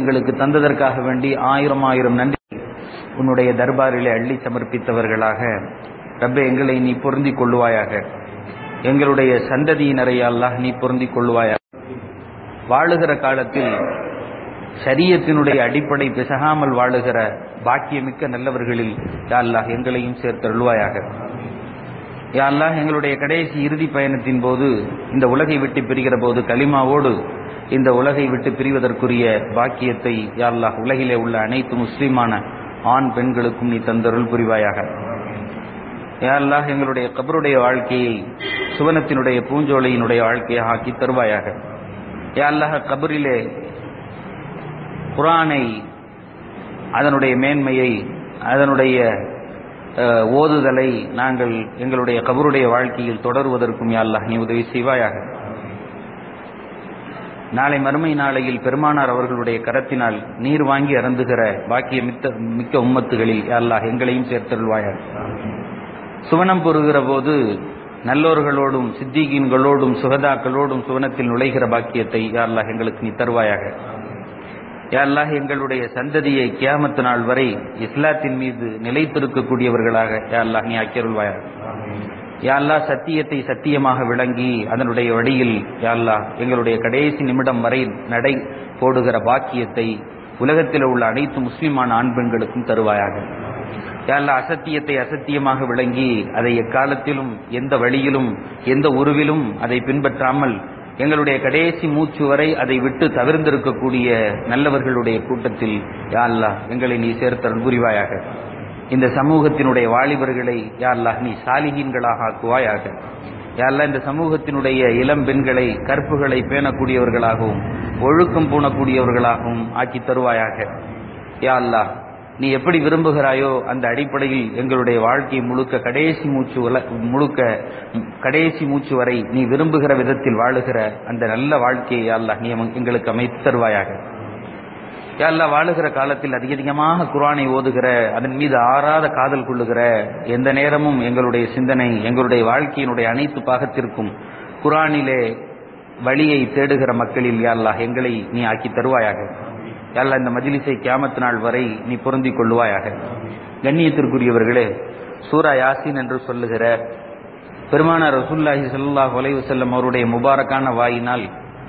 எங்களுக்கு தந்ததற்காக வேண்டி ஆயிரம் ஆயிரம் நன்றி உன்னுடைய தர்பாரிலே அள்ளி சமர்ப்பித்தவர்களாக ரப்பே எங்களை நீ பொருந்திக் கொள்ளுவாயாக எங்களுடைய சந்ததியினரை அல்லாஹ் நீ பொருந்திக் கொள்ளுவாயாக வாழுகிற காலத்தில் சரியத்தினுடைய அடிப்படை பிசகாமல் வாழுகிற பாக்கியமிக்க நல்லவர்களில் யா அல்லாஹ் எங்களையும் சேர்த்தருள்வாயாக யா அல்லாஹ் எங்களுடைய கடைசி இறுதி பயணத்தின் போது இந்த உலகை விட்டு பிரிகிற போது கலிமாவோடு இந்த உலகை விட்டு பிரிவதற்குரிய பாக்கியத்தை யா அல்லாஹ் உலகிலே உள்ள அனைத்து முஸ்லிமான ஆண் பெண்களுக்கும் நீ தந்தருள் புரிவாயாக யா அல்லாஹ் எங்களுடைய கபருடைய வாழ்க்கையை சுவனத்தினுடைய பூஞ்சோலையினுடைய வாழ்க்கையாக ஆக்கி தருவாயாக யா அல்லாஹ் கபரிலே குரானை அதனுடைய மேன்மையை அதனுடைய அஹ், ஓதுதலை நாங்கள் எங்களுடைய கபருடைய வாழ்க்கையில் தொடருவதற்கும் யா அல்லாஹ் நீ உதவி செய்வாயாக நாளை மறுமை நாளையில் பெருமானார் அவர்களுடைய கரத்தினால் நீர் வாங்கி அருந்துகிற பாக்கிய மித்த மிக்க உம்மத்துகளில் யா அல்லாஹ் எங்களையும் சேர்த்தருள்வாயாக சுவனம் பெறுகிற போது நல்லோர்களோடும் சித்திகீன்களோடும் சுகதாக்களோடும் சுவனத்தில் நுழைகிற பாக்கியத்தை யா அல்லாஹ் எங்களுக்கு நீ தருவாயாக யா அல்லாஹ் எங்களுடைய சந்ததியை கியாமத்து நாள் வரை இஸ்லாத்தின் மீது நிலைத்திருக்கக்கூடியவர்களாக யா அல்லாஹ் நீ ஆக்கியருள்வாயாக யா அல்லாஹ் சத்தியத்தை சத்தியமாக விளங்கி அதனுடைய வழியில் யா அல்லாஹ் எங்களுடைய கடைசி நிமிடம் வரை நடை போடுகிற பாக்கியத்தை உலகத்தில் உள்ள அனைத்து முஸ்லிமான ஆண் பெண்களுக்கும் தருவாயாக யா அல்லாஹ் அசத்தியத்தை அசத்தியமாக விளங்கி அதை எக்காலத்திலும் எந்த வழியிலும் எந்த உருவிலும் அதை பின்பற்றாமல் எங்களுடைய கடைசி மூச்சு வரை அதை விட்டு தவிர்ந்திருக்கக்கூடிய நல்லவர்களுடைய கூட்டத்தில் யா அல்லாஹ் எங்களை நீ சேர்த்தருள் புரிவாயாக இந்த சமூகத்தினுடைய வாலிபர்களை யா அல்லாஹ் நீ சாலிகீன்களாக ஆக்குவாயாக யா அல்லாஹ் இந்த சமூகத்தினுடைய இளம் பெண்களை கற்புகளை பேணக்கூடியவர்களாகவும் ஒழுக்கம் பூணக்கூடியவர்களாகவும் ஆக்கி தருவாயாக யா அல்லாஹ் நீ எப்படி விரும்புகிறாயோ அந்த அடிப்படையில் எங்களுடைய வாழ்க்கை முழுக்க கடைசி மூச்சு உல- முழுக்க கடைசி மூச்சு வரை நீ விரும்புகிற விதத்தில் வாழுகிற அந்த நல்ல வாழ்க்கையை யா அல்லாஹ் நீ எம- எங்களுக்கு அமைத்து தருவாயாக யா அல்லாஹ் வாழுகிற காலத்தில் அதிக அதிகமாக குர்ஆனை ஓதுகிற அதன் மீது ஆறாத காதல் கொள்ளுகிற எந்த நேரமும் எங்களுடைய சிந்தனை எங்களுடைய வாழ்க்கையினுடைய அனைத்து பாகத்திற்கும் குர்ஆனிலே வழியை தேடுகிற மக்களில் யா அல்லாஹ் எங்களை நீ ஆக்கி தருவாயாக யா அல்லாஹ் இந்த மஜ்லிஸை கியாமத் நாள் வரை நீ பொருந்திக் கொள்ளுவாயாக கண்ணியத்திற்குரியவர்களே சூரா யாசின் என்று சொல்லுகிற பெருமானார் ரசூலுல்லாஹி ஸல்லல்லாஹு அலைஹி வஸல்லம் அவருடைய முபாரக்கான வாயினால்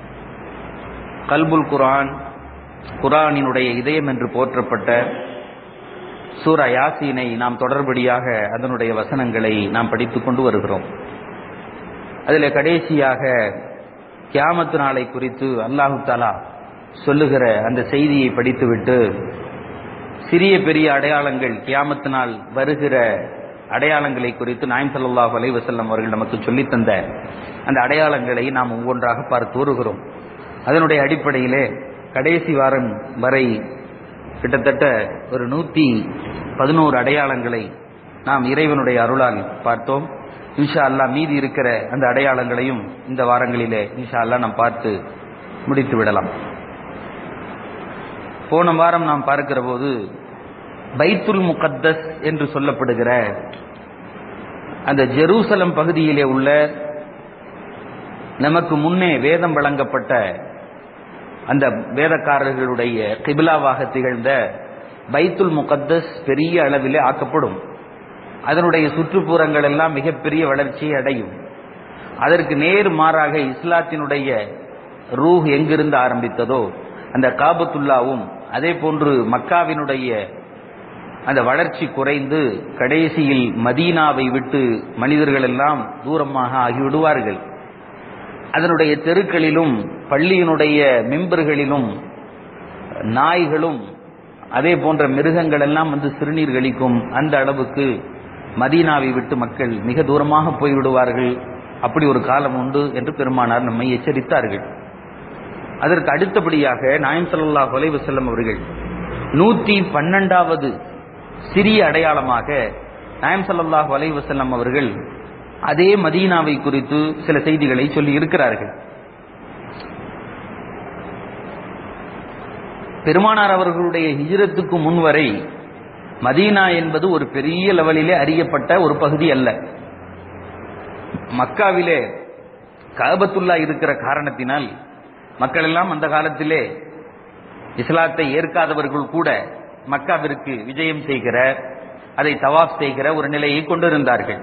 கல்புல் குர்ஆன் குர்ஆனினுடைய இதயம் என்று போற்றப்பட்ட சூரா யாசீனை நாம் தொடர்படியாக அதனுடைய வசனங்களை நாம் படித்துக் கொண்டு வருகிறோம் அதில் கடைசியாக கியாமத்து நாளை குறித்து அல்லாஹு தாலா சொல்லுகிற அந்த செய்தியை படித்துவிட்டு சிறிய பெரிய அடையாளங்கள் கியாமத்து நாள் வருகிற அடையாளங்களை குறித்து நாயம் ஸல்லல்லாஹு அலைஹி வஸல்லம் அவர்கள் நமக்கு சொல்லித் தந்த அந்த அடையாளங்களை நாம் ஒவ்வொன்றாக பார்த்து வருகிறோம் அதனுடைய அடிப்படையிலே கடைசி வாரம் வரை கிட்டத்தட்ட ஒரு நூத்தி பதினோரு அடையாளங்களை நாம் இறைவனுடைய அருளால் பார்த்தோம் இன்ஷா அல்லாஹ் மீதி இருக்கிற அந்த அடையாளங்களையும் இந்த வாரங்களிலே இன்ஷா அல்லாஹ் நாம் பார்த்து முடித்து விடலாம் போன வாரம் நாம் பார்க்கிற போது பைத்துல் முகத்தஸ் என்று சொல்லப்படுகிற அந்த ஜெருசலம் பகுதியிலே உள்ள நமக்கு முன்னே வேதம் வழங்கப்பட்ட அந்த வேதக்காரர்களுடைய கிபிலாவாக திகழ்ந்த பைத்துல் முகத்தஸ் பெரிய அளவிலே ஆக்கப்படும் அதனுடைய சுற்றுப்புறங்கள் எல்லாம் மிகப்பெரிய வளர்ச்சியை அடையும் அதற்கு நேர் மாறாக இஸ்லாத்தினுடைய ரூஹ் எங்கிருந்து ஆரம்பித்ததோ அந்த காபத்துல்லாவும் அதே போன்று மக்காவினுடைய அந்த வளர்ச்சி குறைந்து கடைசியில் மதீனாவை விட்டு மனிதர்கள் எல்லாம் தூரமாக ஆகிவிடுவார்கள் அதனுடைய தெருக்களிலும் பள்ளியினுடைய மெம்பர்களிலும் நாய்களும் அதே போன்ற மிருகங்கள் எல்லாம் வந்து சிறுநீர் கழிக்கும் அந்த அளவுக்கு மதீனாவை விட்டு மக்கள் மிக தூரமாக போய்விடுவார்கள் அப்படி ஒரு காலம் உண்டு என்று பெருமானார் நம்மை எச்சரித்தார்கள் அதற்கு அடுத்தபடியாக நாயம் ஸல்லல்லாஹு அலைஹி வஸல்லம் அவர்கள் நூத்தி பன்னெண்டாவது சிறிய அடையாளமாக நாயம் ஸல்லல்லாஹு அலைஹி வஸல்லம் அவர்கள் அதே மதீனாவை குறித்து சில செய்திகளை சொல்லி இருக்கிறார்கள் பெருமானார் அவர்களுடைய ஹிஜ்ரத்துக்கு முன்வரை மதீனா என்பது ஒரு பெரிய லெவலிலே அறியப்பட்ட ஒரு பகுதி அல்ல மக்காவிலே காபத்துல்லா இருக்கிற காரணத்தினால் மக்கள் எல்லாம் அந்த காலத்திலே இஸ்லாத்தை ஏற்காதவர்கள் கூட மக்காவிற்கு விஜயம் செய்கிற அதை தவாப் செய்கிற ஒரு நிலையை கொண்டிருந்தார்கள்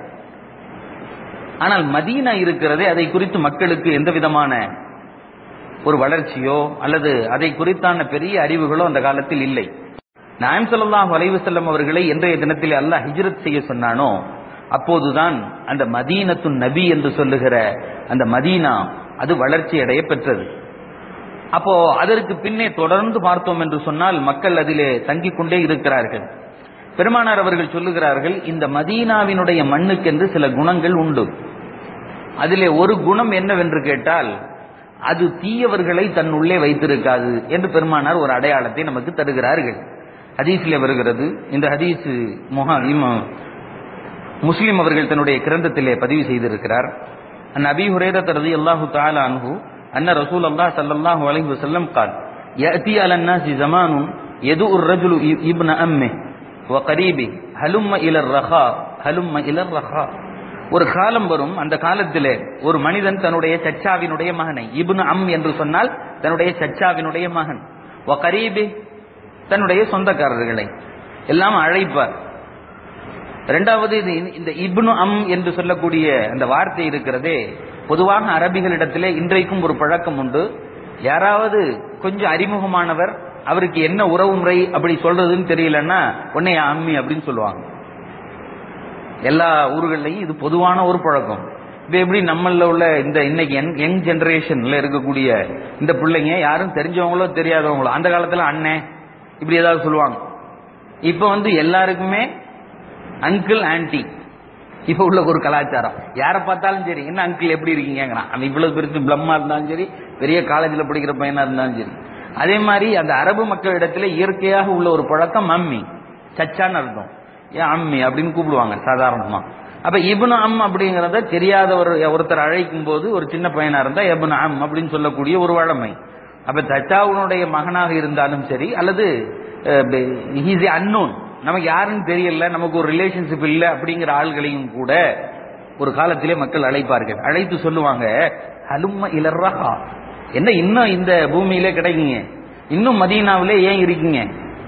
ஆனால் மதீனா இருக்கிறதே அதை குறித்து மக்களுக்கு எந்த விதமான ஒரு வளர்ச்சியோ அல்லது அதை குறித்தான பெரிய அறிவுகளோ அந்த காலத்தில் இல்லை நாயம் ஸல்லல்லாஹு அலைஹி வஸல்லம் அவர்களை இன்றைய தினத்தில் அல்லாஹ் ஹிஜ்ரத் செய்ய சொன்னானோ அப்போதுதான் அந்த மதீனத்து நபி என்று சொல்லுகிற அந்த மதீனா அது வளர்ச்சி அடைய பெற்றது அப்போ அதற்கு பின்னே தொடர்ந்து பார்த்தோம் என்று சொன்னால் மக்கள் அதிலே தங்கிக் கொண்டே இருக்கிறார்கள் பெருமானார் அவர்கள் சொல்லுகிறார்கள் இந்த மதீனாவினுடைய மண்ணுக்கென்று சில குணங்கள் உண்டு அதிலே ஒரு குணம் என்னவென்று கேட்டால் அது தீயவர்களை தன் உள்ளே வைத்திருக்காது என்று பெருமானார் ஒரு அடையாளத்தை நமக்கு தருகிறார்கள் ஹதீஸில் வருகிறது இந்த ஹதீஸ் முஹா இம- முஸ்லிம் அவர்கள் தன்னுடைய கிரந்தத்திலே பதிவு செய்திருக்கிறார் அன் அபி ஹுரேரத் ரலியல்லாஹு தஆலா அன்ஹு அன்ன ரசூல் அல்லாஹ் ஸல்லல்லாஹு அலைஹி வஸல்லம் قال يأتي على الناس زمان يدعو الرجل ابن أمه وقريبه هلم إلى الرخاء هلم إلى الرخاء ஒரு காலம் வரும் அந்த காலத்திலே ஒரு மனிதன் தன்னுடைய சச்சாவினுடைய மகனை இப்னு அம் என்று சொன்னால் தன்னுடைய சச்சாவினுடைய மகன் வகரீபி தன்னுடைய சொந்தக்காரர்களை எல்லாம் அழைப்பார் இரண்டாவது இது இந்த இப்னு அம் என்று சொல்லக்கூடிய அந்த வார்த்தை இருக்கிறதே பொதுவாக அரபிகளிடத்திலே இன்றைக்கும் ஒரு பழக்கம் உண்டு யாராவது கொஞ்சம் அறிமுகமானவர் அவருக்கு என்ன உறவு முறை அப்படி சொல்றதுன்னு தெரியலன்னா உன்னை அம்மி அப்படின்னு சொல்லுவாங்க எல்லா ஊர்கள்லையும் இது பொதுவான ஒரு பழக்கம் இப்போ எப்படி நம்மள உள்ள இந்த இன்னைக்கு யங் ஜெனரேஷன்ல இருக்கக்கூடிய இந்த பிள்ளைங்க யாரும் தெரிஞ்சவங்களோ தெரியாதவங்களோ அந்த காலத்துல அண்ணன் இப்படி ஏதாவது சொல்லுவாங்க இப்போ வந்து எல்லாருக்குமே அங்கிள் ஆன்டி இப்போ உள்ள ஒரு கலாச்சாரம் யாரை பார்த்தாலும் சரி என்ன அங்கிள் எப்படி இருக்கீங்கிறான் அவன் இவ்வளவு பெருசு பிளம்மா இருந்தாலும் சரி பெரிய காலேஜில் படிக்கிற பையனா இருந்தாலும் சரி அதே மாதிரி அந்த அரபு மக்களிடத்துல இயற்கையாக உள்ள ஒரு பழக்கம் அம்மி சச்சான்னு அர்த்தம் ஏன் அம்மி அப்படின்னு கூப்பிடுவாங்க சாதாரணமா அப்ப இப்னு அம் அப்படிங்கறத தெரியாதவர் ஒருத்தர் அழைக்கும் போது ஒரு சின்ன பையனா இருந்தா எப்னு அம் அப்படின்னு சொல்லக்கூடிய ஒரு வழமை அப்ப தச்சாவுனுடைய மகனாக இருந்தாலும் சரி அல்லது ஹீஸ் அன்னோன் நமக்கு யாருன்னு தெரியல நமக்கு ஒரு ரிலேஷன்ஷிப் இல்ல அப்படிங்கிற ஆள்களையும் கூட ஒரு காலத்திலே மக்கள் அழைப்பார்கள் அழைத்து சொல்லுவாங்க ஹலும்ம இலர்ரஹா என்ன இன்னும் இந்த பூமியிலே கிடைக்குங்க இன்னும் மதீனாவிலே ஏன் இருக்கீங்க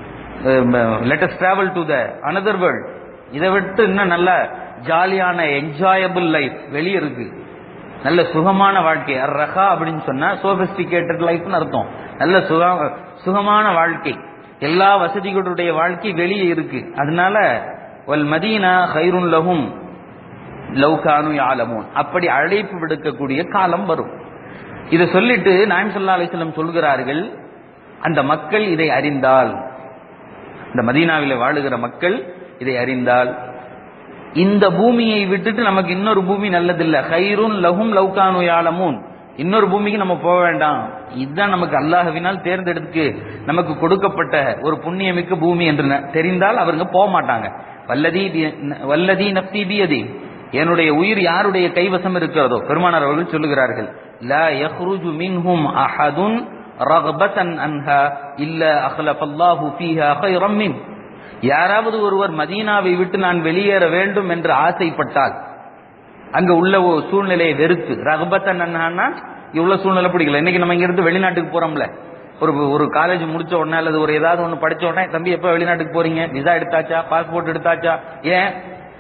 let's travel to the another world இதை விட்டு இன்னும் நல்ல ஜாலியான என்ஜாயபிள் லைஃப் வெளியே இருக்கு நல்ல சுகமான வாழ்க்கை ரஹா அப்படின்னு சொன்னா சோபிஸ்டிகேட்டட் லைஃப்னு அர்த்தம் நல்ல சுக சுகமான வாழ்க்கை எல்லா வசதிகளுடைய வாழ்க்கை வெளியே இருக்கு அதனால வல் மதீனா ஹைருன் லஹும் லவ்கானு யாலமூன் அப்படி அழைப்பு விடுக்கக்கூடிய காலம் வரும் இதை சொல்லிட்டு நாயம் சல்லா அலிஸ்லம் சொல்கிறார்கள் அந்த மக்கள் இதை அறிந்தால் இந்த மதீனாவில் வாழுகிற மக்கள் இதை அறிந்தால் இந்த பூமியை விட்டுட்டு நமக்கு இன்னொரு பூமி நல்லதில்ல ஹைருன் லஹும் லவ்கானு யாலமூன் இன்னொரு பூமிக்கு நம்ம போக வேண்டாம் இதுதான் நமக்கு அல்லாஹவினால் தேர்ந்தெடுத்து நமக்கு கொடுக்கப்பட்ட ஒரு புண்ணியமிக்க பூமி என்று ந- தெரிந்தால் அவருங்க போக மாட்டாங்க வல்லதி பி- வல்லதி நப்தி பியதி என்னுடைய உயிர் யாருடைய கைவசம் இருக்கிறதோ பெருமானார் அவர்கள் சொல்லுகிறார்கள் லா யஹ்ருஜு மின்ஹும் அஹதுன் ரக்பத்தன் அன்ஹா இல்ல அஹ்லஃபல்லாஹு ஃபீஹா கைரம் மின் யாராவது ஒருவர் மதீனாவை விட்டு நான் வெளியேற வேண்டும் என்று ஆசைப்பட்டால் அங்க உள்ள ஒரு சூழ்நிலையை வெறுத்து ரகபத்தன் அண்ணான்னா இவ்வளவு சூழ்நிலை பிடிக்கல இன்னைக்கு நம்ம இங்க இருந்து வெளிநாட்டுக்கு போறோம்ல ஒரு ஒரு காலேஜ் முடிச்ச உடனே அல்லது ஒரு ஏதாவது ஒன்று படிச்ச உடனே தம்பி எப்ப வெளிநாட்டுக்கு போறீங்க விசா எடுத்தாச்சா பாஸ்போர்ட் எடுத்தாச்சா ஏன்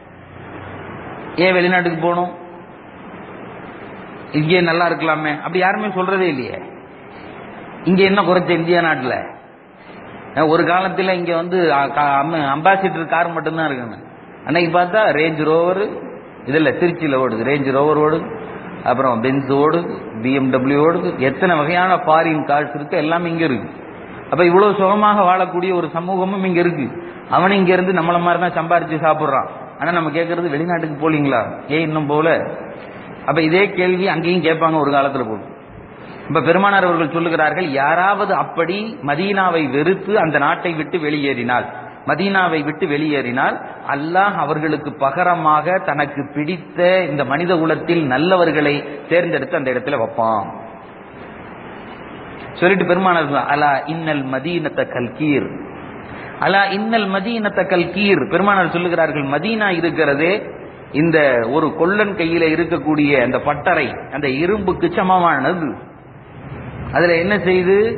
ஏன் வெளிநாட்டுக்கு போகணும் இங்கே நல்லா இருக்கலாமே அப்படி யாருமே சொல்றதே இல்லையே இங்க என்ன குறைச்ச இந்தியா நாட்டுல அஹ் ஒரு காலத்துல இங்க வந்து அம்பாசிடர் கார் மட்டும்தான் இருக்குங்க அன்னைக்கு பார்த்தா ரேஞ்ச் ரோவர் இதுல திருச்சியில ஓடுது ரேஞ்ச் ரோவர் ஓடுது அப்புறம் பென்ஸ் ஓடுது பிஎம்டபிள்யூ ஓடுது எத்தனை வகையான ஃபாரின் கார்ஸ் இருக்கு எல்லாமே இங்க இருக்கு அப்ப இவ்வளவு சுகமாக வாழக்கூடிய ஒரு சமூகமும் இங்க இருக்கு அவன் இங்க இருந்து நம்மள மாதிரி தான் சம்பாரிச்சு சாப்பிடுறான் ஆனா நம்ம கேட்கறது வெளிநாட்டுக்கு போலீங்களா ஏன் இன்னும் போல அப்ப இதே கேள்வி அங்கேயும் கேட்பாங்க ஒரு காலத்துல போகும் இப்ப பெருமானார் அவர்கள் சொல்லுகிறார்கள் யாராவது அப்படி மதீனாவை வெறுத்து அந்த நாட்டை விட்டு வெளியேறினால் மதீனாவை விட்டு வெளியேறினால் அல்லாஹ் அவர்களுக்கு பகரமாக தனக்கு பிடித்த இந்த மனித குலத்தில் நல்லவர்களை தேர்ந்தெடுத்து அந்த இடத்துல வைப்பான் சொல்லிட்டு பெருமானார் சொல்றாங்க, அலா இன்னல் மதீனத்த கல்கீர் அலா இன்னல் மதீனத்த கல்கீர் பெருமானார் சொல்லுகிறார்கள் மதீனா இருக்கிறதே இந்த ஒரு கொல்லன் கையில இருக்கக்கூடிய அந்த பட்டறை அந்த இரும்புக்கு சமமானது அதுல என்ன செய்து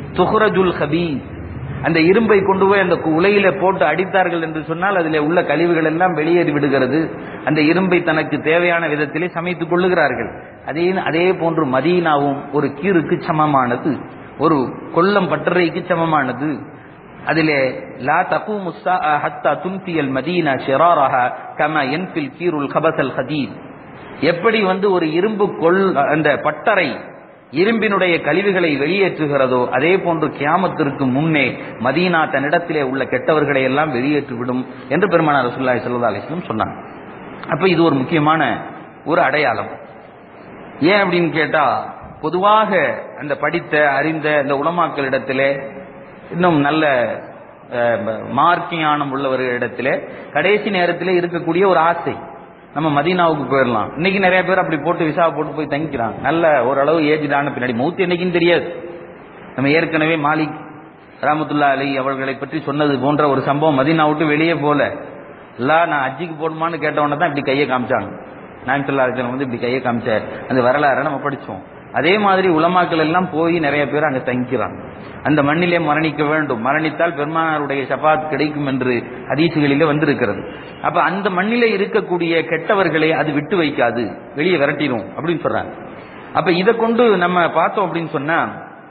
துஹ்ரஜுல் ஹபீஸ் அந்த இரும்பை கொண்டு போய் அந்த உலையில போட்டு அடித்தார்கள் என்று சொன்னால் அதில் உள்ள கழிவுகள் எல்லாம் வெளியேறி விடுகிறது அந்த இரும்பை தனக்கு தேவையான விதத்திலே சமைத்துக் கொள்ளுகிறார்கள் அதே அதே போன்று மதீனாவும் ஒரு கீருக்கு சமமானது ஒரு கொல்லம் பட்டறைக்கு சமமானது அதிலே லா தகு முஸ்ஸா ஹத்தா துன்பியல் மதீனா ஷிராரஹ கம என்பில் கீருல் கபசல் ஹதீத் எப்படி வந்து ஒரு இரும்பு கொள் அந்த பட்டறை இரும்பினுடைய கழிவுகளை வெளியேற்றுகிறதோ அதே போன்று கியாமத்திற்கு முன்னே மதீனா தன்னிடத்திலே உள்ள கெட்டவர்களை எல்லாம் வெளியேற்றிவிடும் என்று பெருமானார் ரசூலுல்லாஹி ஸல்லல்லாஹு அலைஹி வஸல்லம் சொன்னாங்க அப்ப இது ஒரு முக்கியமான ஒரு அடையாளம் ஏன் அப்படின்னு கேட்டா பொதுவாக அந்த படித்த அறிந்த அந்த உலமாக்களிடத்திலே இன்னும் நல்ல மார்க்கியானம் உள்ளவர்களிடத்திலே கடைசி நேரத்திலே இருக்கக்கூடிய ஒரு ஆசை நம்ம மதீனாவுக்கு போயிடலாம் இன்னைக்கு நிறைய பேர் அப்படி போட்டு விசா போட்டு போய் தங்கிக்கிறாங்க நல்ல ஓரளவு ஏஜ்டான பின்னாடி மௌத்து என்னைக்குன்னு தெரியாது நம்ம ஏற்கனவே மாலிக் ராமத்துல்லா அலி அவர்களை பற்றி சொன்னது போன்ற ஒரு சம்பவம் மதீனா விட்டு வெளியே போல இல்ல நான் அஜிக்கு போடணுமான்னு கேட்டவொன்னே தான் இப்படி கையை காமிச்சாங்க நாயத்துல்லா அலிசன் வந்து இப்படி கையை காமிச்சார் அந்த வரலாறை நம்ம படிச்சோம் அதே மாதிரி உலமாக்கள் எல்லாம் போய் நிறைய பேர் அங்க தங்கிக்கிறாங்க அந்த மண்ணிலே மரணிக்க வேண்டும் மரணித்தால் பெருமானாருடைய சபாத் கிடைக்கும் என்று ஹதீசுகளிலே வந்திருக்கிறது அப்ப அந்த மண்ணிலே இருக்கக்கூடிய கெட்டவர்களை அது விட்டு வைக்காது வெளியே விரட்டிடும் அப்படின்னு சொல்றாங்க அப்ப இதை கொண்டு நம்ம பார்த்தோம் அப்படின்னு சொன்னா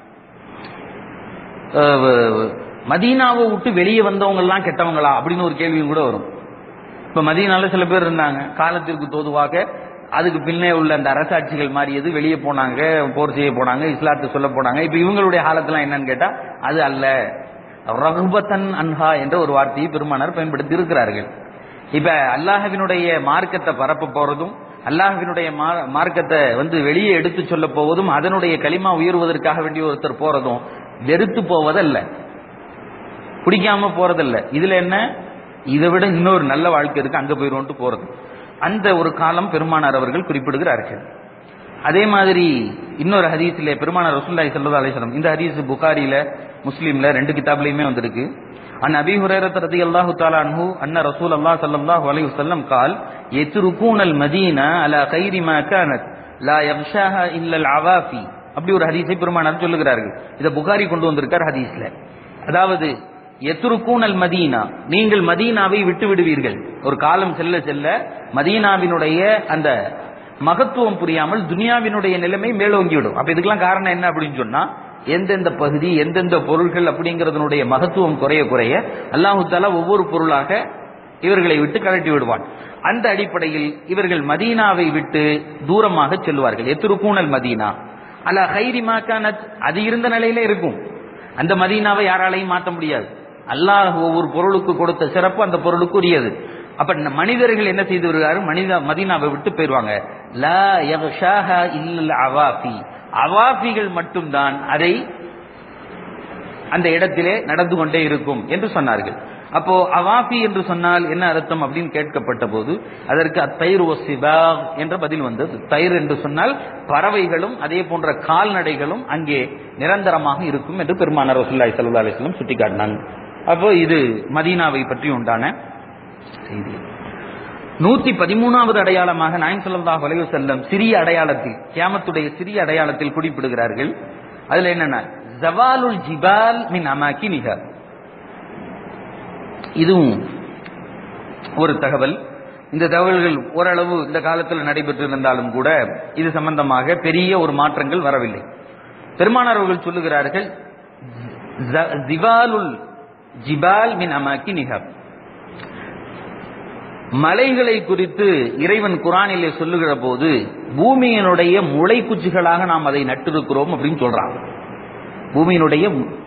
மதீனாவை விட்டு வெளியே வந்தவங்க எல்லாம் கெட்டவங்களா அப்படின்னு ஒரு கேள்வியும் கூட வரும் இப்ப மதீனால சில பேர் இருந்தாங்க காலத்திற்கு தோதுவாக அதுக்கு பின்னே உள்ள அந்த அரசாட்சிகள் மாறியது வெளியே போனாங்க போர் செய்ய போனாங்க இஸ்லாத்தை சொல்ல போனாங்க இப்ப இவங்களுடைய காலத்துல என்னன்னு கேட்டா அது அல்ல ரகுபத்தன் அன்ஹா என்ற ஒரு வார்த்தையை பெருமானார் பயன்படுத்தி இருக்கிறார்கள் இப்ப அல்லாஹவினுடைய மார்க்கத்தை பரப்ப போறதும் அல்லாஹவினுடைய மார்க்கத்தை வந்து வெளியே எடுத்து சொல்ல போவதும் அதனுடைய களிமா உயர்வதற்காக வேண்டிய ஒருத்தர் போறதும் வெறுத்து போவதல்ல பிடிக்காம போறதல்ல இதுல என்ன இதை விட இன்னொரு நல்ல வாழ்க்கை இருக்கு அங்க போயிருவோம்ட்டு போறது அந்த ஒரு காலம் பெருமானார் அவர்கள் குறிப்பிடுகிறார்கள் அதே மாதிரி இன்னொரு ஹதீஸ்ல பெருமானார் ரசூல்லாய் சல்லா அலிஸ்லாம் இந்த ஹதீஸ் புகாரில முஸ்லீம்ல ரெண்டு கிதாப்லயுமே வந்திருக்கு அன் அபி ஹுரேரத் ரதி அல்லாஹு தாலா அன்ஹு அன்ன ரசூல் அல்லாஹ் ஸல்லல்லாஹு அலைஹி வஸல்லம் قال يتركون المدينه على خير ما كانت لا يغشاها الا العوافي அப்படி ஒரு ஹதீஸை பெருமானார் சொல்லுகிறார்கள் இத புகாரி கொண்டு வந்திருக்கார் ஹதீஸ்ல அதாவது எத்துருக்கூனல் மதீனா நீங்கள் மதீனாவை விட்டு விடுவீர்கள் ஒரு காலம் செல்ல செல்ல மதீனாவினுடைய அந்த மகத்துவம் புரியாமல் துனியாவினுடைய நிலைமை மேலோங்கிவிடும் அப்ப இதுக்கெல்லாம் காரணம் என்ன அப்படின்னு சொன்னா எந்தெந்த பகுதி எந்தெந்த பொருள்கள் அப்படிங்கறதனுடைய மகத்துவம் குறைய குறைய அல்லாஹு தாலா ஒவ்வொரு பொருளாக இவர்களை விட்டு கழட்டி விடுவான் அந்த அடிப்படையில் இவர்கள் மதீனாவை விட்டு தூரமாக செல்வார்கள் எத்திருக்கூனல் மதீனா அல ஹைரி மாக்கானத் அது இருந்த நிலையில இருக்கும் அந்த மதீனாவை யாராலையும் மாற்ற முடியாது அல்லாஹ் ஒவ்வொரு பொருளுக்கு கொடுத்த சிறப்பு அந்த பொருளுக்கு உரியது அப்ப மனிதர்கள் என்ன செய்து வருகிறாரு மனித மதீனாவை விட்டு போயிருவாங்க லா யக்ஷாஹா இல்லல் அவாஃபி அவாஃபிகள் மட்டும்தான் அதை அந்த இடத்திலே நடந்து கொண்டே இருக்கும் என்று சொன்னார்கள் அப்போ அவாஃபி என்று சொன்னால் என்ன அர்த்தம் அப்படின்னு கேட்கப்பட்ட போது அதற்கு அத்தயிர் சிபாக் என்ற பதில் வந்தது தயிர் என்று சொன்னால் பறவைகளும் அதே போன்ற கால்நடைகளும் அங்கே நிரந்தரமாக இருக்கும் என்று பெருமானார் ரசூல்லாய் சல்லா அலிஸ்லாம் சுட்டிக்காட்டினாங்க அப்போ இது மதீனாவை பற்றி உண்டான செய்தி நூத்தி பதிமூணாவது அடையாளமாக நாயம் சொல்லல்லாஹ் வலைவு செல்லம் சிறிய அடையாளத்தில் கியாமத்துடைய சிறிய அடையாளத்தில் குறிப்பிடுகிறார்கள் அதுல என்னன்னா ஜவாலுல் ஜிபால் மின் அமாக்கி நிகர் இதுவும் ஒரு தகவல் இந்த தகவல்கள் ஓரளவு இந்த காலத்தில் நடைபெற்றிருந்தாலும் கூட இது சம்பந்தமாக பெரிய ஒரு மாற்றங்கள் வரவில்லை பெருமானார் அவர்கள் சொல்லுகிறார்கள் ஜிவாலுல் ஜிபால் மின் அமாக்கி நிகர் மலைகளை குறித்து இறைவன் குரானிலே சொல்லுகிற போது பூமியினுடைய முளை குச்சிகளாக நாம் அதை நட்டிருக்கிறோம் அப்படின்னு சொல்றாங்க பூமியினுடைய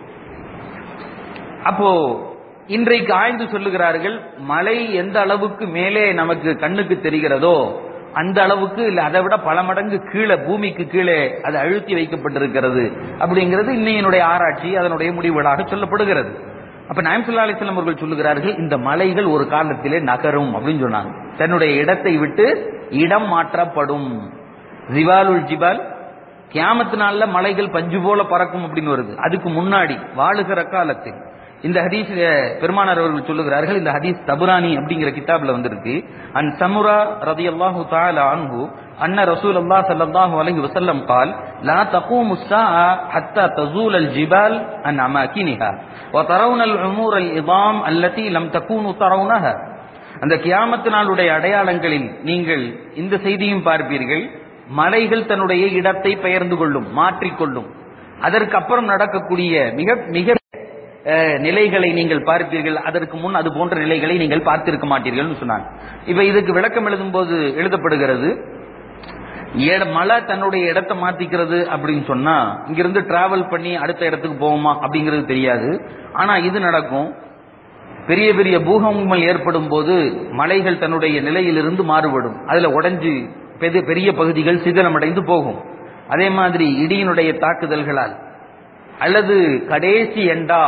அப்போ இன்றைக்கு ஆய்ந்து சொல்லுகிறார்கள் மலை எந்த அளவுக்கு மேலே நமக்கு கண்ணுக்கு தெரிகிறதோ அந்த அளவுக்கு இல்ல அதை விட பல மடங்கு கீழே பூமிக்கு கீழே அது அழுத்தி வைக்கப்பட்டிருக்கிறது அப்படிங்கிறது இன்னையினுடைய ஆராய்ச்சி அதனுடைய முடிவுகளாக சொல்லப்படுகிறது அப்ப நாயம்சுல்லா அலிஸ்லாம் அவர்கள் சொல்லுகிறார்கள் இந்த மலைகள் ஒரு காலத்திலே நகரும் அப்படின்னு சொன்னாங்க தன்னுடைய இடத்தை விட்டு இடம் மாற்றப்படும் ஜிவாலுல் ஜிபால் கியாமத்து நாள்ல மலைகள் பஞ்சு போல பறக்கும் அப்படின்னு வருது அதுக்கு முன்னாடி வாழுகிற காலத்தில் இந்த ஹதீஸ் பெருமானார் அவர்கள் சொல்லுகிறார்கள் இந்த ஹதீஸ் தபுரானி அப்படிங்கிற கிதாப்ல வந்திருக்கு அன் சமுரா ரதி அல்லாஹு தாலா அன்ஹு أن رسول الله صلى الله عليه وسلم قال لا تقوم الساعة حتى تزول الجبال عن أماكنها وترون العمور العظام التي لم تكونوا ترونها அந்த கியாமத்து நாளுடைய அடையாளங்களில் நீங்கள் இந்த செய்தியும் பார்ப்பீர்கள் மலைகள் தன்னுடைய இடத்தை பெயர்ந்து கொள்ளும் மாற்றிக்கொள்ளும் அதற்கு அப்புறம் நடக்கக்கூடிய மிக மிக அஹ், நிலைகளை நீங்கள் பார்ப்பீர்கள் அதற்கு முன் அது போன்ற நிலைகளை நீங்கள் பார்த்திருக்க மாட்டீர்கள் சொன்னாங்க இப்ப இதுக்கு விளக்கம் எழுதும் போது எழுதப்படுகிறது ஏட- மலை தன்னுடைய இடத்தை மாத்திக்கிறது அப்படின்னு சொன்னா இங்கிருந்து டிராவல் பண்ணி அடுத்த இடத்துக்கு போகுமா அப்படிங்கிறது தெரியாது ஆனா இது நடக்கும் பெரிய பெரிய பூகம்பங்கள் ஏற்படும் போது மலைகள் தன்னுடைய நிலையிலிருந்து மாறுபடும் அதுல உடைஞ்சு பெது- பெரிய பகுதிகள் சிதிலமடைந்து போகும் அதே மாதிரி இடியினுடைய தாக்குதல்களால் அல்லது கடைசி எண்டா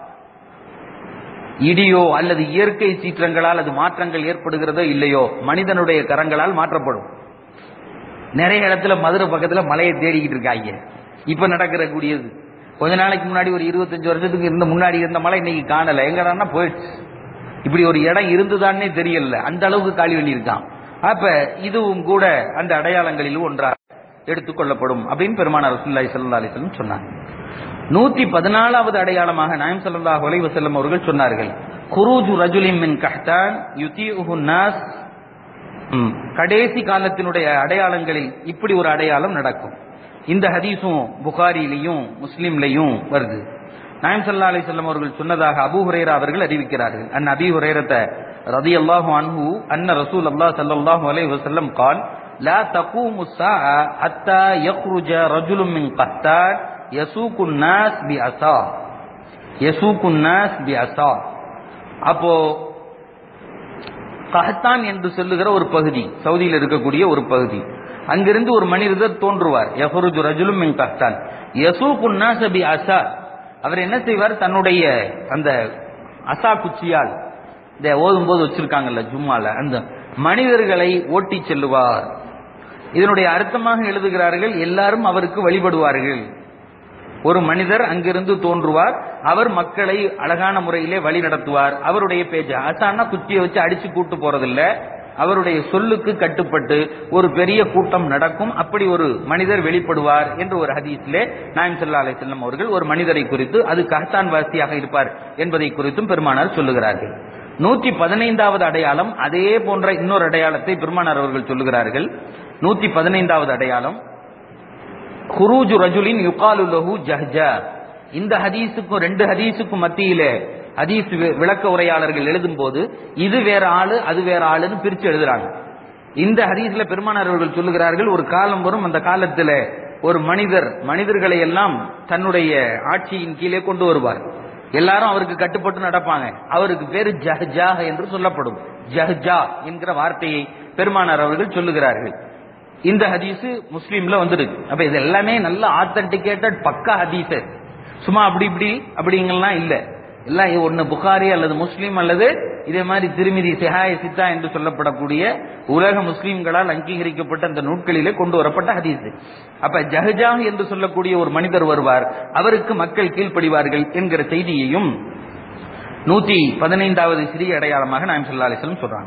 இடியோ அல்லது இயற்கை சீற்றங்களால் அது மாற்றங்கள் ஏற்படுகிறதோ இல்லையோ மனிதனுடைய கரங்களால் மாற்றப்படும் நிறைய இடத்துல மதுரை பக்கத்துல மலையை தேடிக்கிட்டு இருக்காங்க இப்ப நடக்கிற கூடியது கொஞ்ச நாளைக்கு முன்னாடி ஒரு இருபத்தஞ்சு வருஷத்துக்கு இருந்த முன்னாடி இருந்த மலை இன்னைக்கு காணல எங்கடான்னா போயிடுச்சு இப்படி ஒரு இடம் இருந்துதானே தெரியல அந்த அளவுக்கு காலி பண்ணி இருக்கான் அப்ப இதுவும் கூட அந்த அடையாளங்களில் ஒன்றாக எடுத்துக்கொள்ளப்படும் அப்படின்னு பெருமானார் ரசூலுல்லாஹி ஸல்லல்லாஹு அலைஹி வஸல்லம் சொன்னாங்க நூத்தி பதினாலாவது அடையாளமாக நாயம் ஸல்லல்லாஹு அலைஹி வஸல்லம் அவர்கள் சொன்னார்கள் குரூஜு ரஜுலின் மின் கஹ்தான் யுதீஉஹு நாஸ் ம். கடைசி காலத்தினுடைய அடையாளங்களில் இப்படி ஒரு அடையாளம் நடக்கும் இந்த ஹதீஸும் புகாரிலையும் முஸ்லிம்லையும் வருது நாயம் சல்லா அலி சொல்லம் அவர்கள் சொன்னதாக அபூ ஹுரைரா அவர்கள் அறிவிக்கிறார்கள் அன் அபி ஹுரைரத்த ரதியல்லாஹு அன்ஹு அன்ன ரசூல் அல்லாஹ் ஸல்லல்லாஹு அலைஹி வஸல்லம் قال لا تقوم الساعة حتى يخرج رجل من قتال يسوق الناس بعصاه يسوق الناس بعصاه அப்போ கஹத்தான் என்று சொல்லுகிற ஒரு பகுதி சவுதியில் இருக்கக்கூடிய ஒரு பகுதி அங்கிருந்து ஒரு மனிதர் தோன்றுவார் யஹருஜு ரஜுலும் மின் கஹ்தான் யசூகுன் நாஸ பி அசா அவர் என்ன செய்வார் தன்னுடைய அந்த அசா குச்சியால் இந்த ஓதும் போது வச்சிருக்காங்கல்ல ஜும்மால அந்த மனிதர்களை ஓட்டி செல்லுவார் இதனுடைய அர்த்தமாக எழுதுகிறார்கள் எல்லாரும் அவருக்கு வழிபடுவார்கள் ஒரு மனிதர் அங்கிருந்து தோன்றுவார் அவர் மக்களை அழகான முறையிலே வழி நடத்துவார் அவருடைய பேச்சு அசானா குச்சியை வச்சு அடிச்சு கூட்டு போறதில்ல அவருடைய சொல்லுக்கு கட்டுப்பட்டு ஒரு பெரிய கூட்டம் நடக்கும் அப்படி ஒரு மனிதர் வெளிப்படுவார் என்று ஒரு ஹதீஸிலே நாயம் சல்லா அலை செல்லம் அவர்கள் ஒரு மனிதரை குறித்து அது கஹத்தான் வாசியாக இருப்பார் என்பதை குறித்தும் பெருமானார் சொல்லுகிறார்கள் நூற்றி பதினைந்தாவது அடையாளம் அதே போன்ற இன்னொரு அடையாளத்தை பெருமானார் அவர்கள் சொல்லுகிறார்கள் நூற்றி பதினைந்தாவது அடையாளம் குரூஜு ரஜுலின் யுகாலு லஹு ஜஹ்ஜா இந்த ஹதீஸுக்கும் ரெண்டு ஹதீஸுக்கும் மத்தியிலே ஹதீஸ் வி- விளக்க உரையாளர்கள் எழுதும் போது இது வேற ஆளு அது வேற ஆளுன்னு பிரிச்சு எழுதுறாங்க இந்த ஹதீஸ்ல பெருமானார் அவர்கள் சொல்லுகிறார்கள் ஒரு காலம் வரும் அந்த காலத்துல ஒரு மனிதர் மனிதர்களை எல்லாம் தன்னுடைய ஆட்சியின் கீழே கொண்டு வருவார் எல்லாரும் அவருக்கு கட்டுப்பட்டு நடப்பாங்க அவருக்கு பேரு ஜஹ்ஜா என்று சொல்லப்படும் ஜஹ்ஜா என்கிற வார்த்தையை பெருமானார் அவர்கள் சொல்லுகிறார்கள் இந்த ஹதீஸ் முஸ்லீம்ல வந்திருக்கு அப்ப இது எல்லாமே நல்ல ஆத்தன்டிகேட்டட் பக்கா ஹதீஸ் சும்மா அப்படி இப்படி அப்படிங்கலாம் இல்ல எல்லாம் இது ஒண்ணு புகாரி அல்லது முஸ்லீம் அல்லது இதே மாதிரி திருமிதி சிஹாய சித்தா என்று சொல்லப்படக்கூடிய உலக முஸ்லீம்களால் அங்கீகரிக்கப்பட்ட அந்த நூட்களிலே கொண்டு வரப்பட்ட ஹதீஸ் அப்ப ஜஹஜா என்று சொல்லக்கூடிய ஒரு மனிதர் வருவார் அவருக்கு மக்கள் கீழ்ப்படிவார்கள் என்கிற செய்தியையும் நூத்தி பதினைந்தாவது சிறிய அடையாளமாக நாயம் சொல்லா அலிஸ்லம் சொல்றாங்க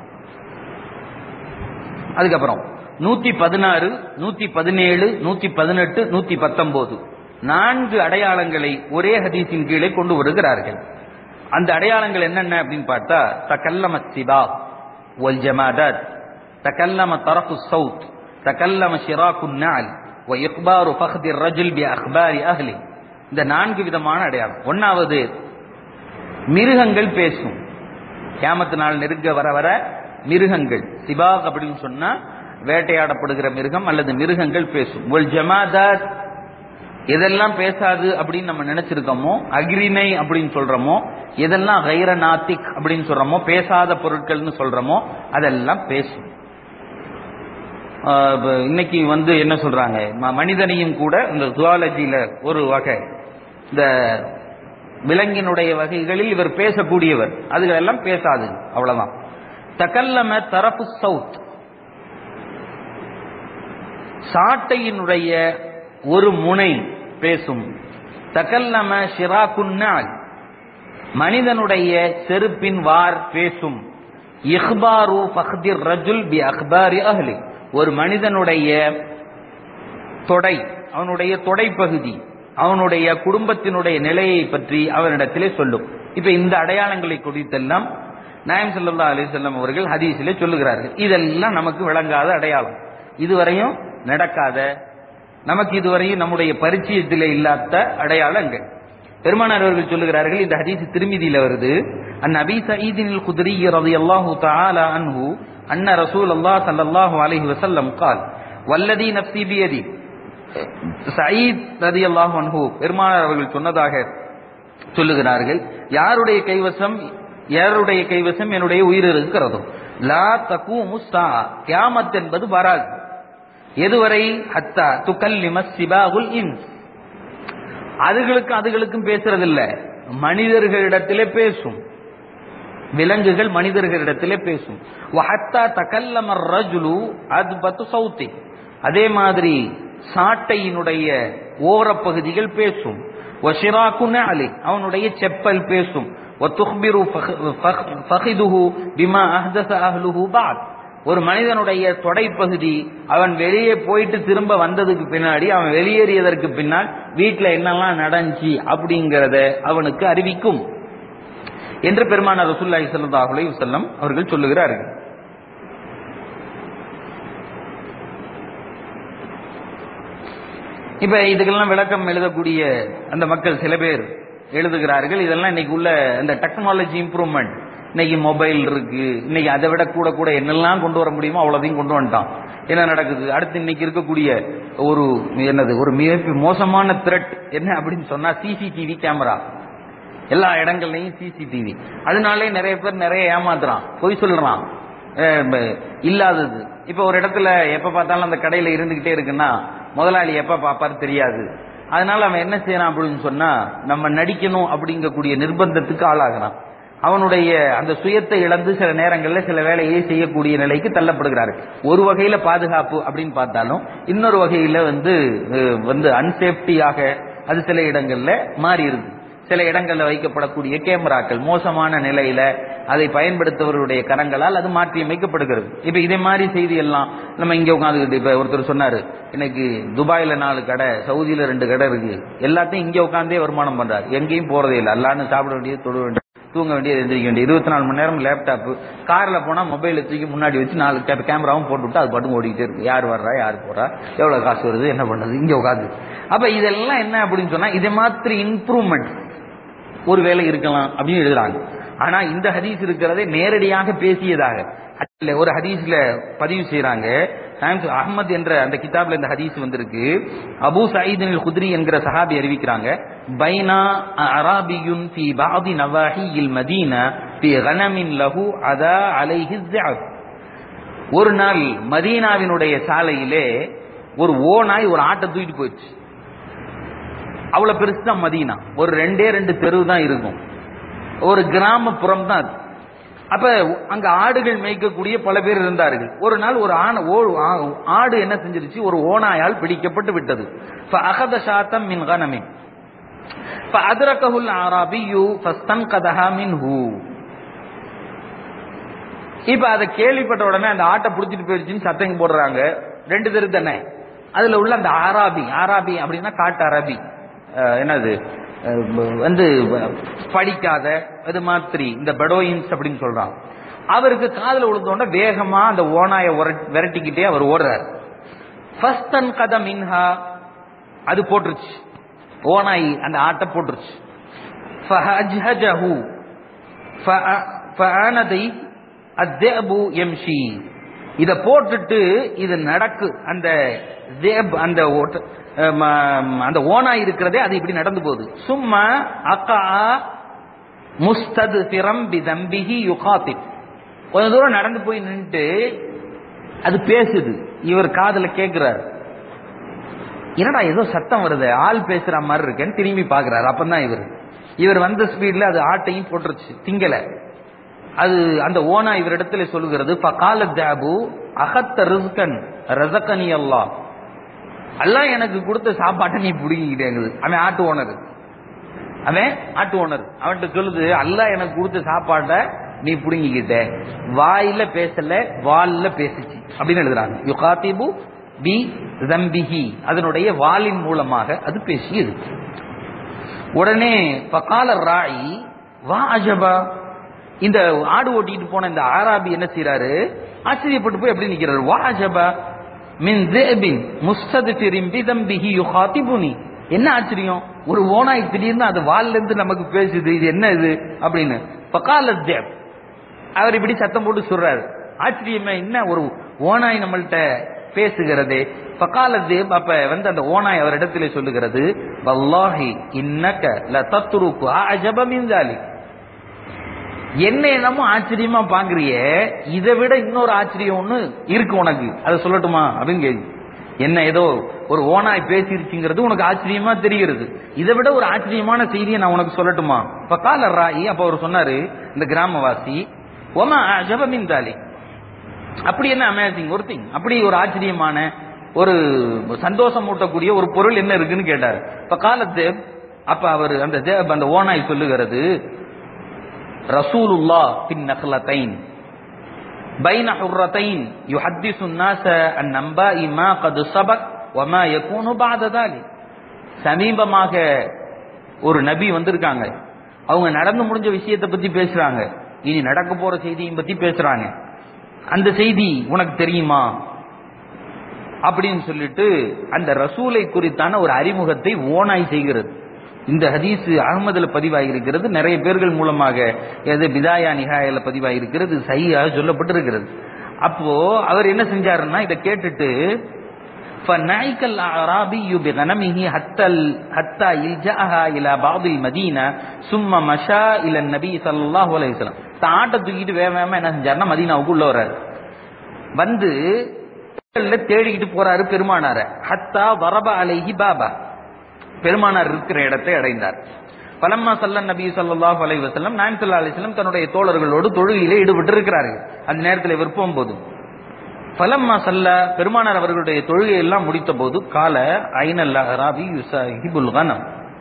அதுக்கப்புறம் நூத்தி பதினாறு நூத்தி பதினேழு நூத்தி பதினெட்டு நூத்தி பத்தொன்பது நான்கு அடையாளங்களை ஒரே ஹதீஸின் கீழே கொண்டு வருகிறார்கள் அந்த அடையாளங்கள் என்னென்ன அப்படின்னு பார்த்தா தகல்லம சிபா ஒல் ஜமாதத் தகல்லம தரஃபு சவுத் தகல்லம ஷிராக்கு நாள் வ இக்பாரு ஃபஹ்தி ரஜுல் பி அக்பாரி அஹ்லி இந்த நான்கு விதமான அடையாளம் ஒன்னாவது மிருகங்கள் பேசும் கியாமத்து நாள் நெருங்க வர வர மிருகங்கள் சிபாக் அப்படின்னு சொன்னா வேட்டையாடப்படுகிற மிருகம் அல்லது மிருகங்கள் பேசும் ஒல் ஜமாதாத் எதெல்லாம் பேசாது அப்படின்னு நம்ம நினைச்சிருக்கோமோ அக்ரிணை அப்படின்னு சொல்றோமோ எதெல்லாம் கைர நாத்திக் அப்படின்னு சொல்றோமோ பேசாத பொருட்கள்னு சொல்றோமோ அதெல்லாம் பேசும் ஆஹ் இப்ப இன்னைக்கு வந்து என்ன சொல்றாங்க ம- மனிதனையும் கூட இந்த ஜுவாலஜியில ஒரு வகை இந்த விலங்கினுடைய வகைகளில் இவர் பேசக்கூடியவர் அதுகள் எல்லாம் பேசாது அவ்வளவுதான் தகல்லம தரப்பு சவுத் சாட்டையினுடைய ஒரு முனை பேசும் தகல்லம ஷிராக்குன்னாள் மனிதனுடைய செருப்பின் வார் பேசும் இஹ்பாரு ஃபஹ்திர் ரஜுல் பி அக்பாரி அஹ்லி ஒரு மனிதனுடைய தொடை அவனுடைய தொடை பகுதி அவனுடைய குடும்பத்தினுடைய நிலையை பற்றி அவனிடத்திலே சொல்லும் இப்ப இந்த அடையாளங்களை குறித்தெல்லாம் நாயம் சல்லா அலிசல்லம் அவர்கள் ஹதீஸிலே சொல்லுகிறார்கள் இதெல்லாம் நமக்கு விளங்காத அடையாளம் இதுவரையும் நடக்காத நமக்கு இதுவரையும் நம்முடைய பரிச்சயத்திலே இல்லாத அடையாளங்கள் பெருமானார் அவர்கள் சொல்லுகிறார்கள் இந்த ஹதீஸ் திருமிதியில வருது அன் அபி சயீதின் குதிரி ரலியல்லாஹு தஆலா அன்ஹு அன்ன ரசூல் அல்லாஹ் ஸல்லல்லாஹு அலைஹி வஸல்லம் قال வல்லதி நஃப்சி பியதி சயீத் ரலியல்லாஹு அன்ஹு பெருமானார் அவர்கள் சொன்னதாக சொல்லுகிறார்கள் யாருடைய கைவசம் யாருடைய கைவசம் என்னுடைய உயிர் இருக்கிறதோ லா தகூமு ஸா கியாமத் என்பது வராது எதுவரை ஹத்தா துகல்லிம சிபாகுல் இன்ஸ் அதுகளுக்கு அதுகளுக்கும் பேசுறதில்ல மனிதர்களிடத்திலே பேசும் விலங்குகள் மனிதர்களிடத்திலே பேசும் வஹத்தா தகல்லம ரஜுலு அத்பத்து சௌத்தி அதே மாதிரி சாட்டையினுடைய ஓரப்பகுதிகள் பேசும் வஷிராக்குன அலி அவனுடைய செப்பல் பேசும் وتخبر فخذه بما احدث اهله بعد ஒரு மனிதனுடைய தொடைப்பகுதி அவன் வெளியே போயிட்டு திரும்ப வந்ததுக்கு பின்னாடி அவன் வெளியேறியதற்கு பின்னால் வீட்டுல என்னெல்லாம் நடந்துச்சு அப்படிங்கறத அவனுக்கு அறிவிக்கும் என்று பெருமானார் ரசூல்லாஹி ஸல்லல்லாஹு அலைஹி வஸல்லம் அவர்கள் சொல்லுகிறார்கள் இப்ப இதுக்கெல்லாம் விளக்கம் எழுதக்கூடிய அந்த மக்கள் சில பேர் எழுதுகிறார்கள் இதெல்லாம் இன்னைக்கு உள்ள இந்த டெக்னாலஜி இம்ப்ரூவ்மெண்ட் இன்னைக்கு மொபைல் இருக்கு இன்னைக்கு அதை விட கூட கூட என்னெல்லாம் கொண்டு வர முடியுமோ அவ்வளோதையும் கொண்டு வந்துட்டான் என்ன நடக்குது அடுத்து இன்னைக்கு இருக்கக்கூடிய ஒரு என்னது ஒரு மிக மோசமான த்ரெட் என்ன அப்படின்னு சொன்னா சிசிடிவி கேமரா எல்லா இடங்கள்லையும் சிசிடிவி அதனாலே நிறைய பேர் நிறைய ஏமாத்துறான் பொய் சொல்றான் இல்லாதது இப்ப ஒரு இடத்துல எப்ப பார்த்தாலும் அந்த கடையில இருந்துகிட்டே இருக்குன்னா முதலாளி எப்ப பாப்பாரு தெரியாது அதனால அவன் என்ன செய்யறான் அப்படின்னு சொன்னா நம்ம நடிக்கணும் அப்படிங்கக்கூடிய நிர்பந்தத்துக்கு ஆளாகிறான் அவனுடைய அந்த சுயத்தை இழந்து சில நேரங்கள்ல சில வேலையை செய்யக்கூடிய நிலைக்கு தள்ளப்படுகிறார்கள் ஒரு வகையில பாதுகாப்பு அப்படின்னு பார்த்தாலும் இன்னொரு வகையில வந்து வந்து அன்சேப்டியாக அது சில இடங்கள்ல மாறி இருக்கு சில இடங்கள்ல வைக்கப்படக்கூடிய கேமராக்கள் மோசமான நிலையில அதை பயன்படுத்துவர்களுடைய கரங்களால் அது மாற்றி அமைக்கப்படுகிறது இப்ப இதே மாதிரி செய்தி எல்லாம் நம்ம இங்க உட்காந்துக்கிட்டு இப்ப ஒருத்தர் சொன்னாரு இன்னைக்கு துபாயில நாலு கடை சவுதியில ரெண்டு கடை இருக்கு எல்லாத்தையும் இங்க உட்காந்தே வருமானம் பண்றாரு எங்கேயும் போறதே இல்லை எல்லாரும் சாப்பிட வேண்டியது தொழ வேண்டியது தூங்க வேண்டியது எந்திரிக்க வேண்டியது இருபத்தி நாலு மணி நேரம் லேப்டாப் கார்ல போனா மொபைல் தூக்கி முன்னாடி வச்சு நாலு கேமராவும் போட்டு விட்டு அது பாட்டு ஓடிக்கிட்டே இருக்கு யார் வர்றா யார் போறா எவ்வளவு காசு வருது என்ன பண்றது இங்க உட்காந்து அப்ப இதெல்லாம் என்ன அப்படின்னு சொன்னா இதே மாதிரி இம்ப்ரூவ்மெண்ட் ஒரு வேலை இருக்கலாம் அப்படின்னு எழுதுறாங்க ஆனா இந்த ஹதீஸ் இருக்கிறதே நேரடியாக பேசியதாக ஒரு ஹதீஸ்ல பதிவு செய்யறாங்க அஹமது என்ற அந்த கிதாப்ல இந்த ஹதீஸ் வந்திருக்கு அபு சயீதின் குத்ரி என்கிற சஹாபி அறிவிக்கிறாங்க பைனா அராபியுன் ஃபி பாதி நவாஹி இல் மதீனா ஃபி கனமின் லஹு அதா அலைஹி ஒரு நாள் மதீனாவினுடைய சாலையிலே ஒரு ஓனாய் ஒரு ஆட்டை தூக்கிட்டு போயிடுச்சு அவ்வளவு பெருசு தான் மதீனா ஒரு ரெண்டே ரெண்டு தெரு தான் இருக்கும் ஒரு கிராமப்புறம் தான் அது அப்ப அங்க ஆடுகள் மேய்க்கக்கூடிய பல பேர் இருந்தார்கள் ஒரு நாள் ஒரு ஆண ஆடு என்ன செஞ்சிருச்சு ஒரு ஓனாயால் பிடிக்கப்பட்டு விட்டது அகத சாத்தம் மின் கனமின் அதிரகஹுல் ஆராபியு ஃபஸ்தன் கதஹா மின் ஹூ இப்ப அதை கேள்விப்பட்ட உடனே அந்த ஆட்டை பிடிச்சிட்டு போயிடுச்சுன்னு சத்தம் போடுறாங்க ரெண்டு தெரு தானே அதுல உள்ள அந்த ஆராபி ஆராபி அப்படின்னா காட்டு அரபி என்னது வந்து படிக்காத இது மாதிரி இந்த பெடோயின்ஸ் அப்படின்னு சொல்றான் அவருக்கு காதல விழுந்தோட வேகமா அந்த ஓனாய விரட்டிக்கிட்டே அவர் ஓடுறார் ஃபஸ்தன் கத மின்ஹா அது போட்டுருச்சு ஓனாய் அந்த ஆட்டை போட்டுருச்சு ஃபஹஜஹு ஃபஅனதை அத்தேபு எம்ஷி இத போட்டுட்டு இது நடக்கு அந்த தேப் அந்த அந்த ஓனாய் இருக்கிறதே அது இப்படி நடந்து போகுது சும்மா அக்கா முஸ்தது திறம் பிதம்பிஹி யுகாத்தி கொஞ்ச தூரம் நடந்து போய் நின்றுட்டு அது பேசுது இவர் காதல கேட்கிறார் என்னடா ஏதோ சத்தம் வருது ஆள் பேசுற மாதிரி இருக்கேன்னு திரும்பி பாக்குறாரு அப்பதான் இவர் இவர் வந்த ஸ்பீட்ல அது ஆட்டையும் போட்டுருச்சு திங்கல அது அந்த ஓனா இவரிடத்துல சொல்லுகிறது பகால தாபு அகத்த ரிஸ்கன் ரசக்கனி அல்லா எல்லாம் எனக்கு கொடுத்த சாப்பாட்டை நீ பிடிங்கிட்டேங்குது அவன் ஆட்டு ஓனர் அவன் ஆட்டு ஓனர் அவன்கிட்ட சொல்லுது அல்ல எனக்கு கொடுத்த சாப்பாட்டை நீ புடுங்கிக்கிட்ட வாயில பேசல வால்ல பேசிச்சு அப்படின்னு எழுதுறாங்க யுகாத்திபு பி ஜம்பிஹி அதனுடைய வாளின் மூலமாக அது பேசியது உடனே பகால ராயி வா அஜபா இந்த ஆடு ஓட்டிட்டு போன இந்த ஆராபி என்ன செய்யறாரு ஆச்சரியப்பட்டு போய் எப்படி நிக்கிறாரு வா அஜபா மின் தேபின் முஸ்ததிஃபிரின் பிதம்பிஹி யுகாத்திபுனி என்ன ஆச்சரியம் ஒரு ஓனாய் திடீர்னு அது வால்ல இருந்து நமக்கு பேசுது இது என்ன இது அப்படின்னு பகால தேவ் அவர் இப்படி சத்தம் போட்டு சொல்றாரு ஆச்சரியமே என்ன ஒரு ஓனாய் நம்மள்ட்ட பேசுகிறதே பகால தேவ் அப்ப வந்து அந்த ஓனாய் அவர் இடத்துல சொல்லுகிறது வல்லாஹி இன்னக ல தத்ருக்கு அஜப மின் ذلك என்ன என்னமோ ஆச்சரியமா பாக்குறியே இதை விட இன்னொரு ஆச்சரியம் ஒண்ணு இருக்கு உனக்கு அதை சொல்லட்டுமா அப்படின்னு கேள்வி என்ன ஏதோ ஒரு ஓனாய் பேசிருச்சுங்கிறது உனக்கு ஆச்சரியமா தெரிகிறது இதை விட ஒரு ஆச்சரியமான செய்தியை நான் உனக்கு சொல்லட்டுமா இப்ப கால ராயி அப்ப அவர் சொன்னாரு இந்த கிராமவாசி ஒமா ஜபமின் தாலி அப்படி என்ன அமேசிங் ஒரு திங் அப்படி ஒரு ஆச்சரியமான ஒரு சந்தோஷம் ஊட்டக்கூடிய ஒரு பொருள் என்ன இருக்குன்னு கேட்டார் இப்ப காலத்து அப்ப அவர் அந்த தேவ் அந்த ஓனாய் சொல்லுகிறது ரசூலுல்லா பின் நகலத்தைன் பைன ஹுர்ரத்தைன் யுஹத்திசு الناس عن نباء ما قد سبق وما يكون بعد ذلك சமீபமாக ஒரு நபி வந்திருக்காங்க அவங்க நடந்து முடிஞ்ச விஷயத்தை பத்தி பேசுறாங்க இனி நடக்க போற செய்தியும் பத்தி பேசுறாங்க அந்த செய்தி உனக்கு தெரியுமா அப்படின்னு சொல்லிட்டு அந்த ரசூலை குறித்தான ஒரு அறிமுகத்தை ஓனாய் செய்கிறது இந்த ஹதீஸ் அகமதுல பதிவாகியிருக்கிறது நிறைய பேர்கள் மூலமாக எது பிதாயா நிகாயில பதிவாகியிருக்கிறது சரியாக சொல்லப்பட்டிருக்கிறது அப்போ அவர் என்ன செஞ்சாருன்னா இதை கேட்டுட்டு فنعك الأعرابي بغنمه حتى حتى إلجأها إلى بعض المدينة ثم مشى إلى النبي صلى الله عليه وسلم தாட்டை தூக்கிட்டு வேக வேகமா என்ன செஞ்சாருன்னா மதீனாவுக்கு உள்ள வர்றாரு வந்து தேடிக்கிட்டு போறாரு பெருமானார ஹத்தா வரப அலைஹி பாபா பெருமானார் இருக்கிற இடத்தை அடைந்தார் பலம்மா சல்லன் நபி ஸல்லல்லாஹு அலைஹி வஸல்லம் நாயகம் ஸல்லல்லாஹு அலைஹி வஸல்லம் தன்னுடைய தோழர்களோடு தொழுகையிலே ஈடுபட்டு இருக்கிறார்கள் அந்த நேரத்தில் இவர் போகும்போது பலம்மா சல்ல பெருமானார் அவர்களுடைய தொழுகை எல்லாம் முடித்த போது கால ஐனல் அஹராபி யுசாஹிபுல் கனம்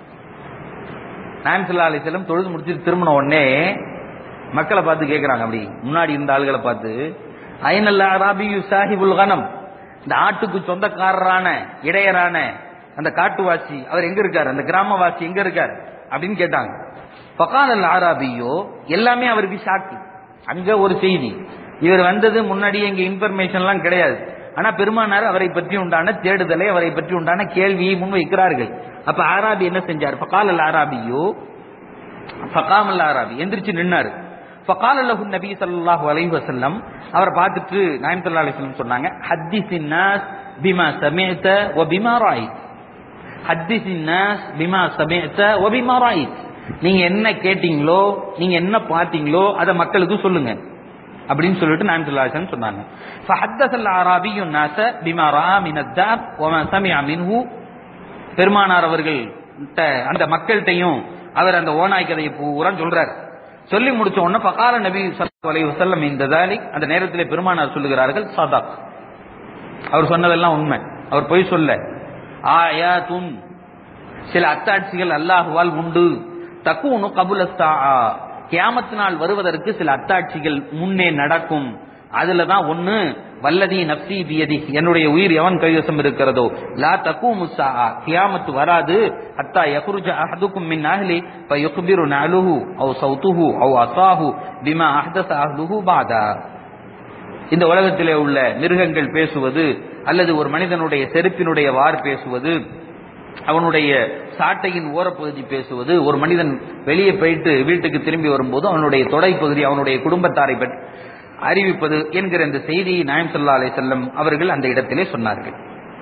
நாயகம் ஸல்லல்லாஹு அலைஹி வஸல்லம் தொழுது முடிச்சிட்டு திரும்பின உடனே மக்களை பார்த்து கேட்கறாங்க அப்படி முன்னாடி இருந்த ஆளுகளை பார்த்து ஐனல் அஹராபி யுசாஹிபுல் கனம் இந்த ஆட்டுக்கு சொந்தக்காரரான இடையரான அந்த காட்டுவாசி அவர் எங்க இருக்காரு அந்த கிராமவாசி எங்க இருக்காரு அப்படின்னு கேட்டாங்க பகானல் ஆராபியோ எல்லாமே அவருக்கு ஷாக்கு அங்க ஒரு செய்தி இவர் வந்தது முன்னாடியே இங்க இன்ஃபர்மேஷன் எல்லாம் கிடையாது ஆனா பெருமானார் அவரை பற்றி உண்டான தேடுதலை அவரை பற்றி உண்டான கேள்வியை முன்வைக்கிறார்கள் அப்ப ஆராபி என்ன செஞ்சார் பகால் ஆராபியோ ஃபகாமல் ஆராபி எந்திரிச்சு நின்னாரு ஃபகால் அல்லாஹு நபி ஸல்லல்லாஹு அலைஹி வஸல்லம் அவரை பார்த்துட்டு நாயம் ஸல்லல்லாஹு அலைஹி வஸல்லம் சொன்னாங்க ஹத்திஸின் நாஸ் பிமா சமிஅத வ பிமா ராயித் ஹத்திஸின் நாஸ் பிமா சமிஅத வ பிமா ராயித் நீங்க என்ன கேட்டீங்களோ நீங்க என்ன பார்த்தீங்களோ அதை மக்களுக்கு சொல்லுங்க அப்படின்னு சொல்லிட்டு நாயம் ஸல்லல்லாஹு அலைஹி வஸல்லம் சொன்னாங்க ஃபஹத்தஸல் ஆராபியு நாஸ பிமா ரா மின் அத்தாப் வ மா சமிஅ மின்ஹு பெருமானார் அவர்கள் அந்த மக்கள்கிட்டையும் அவர் அந்த ஓனாய் கதையை பூரா சொல்றார் சொல்லி முடிச்ச உடனே பகால நபி ஸல்லல்லாஹு அலைஹி வஸல்லம் இந்த தாலிக் அந்த நேரத்தில் பெருமானார் சொல்லுகிறார்கள் சதாக் அவர் சொன்னதெல்லாம் உண்மை அவர் பொய் சொல்ல ஆயாத்துன் சில அத்தாட்சிகள் அல்லாஹுவால் உண்டு தக்கூனு கபுலஸ்தா கியாமத்து நாள் வருவதற்கு சில அத்தாட்சிகள் முன்னே நடக்கும் அதுல தான் ஒண்ணு வல்லதி நப்சி பியதி என்னுடைய உயிர் எவன் கைவசம் இருக்கிறதோ லா தக்கு முசா கியாமத்து வராது அத்தா யகுருஜ அஹதுக்கும் மின் அஹ்லி ஃபயுக்பிரு நஅலுஹு அவ் சௌத்துஹு அவ் அசாஹு பிமா அஹ்தஸ அஹ்லுஹு பாதா இந்த உலகத்திலே உள்ள மிருகங்கள் பேசுவது அல்லது ஒரு மனிதனுடைய செருப்பினுடைய வார் பேசுவது அவனுடைய சாட்டையின் ஓரப்பகுதி பேசுவது ஒரு மனிதன் வெளியே போயிட்டு வீட்டுக்கு திரும்பி வரும்போது அவனுடைய தொடை பகுதி அவனுடைய குடும்பத்தாரை பற்றி அறிவிப்பது என்கிற இந்த செய்தியை நாயம் சல்லா அலை செல்லம் அவர்கள் அந்த இடத்திலே சொன்னார்கள்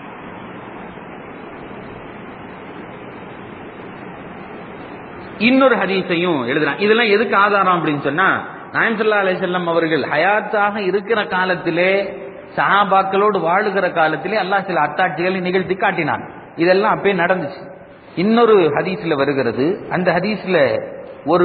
இன்னொரு ஹதீஸையும் எழுதுறான் இதெல்லாம் எதுக்கு ஆதாரம் அப்படின்னு சொன்னா நாயம் சல்லா அலை செல்லம் அவர்கள் ஹயாத்தாக இருக்கிற காலத்திலே சஹாபாக்களோடு வாழுகிற காலத்திலே அல்லாஹ் சில அத்தாட்சிகளை நிகழ்த்தி காட்டினான் இதெல்லாம் அப்பயே நடந்துச்சு இன்னொரு ஹதீஸ்ல வருகிறது அந்த ஹதீஸ்ல ஒரு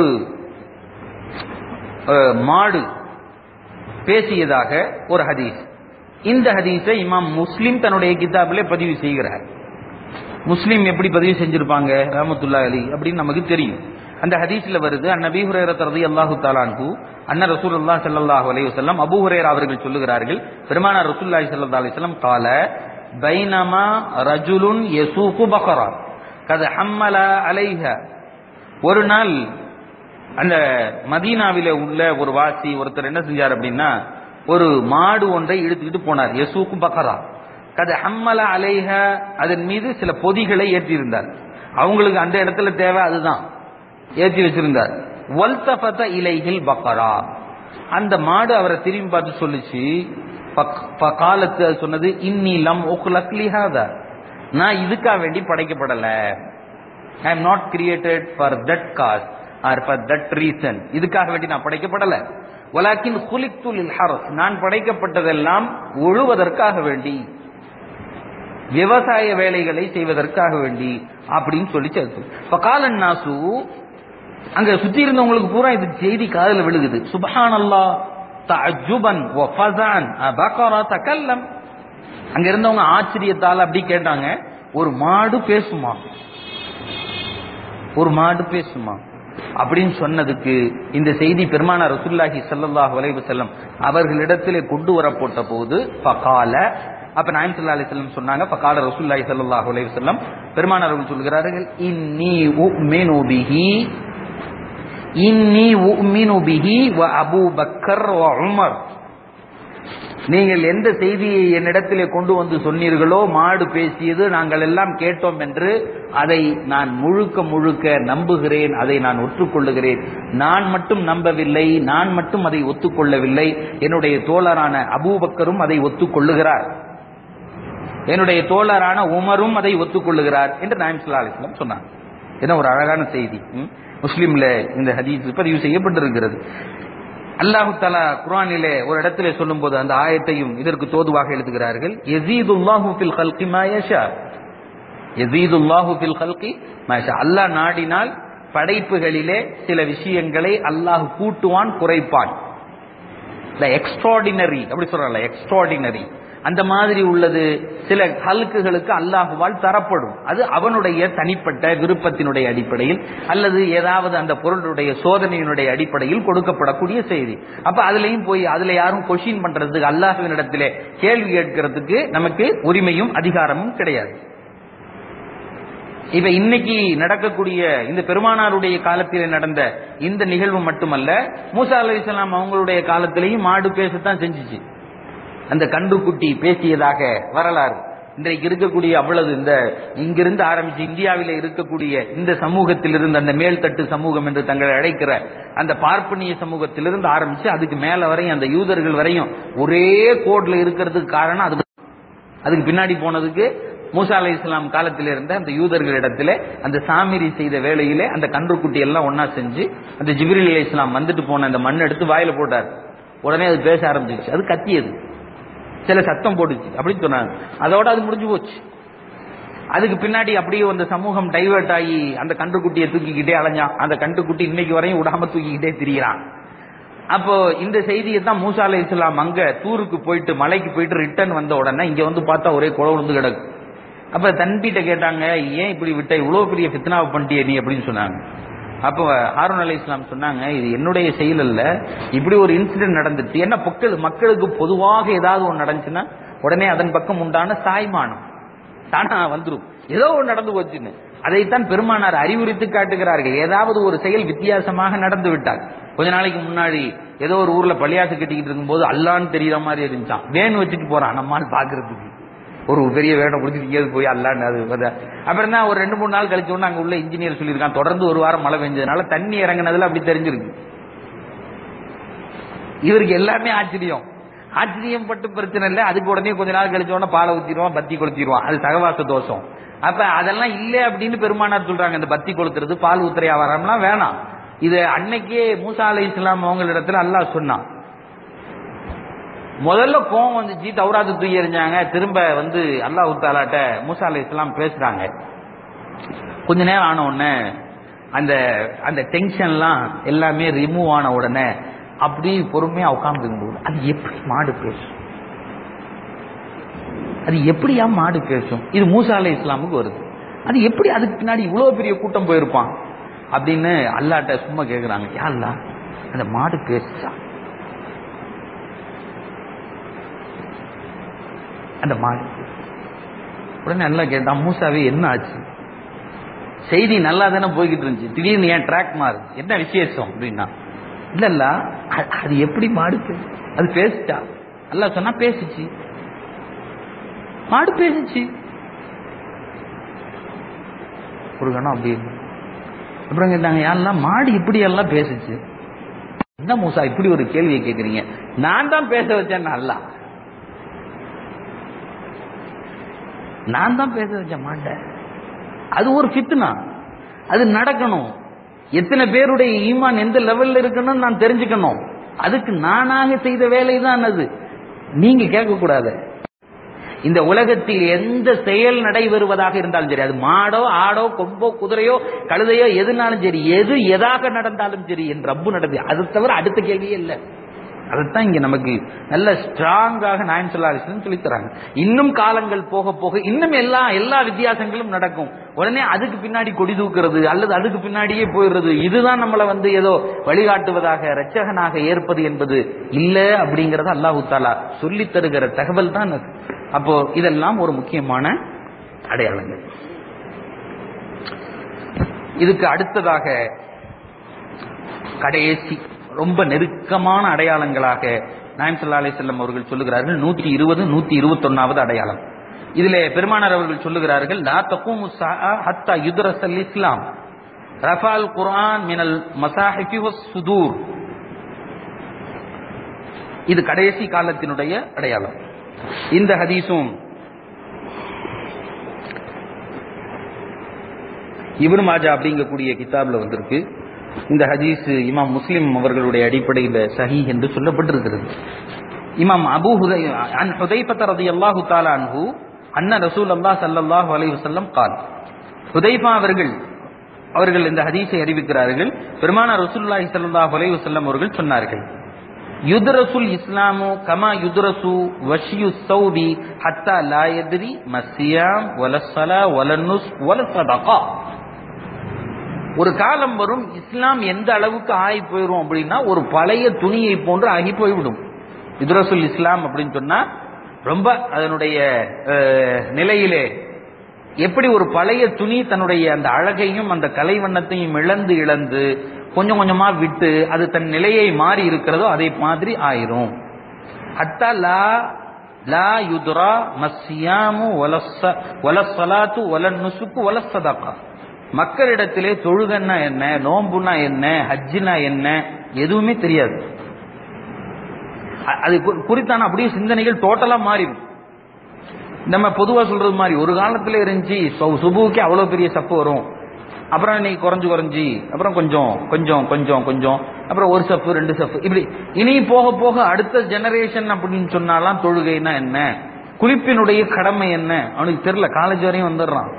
மாடு பேசியதாக ஒரு ஹதீஸ் இந்த ஹதீஸை இமாம் முஸ்லிம் தன்னுடைய கிதாபிலே பதிவு செய்கிறார் முஸ்லிம் எப்படி பதிவு செஞ்சிருப்பாங்க ரஹமத்துல்லா அலி அப்படின்னு நமக்கு தெரியும் அந்த ஹதீஸ்ல வருது அந்நபி ஹுரேரத் ரலியல்லாஹு தஆலாஹு அன்ன ரசூலுல்லாஹ் ஸல்லல்லாஹு அலைஹி வஸல்லம் அபூ ஹுரைரா அவர்கள் சொல்லுகிறார்கள் பெருமானார் ரசூலுல்லாஹி ஸல்லல்லாஹு அலைஹி வஸல்லம் قال பைனமா ரஜுலுன் யசூகு பக்ரா கத ஹம்மல அலைஹா ஒரு நாள் அந்த மதீனாவில உள்ள ஒரு வாசி ஒருத்தர் என்ன செஞ்சார் அப்படின்னா ஒரு மாடு ஒன்றை இழுத்துக்கிட்டு போனார் யசூக்கு பக்கரா கத ஹம்மல அலைஹ அதன் மீது சில பொதிகளை ஏற்றியிருந்தார் அவங்களுக்கு அந்த இடத்துல தேவை அதுதான் ஏற்றி வச்சிருந்தார் வல்தஃபத இலைஹில் பக்கரா அந்த மாடு அவரை திரும்பி பார்த்து சொல்லுச்சு காலத்து அது சொன்னது இன்னி லம் உக்லக்லிஹாதா நான் இதுக்காக வேண்டி படைக்கப்படல I am not created for that cause or for that reason இதுக்காக வேண்டி நான் படைக்கப்படல வலாக்கின் குலிக்துல் ஹரஸ் நான் படைக்கப்பட்டதெல்லாம் உழுவதற்காக வேண்டி விவசாய வேலைகளை செய்வதற்காக வேண்டி அப்படின்னு சொல்லி இப்ப காலன் நாசு அங்க சுத்தி இருந்தவங்களுக்கு பூரா இது செய்தி காதல விழுகுது சுபஹான் அல்லா தஜுபன் பக்கரா தக்கல்லம் அங்க இருந்தவங்க ஆச்சரியத்தால் அப்படி கேட்டாங்க ஒரு மாடு பேசுமா ஒரு மாடு பேசுமா அப்படின்னு சொன்னதுக்கு இந்த செய்தி பெருமான ரசுல்லாஹி சல்லாஹ் வலைவு செல்லம் அவர்களிடத்திலே கொண்டு வரப்பட்ட போது பகால அப்ப நாயம் சல்லா அலி செல்லம் சொன்னாங்க பகால ரசுல்லாஹி சல்லாஹ் வலைவு செல்லம் பெருமானார் அவர்கள் சொல்கிறார்கள் இன்னி உமினு பிஹி இன்னி உமினு பிஹி வ அபூ பக்கர் வ உமர் நீங்கள் எந்த செய்தியை என்னிடத்திலே கொண்டு வந்து சொன்னீர்களோ மாடு பேசியது நாங்கள் எல்லாம் கேட்டோம் என்று அதை நான் முழுக்க முழுக்க நம்புகிறேன் அதை நான் ஒற்றுக்கொள்ளுகிறேன் நான் மட்டும் நம்பவில்லை நான் மட்டும் அதை ஒத்துக்கொள்ளவில்லை என்னுடைய தோழரான அபூபக்கரும் அதை ஒத்துக்கொள்ளுகிறார் என்னுடைய தோழரான உமரும் அதை ஒத்துக்கொள்ளுகிறார் என்று நாயம் சுல்லா அலிஸ்லாம் சொன்னார் என்ன ஒரு அழகான செய்தி முஸ்லீம்ல இந்த ஹதீஸ் பதிவு செய்யப்பட்டிருக்கிறது அல்லாஹு தலா குரானிலே ஒரு இடத்திலே சொல்லும் போது அந்த ஆயத்தையும் இதற்கு தோதுவாக எழுதுகிறார்கள் எசீதுல்லாஹு ஃபில் ஹல்கி மாயஷா எசீதுல்லாஹு ஃபில் ஹல்கி மாயஷா அல்லாஹ் நாடினால் படைப்புகளிலே சில விஷயங்களை அல்லாஹ் கூட்டுவான் குறைப்பான் எக்ஸ்ட்ராடினரி அப்படி சொல்றல எக்ஸ்ட்ராடினரி அந்த மாதிரி உள்ளது சில ஹல்குகளுக்கு அல்லாஹுவால் தரப்படும் அது அவனுடைய தனிப்பட்ட விருப்பத்தினுடைய அடிப்படையில் அல்லது ஏதாவது அந்த பொருளுடைய சோதனையினுடைய அடிப்படையில் கொடுக்கப்படக்கூடிய செய்தி அப்ப அதுலயும் போய் அதுல யாரும் கொஷின் பண்றதுக்கு அல்லாஹுவினிடத்திலே கேள்வி கேட்கறதுக்கு நமக்கு உரிமையும் அதிகாரமும் கிடையாது இப்ப இன்னைக்கு நடக்கக்கூடிய இந்த பெருமானாருடைய காலத்தில் நடந்த இந்த நிகழ்வு மட்டுமல்ல மூசா அலி இஸ்லாம் அவங்களுடைய காலத்திலையும் மாடு பேசத்தான் செஞ்சுச்சு அந்த கன்றுக்குட்டி பேசியதாக வரலாறு இன்றைக்கு இருக்கக்கூடிய அவ்வளவு இந்த இங்கிருந்து ஆரம்பிச்சு இந்தியாவில இருக்கக்கூடிய இந்த சமூகத்திலிருந்து அந்த மேல்தட்டு சமூகம் என்று தங்களை அழைக்கிற அந்த பார்ப்பனிய சமூகத்திலிருந்து ஆரம்பிச்சு அதுக்கு மேல வரையும் அந்த யூதர்கள் வரையும் ஒரே கோட்ல இருக்கிறதுக்கு காரணம் அது அதுக்கு பின்னாடி போனதுக்கு மூசா அலை இஸ்லாம் காலத்தில் இருந்த அந்த யூதர்களிடத்துல அந்த சாமிரி செய்த வேலையிலே அந்த கன்றுக்குட்டி எல்லாம் ஒன்னா செஞ்சு அந்த ஜிபிரில் அலி இஸ்லாம் வந்துட்டு போன அந்த மண் எடுத்து வாயில போட்டார் உடனே அது பேச ஆரம்பிச்சிச்சு அது கத்தியது சில சத்தம் போட்டுச்சு அப்படின்னு சொன்னாங்க அதோட அது முடிஞ்சு போச்சு அதுக்கு பின்னாடி அப்படியே அந்த சமூகம் டைவர்ட் ஆகி அந்த கன்றுக்குட்டியை தூக்கிக்கிட்டே அலைஞ்சான் அந்த கன்றுக்குட்டி இன்னைக்கு வரையும் விடாம தூக்கிக்கிட்டே திரியிறான் அப்போ இந்த செய்தியை தான் மூசா அலை இஸ்லாம் அங்க தூருக்கு போயிட்டு மலைக்கு போயிட்டு ரிட்டர்ன் வந்த உடனே இங்க வந்து பார்த்தா ஒரே குழ விழுந்து கிடக்கு அப்ப தன்பிட்ட கேட்டாங்க ஏன் இப்படி விட்ட இவ்வளவு பெரிய ஃபித்னாவை பண்ணிட்டிய நீ அப்படின்னு சொன்னாங்க அப்போ ஹாரூன் அலி இஸ்லாம் சொன்னாங்க இது என்னுடைய செயல் அல்ல இப்படி ஒரு இன்சிடென்ட் நடந்துச்சு என்ன மக்கள் மக்களுக்கு பொதுவாக ஏதாவது ஒன்று நடந்துச்சுன்னா உடனே அதன் பக்கம் உண்டான சாய்மானம் தானா வந்துரும் ஏதோ ஒன்று நடந்து போச்சுன்னு அதைத்தான் பெருமானார் அறிவுறுத்தி காட்டுகிறார்கள் ஏதாவது ஒரு செயல் வித்தியாசமாக நடந்து விட்டால் கொஞ்ச நாளைக்கு முன்னாடி ஏதோ ஒரு ஊர்ல பள்ளியாசு கட்டிக்கிட்டு இருக்கும்போது அல்லான்னு தெரியற மாதிரி இருந்துச்சான் வேன் வச்சுட்டு போறான் நம்மால் பாக்குறதுக்கு ஒரு பெரிய வேடம் கொடுத்து இங்கேயாவது போய் அல்லான்னு அது அப்புறம் தான் ஒரு ரெண்டு மூணு நாள் கழிச்ச உடனே அங்க உள்ள இன்ஜினியர் சொல்லியிருக்கான் தொடர்ந்து ஒரு வாரம் மழை பெஞ்சதுனால தண்ணி இறங்குனதுல அப்படி தெரிஞ்சிருக்கு இவருக்கு எல்லாமே ஆச்சரியம் ஆச்சரியம் பட்டு பிரச்சனை இல்லை அதுக்கு உடனே கொஞ்ச நாள் கழிச்ச உடனே பாலை ஊத்திடுவான் பத்தி கொளுத்திடுவான் அது சகவாச தோஷம் அப்ப அதெல்லாம் இல்லை அப்படின்னு பெருமானார் சொல்றாங்க இந்த பத்தி கொளுத்துறது பால் ஊத்துறையா வராமலாம் வேணாம் இது அன்னைக்கே மூசா அலை இஸ்லாம் அவங்களிடத்துல அல்லாஹ் சொன்னான் முதல்ல கோவம் வந்துச்சு தௌராத்து தூக்கி எறிஞ்சாங்க திரும்ப வந்து அல்லாஹ் தாலாட்ட மூசா அலை இஸ்லாம் பேசுறாங்க கொஞ்ச நேரம் ஆன உடனே அந்த அந்த டென்ஷன்லாம் எல்லாமே ரிமூவ் ஆன உடனே அப்படி பொறுமையா உட்கார்ந்து அது எப்படி மாடு பேசும் அது எப்படியா மாடு பேசும் இது மூசா அலை இஸ்லாமுக்கு வருது அது எப்படி அதுக்கு பின்னாடி இவ்வளவு பெரிய கூட்டம் போயிருப்பான் அப்படின்னு அல்லாட்ட சும்மா கேக்குறாங்க யா அல்லா அந்த மாடு பேசுச்சா அந்த மாடு உடனே நல்லா கேட்டான் மூசாவே என்ன ஆச்சு செய்தி நல்லா தானே போய்கிட்டு இருந்துச்சு திடீர்னு ஏன் ட்ராக் மாறு என்ன விசேஷம் அப்படின்னா இல்ல இல்ல அ- அது எப்படி மாடு பே- அது பேசுச்சா அல்லா சொன்னா பேசுச்சு மாடு பேசுச்சு ஒரு கணம் அப்படி அப்புறம் கேட்டாங்க யாரெல்லாம் மாடு இப்படி எல்லாம் பேசுச்சு என்ன மூசா இப்படி ஒரு கேள்வியை கேக்குறீங்க நான் தான் பேச வச்சேன் அல்ல நான் தான் பேச வச்சேன் மாட்டேன் அது ஒரு ஃபித்னா அது நடக்கணும் எத்தனை பேருடைய ஈமான் எந்த லெவல்ல இருக்குன்னு நான் தெரிஞ்சுக்கணும் அதுக்கு நானாக செய்த வேலை தான் அது நீங்க கேட்க கூடாது இந்த உலகத்தில் எந்த செயல் நடைபெறுவதாக இருந்தாலும் சரி அது மாடோ ஆடோ கொம்போ குதிரையோ கழுதையோ எதுனாலும் சரி எது எதாக நடந்தாலும் சரி என் ரப்பு நடந்து அது தவிர அடுத்த கேள்வியே இல்லை அதைத்தான் இங்க நமக்கு நல்ல ஸ்ட்ராங்காக நாயன் சொல்லாரிசன் சொல்லி தராங்க இன்னும் காலங்கள் போக போக இன்னும் எல்லா எல்லா வித்தியாசங்களும் நடக்கும் உடனே அதுக்கு பின்னாடி கொடி தூக்குறது அல்லது அதுக்கு பின்னாடியே போயிடுறது இதுதான் நம்மளை வந்து ஏதோ வழிகாட்டுவதாக ரச்சகனாக ஏற்பது என்பது இல்ல அப்படிங்கறத அல்லாஹு தாலா சொல்லித் தருகிற தகவல் தான் அது அப்போ இதெல்லாம் ஒரு முக்கியமான அடையாளங்கள் இதுக்கு அடுத்ததாக கடைசி ரொம்ப நெருக்கமான அடையாளங்களாக நாயம் சல்லா அலிசல்லம் அவர்கள் சொல்லுகிறார்கள் நூத்தி இருபது நூத்தி இருபத்தொன்னாவது அடையாளம் இதிலே பெருமானார் அவர்கள் சொல்லுகிறார்கள் லா தக்கும் ஹத்தா யுதரசல் இஸ்லாம் ரஃபால் குர்ஆன் மினல் மசாஹிஃபி சுதூர் இது கடைசி காலத்தினுடைய அடையாளம் இந்த ஹதீஸும் இப்னு மாஜா அப்படிங்கக்கூடிய கிதாப்ல வந்திருக்கு இந்த ஹதீஸ் இமாம் முஸ்லிம் அவர்களுடைய அடிப்படையில் சஹி என்று சொல்லப்பட்டிருக்கிறது இமாம் அபு ஹுதை அன் ஹுதைபத்த ரலியல்லாஹு தஆலா அன்ஹு அன்ன ரசூல் அல்லாஹ் ஸல்லல்லாஹு அலைஹி வஸல்லம் قال ஹுதைபா அவர்கள் அவர்கள் இந்த ஹதீஸை அறிவிக்கிறார்கள் பெருமானா ரசூலுல்லாஹி ஸல்லல்லாஹு அலைஹி வஸல்லம் அவர்கள் சொன்னார்கள் யுத்ரசுல் இஸ்லாமு கமா யுத்ரசு வஷியு சௌபி ஹத்தா லா யத்ரி மஸ்ஸியாம் வலஸ்ஸலா வலன்னுஸ் வலஸ்ஸதகா ஒரு காலம் வரும் இஸ்லாம் எந்த அளவுக்கு ஆகி போயிரும் அப்படின்னா ஒரு பழைய துணியை போன்று ஆகி போய்விடும் இத்ரசுல் இஸ்லாம் அப்படின்னு சொன்னா ரொம்ப அதனுடைய அஹ், நிலையிலே எப்படி ஒரு பழைய துணி தன்னுடைய அந்த அழகையும் அந்த கலைவண்ணத்தையும் இழந்து இழந்து கொஞ்சம் கொஞ்சமா விட்டு அது தன் நிலையை மாறி இருக்கிறதோ அதே மாதிரி ஆயிரும் ஹத்தா லா லா யுத்ரா மஸ்ஸியாமு வலஸ்ஸ வலஸ்ஸலாத்து வலன் நுசுக்கு வலஸ்ஸதகா மக்களிடத்திலே தொழுகன்னா என்ன நோம்புனா என்ன ஹஜ்ஜுனா என்ன எதுவுமே தெரியாது அ- அது கு- குறித்தான அப்படியே சிந்தனைகள் டோட்டலா மாறிடும் நம்ம பொதுவா சொல்றது மாதிரி ஒரு காலத்துல இருந்துச்சு சு- சுபுவுக்கே அவ்வளவு பெரிய சப்பு வரும் அப்புறம் இன்னைக்கு குறைஞ்சு குறைஞ்சி அப்புறம் கொஞ்சம் கொஞ்சம் கொஞ்சம் கொஞ்சம் அப்புறம் ஒரு சப்பு ரெண்டு சப்பு இப்படி இனி போக போக அடுத்த ஜெனரேஷன் அப்படின்னு சொன்னாலாம் தொழுகைனா என்ன குளிப்பினுடைய கடமை என்ன அவனுக்கு தெரியல காலேஜ் வரையும் வந்துடுறான்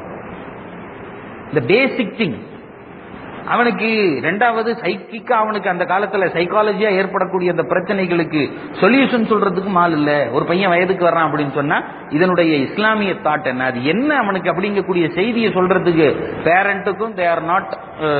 இந்த பேசிக் திங் அவனுக்கு ரெண்டாவது சைக்கிக்கா அவனுக்கு அந்த காலத்துல சைக்காலஜியா ஏற்படக்கூடிய அந்த பிரச்சனைகளுக்கு சொல்யூஷன் சொல்றதுக்கும் ஆள் இல்ல ஒரு பையன் வயதுக்கு வர்றான் அப்படின்னு சொன்னா இதனுடைய இஸ்லாமிய தாட் என்ன அது என்ன அவனுக்கு அப்படிங்கக்கூடிய செய்தியை சொல்றதுக்கு பேரண்ட்டுக்கும் தே ஆர் நாட்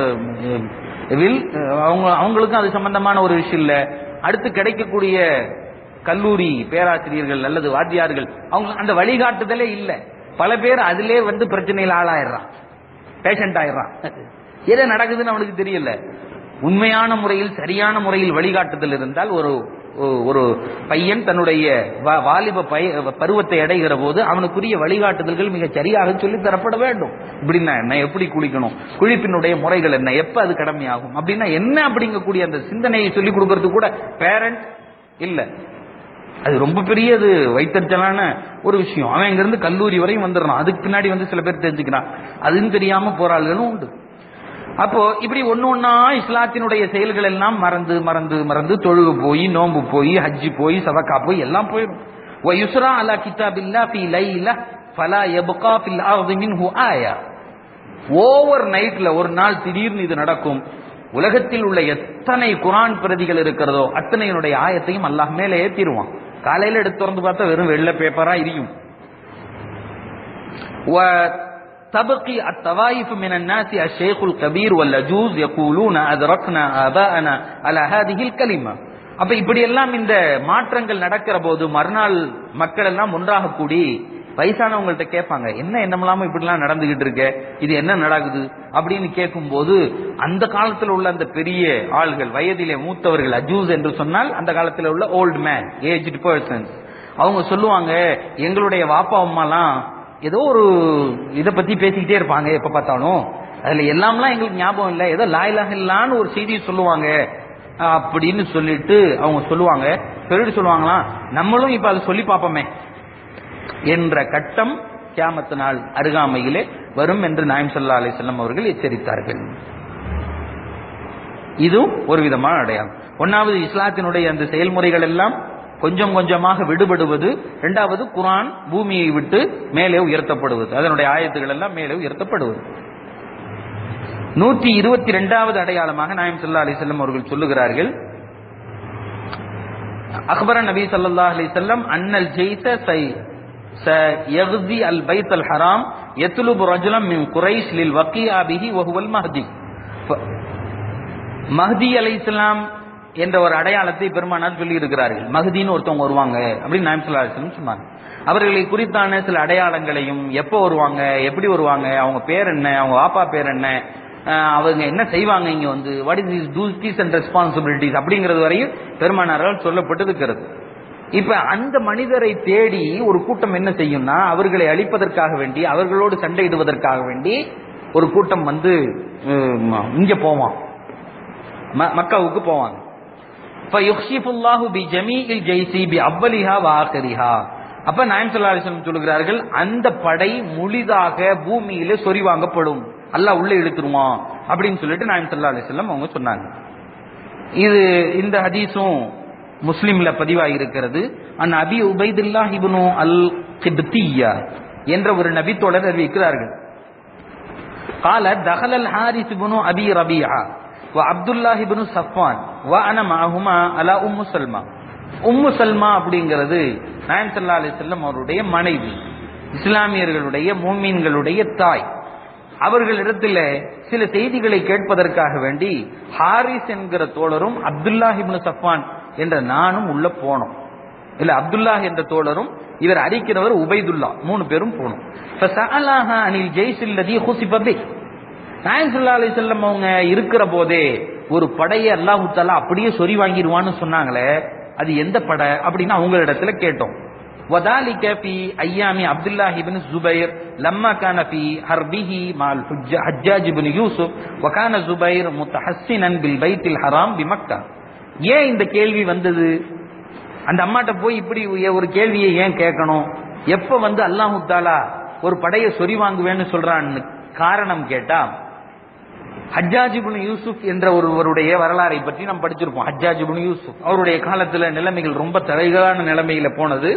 வில் அவங்க அவங்களுக்கும் அது சம்பந்தமான ஒரு விஷயம் இல்ல அடுத்து கிடைக்கக்கூடிய கல்லூரி பேராசிரியர்கள் அல்லது வாத்தியார்கள் அவங்க அந்த வழிகாட்டுதலே இல்ல பல பேர் அதிலே வந்து பிரச்சனையில் ஆளாயிடுறான் பேஷண்ட் ஆயிடுறான் எது நடக்குதுன்னு அவனுக்கு தெரியல உண்மையான முறையில் சரியான முறையில் வழிகாட்டுதல் இருந்தால் ஒரு ஒரு பையன் தன்னுடைய வா- வாலிப பய- பருவத்தை அடைகிற போது அவனுக்குரிய வழிகாட்டுதல்கள் மிக சரியாக சொல்லி தரப்பட வேண்டும் இப்படின்னா என்ன எப்படி குளிக்கணும் குளிப்பினுடைய முறைகள் என்ன எப்ப அது கடமையாகும் அப்படின்னா என்ன அப்படிங்கக்கூடிய அந்த சிந்தனையை சொல்லிக் கொடுக்கறது கூட பேரண்ட் இல்ல அது ரொம்ப பெரியது வைத்தறிச்சலான ஒரு விஷயம் அவன் இங்க இருந்து கல்லூரி வரையும் வந்துடுறான் அதுக்கு பின்னாடி வந்து சில பேர் தெரிஞ்சுக்கிறான் அதுன்னு தெரியாம போராளுகளும் உண்டு அப்போ இப்படி ஒண்ணு ஒண்ணா இஸ்லாத்தினுடைய செயல்கள் எல்லாம் மறந்து மறந்து மறந்து தொழுகு போய் நோன்பு போய் ஹஜ்ஜி போய் சதக்கா போய் எல்லாம் போயிடும் வயுஸ்ரா அலா கிதாபில்லா ஃபி லைல ஃபலா யப்கா ஃபில் அர்தி மின்ஹு ஆயா ஓவர் நைட்ல ஒரு நாள் திடீர்னு இது நடக்கும் உலகத்தில் உள்ள எத்தனை குரான் பிரதிகள் இருக்கிறதோ அத்தனையினுடைய ஆயத்தையும் அல்லாஹ் மேலே ஏத்திடுவான் காலையில எடுத்து திறந்து பார்த்தா வெறும் வெள்ளை பேப்பரா இருக்கும் வ تبقي الطوائف من الناس الشيخ الكبير واللجوز يقولون أدركنا آباءنا على هذه الكلمة அப்ப இப்படி எல்லாம் இந்த மாற்றங்கள் நடக்கிற போது மறுநாள் மக்கள் எல்லாம் ஒன்றாக கூடி வயசானவங்கள்ட்ட கேட்பாங்க என்ன என்னமெல்லாம இப்படிலாம் நடந்துகிட்டு இருக்க இது என்ன நடக்குது அப்படின்னு கேட்கும்போது அந்த காலத்துல உள்ள அந்த பெரிய ஆள்கள் வயதிலே மூத்தவர்கள் அஜூஸ் என்று சொன்னால் அந்த காலத்துல உள்ள ஓல்டு மேன் ஏஜ்டு பர்சன்ஸ் அவங்க சொல்லுவாங்க எங்களுடைய வாப்பா அம்மாலாம் ஏதோ ஒரு இதை பத்தி பேசிக்கிட்டே இருப்பாங்க எப்ப பார்த்தாலும் அதுல எல்லாம்லாம் எங்களுக்கு ஞாபகம் இல்லை ஏதோ லாயிலாக இல்லான்னு ஒரு செய்தியை சொல்லுவாங்க அப்படின்னு சொல்லிட்டு அவங்க சொல்லுவாங்க சொல்லிட்டு சொல்லுவாங்களாம் நம்மளும் இப்ப அதை சொல்லி பார்ப்போமே என்ற கட்டம் கியாமத்து நாள் அருகாமையிலே வரும் என்று நாயம் சல்லா அலி செல்லம் அவர்கள் எச்சரித்தார்கள் இதுவும் ஒரு விதமான அடையாளம் ஒன்னாவது இஸ்லாத்தினுடைய அந்த செயல்முறைகள் எல்லாம் கொஞ்சம் கொஞ்சமாக விடுபடுவது இரண்டாவது குரான் பூமியை விட்டு மேலே உயர்த்தப்படுவது அதனுடைய ஆயத்துகள் எல்லாம் மேலே உயர்த்தப்படுவது நூற்றி இருபத்தி இரண்டாவது அடையாளமாக நாயம் சல்லா அலி செல்லம் அவர்கள் சொல்லுகிறார்கள் அக்பர நபி சல்லா அலி செல்லம் அன்னல் ஜெய்த சை سيغزي البيت الحرام يطلب رجلا من قريش للوقيع به وهو المهدي மஹதி அலை இஸ்லாம் என்ற ஒரு அடையாளத்தை பெருமானார் சொல்லி இருக்கிறார்கள் மஹதின்னு ஒருத்தவங்க வருவாங்க அப்படின்னு நாயம் சல்லா அலிஸ்லம் சொன்னாங்க அவர்களை குறித்தான சில அடையாளங்களையும் எப்போ வருவாங்க எப்படி வருவாங்க அவங்க பேர் என்ன அவங்க வாப்பா பேர் என்ன அவங்க என்ன செய்வாங்க இங்க வந்து what is is duties and responsibilities அப்படிங்கிறது வரையும் பெருமானாரால் சொல்லப்பட்டு இருக்கிறது இப்ப அந்த மனிதரை தேடி ஒரு கூட்டம் என்ன செய்யும்னா அவர்களை அழிப்பதற்காக வேண்டி அவர்களோடு சண்டையிடுவதற்காக வேண்டி ஒரு கூட்டம் வந்து இங்க போவான் மக்காவுக்கு போவாங்க அப்ப நாயம் சொல்லாசனம் சொல்லுகிறார்கள் அந்த படை முழிதாக பூமியில சொறிவாங்கப்படும் அல்ல உள்ள இழுத்துருவான் அப்படின்னு சொல்லிட்டு நாயம் சல்லா அலிஸ்லாம் அவங்க சொன்னாங்க இது இந்த ஹதீஸும் முஸ்லிம்ல பதிவாகி இருக்கிறது அன் அபி உபைதுல்லா இப்னு அல் கிப்தியா என்ற ஒரு நபி தொடர் அறிவிக்கிறார்கள் قال دخل الحارث بن ابي ربيعه وعبد الله بن صفوان وانا معهما على ام سلمى உம்மு சல்மா அப்படிங்கிறது நாயம் சல்லா அலி செல்லம் அவருடைய மனைவி இஸ்லாமியர்களுடைய மூமீன்களுடைய தாய் அவர்களிடத்தில் சில செய்திகளை கேட்பதற்காக வேண்டி ஹாரிஸ் என்கிற தோழரும் அப்துல்லாஹிப்னு சஃபான் என்ற நானும் உள்ள போனோம் இல்ல அப்துல்லாஹ் என்ற தோழரும் இவர் அடிக்கிறவர் உபைதுல்லா மூணு பேரும் போனோம் அனில் ஜெய்சில்லதி ஹுசிபபி நாயன் சுல்லா அலி செல்லம் அவங்க இருக்கிற போதே ஒரு படையை அல்லாஹு தாலா அப்படியே சொறி வாங்கிடுவான்னு சொன்னாங்களே அது எந்த படை அப்படின்னு அவங்களிடத்துல கேட்டோம் وذلك في ايام عبد الله بن الزبير لما كان في حربه مع الحجاج بن يوسف وكان الزبير متحسنا بالبيت الحرام بمكه ஏன் இந்த கேள்வி வந்தது அந்த அம்மாட்ட போய் இப்படி ஒரு கேள்வியை ஏன் கேட்கணும் எப்ப வந்து அல்லாஹு தாலா ஒரு படையை சொறி வாங்குவேன்னு சொல்றான்னு காரணம் கேட்டா ஹஜ்ஜாஜிபுன் யூசுப் என்ற ஒருவருடைய வரலாறை பற்றி நாம் படிச்சிருப்போம் ஹஜ்ஜாஜிபுன் யூசுப் அவருடைய காலத்துல நிலைமைகள் ரொம்ப தலைகளான நிலைமையில போனது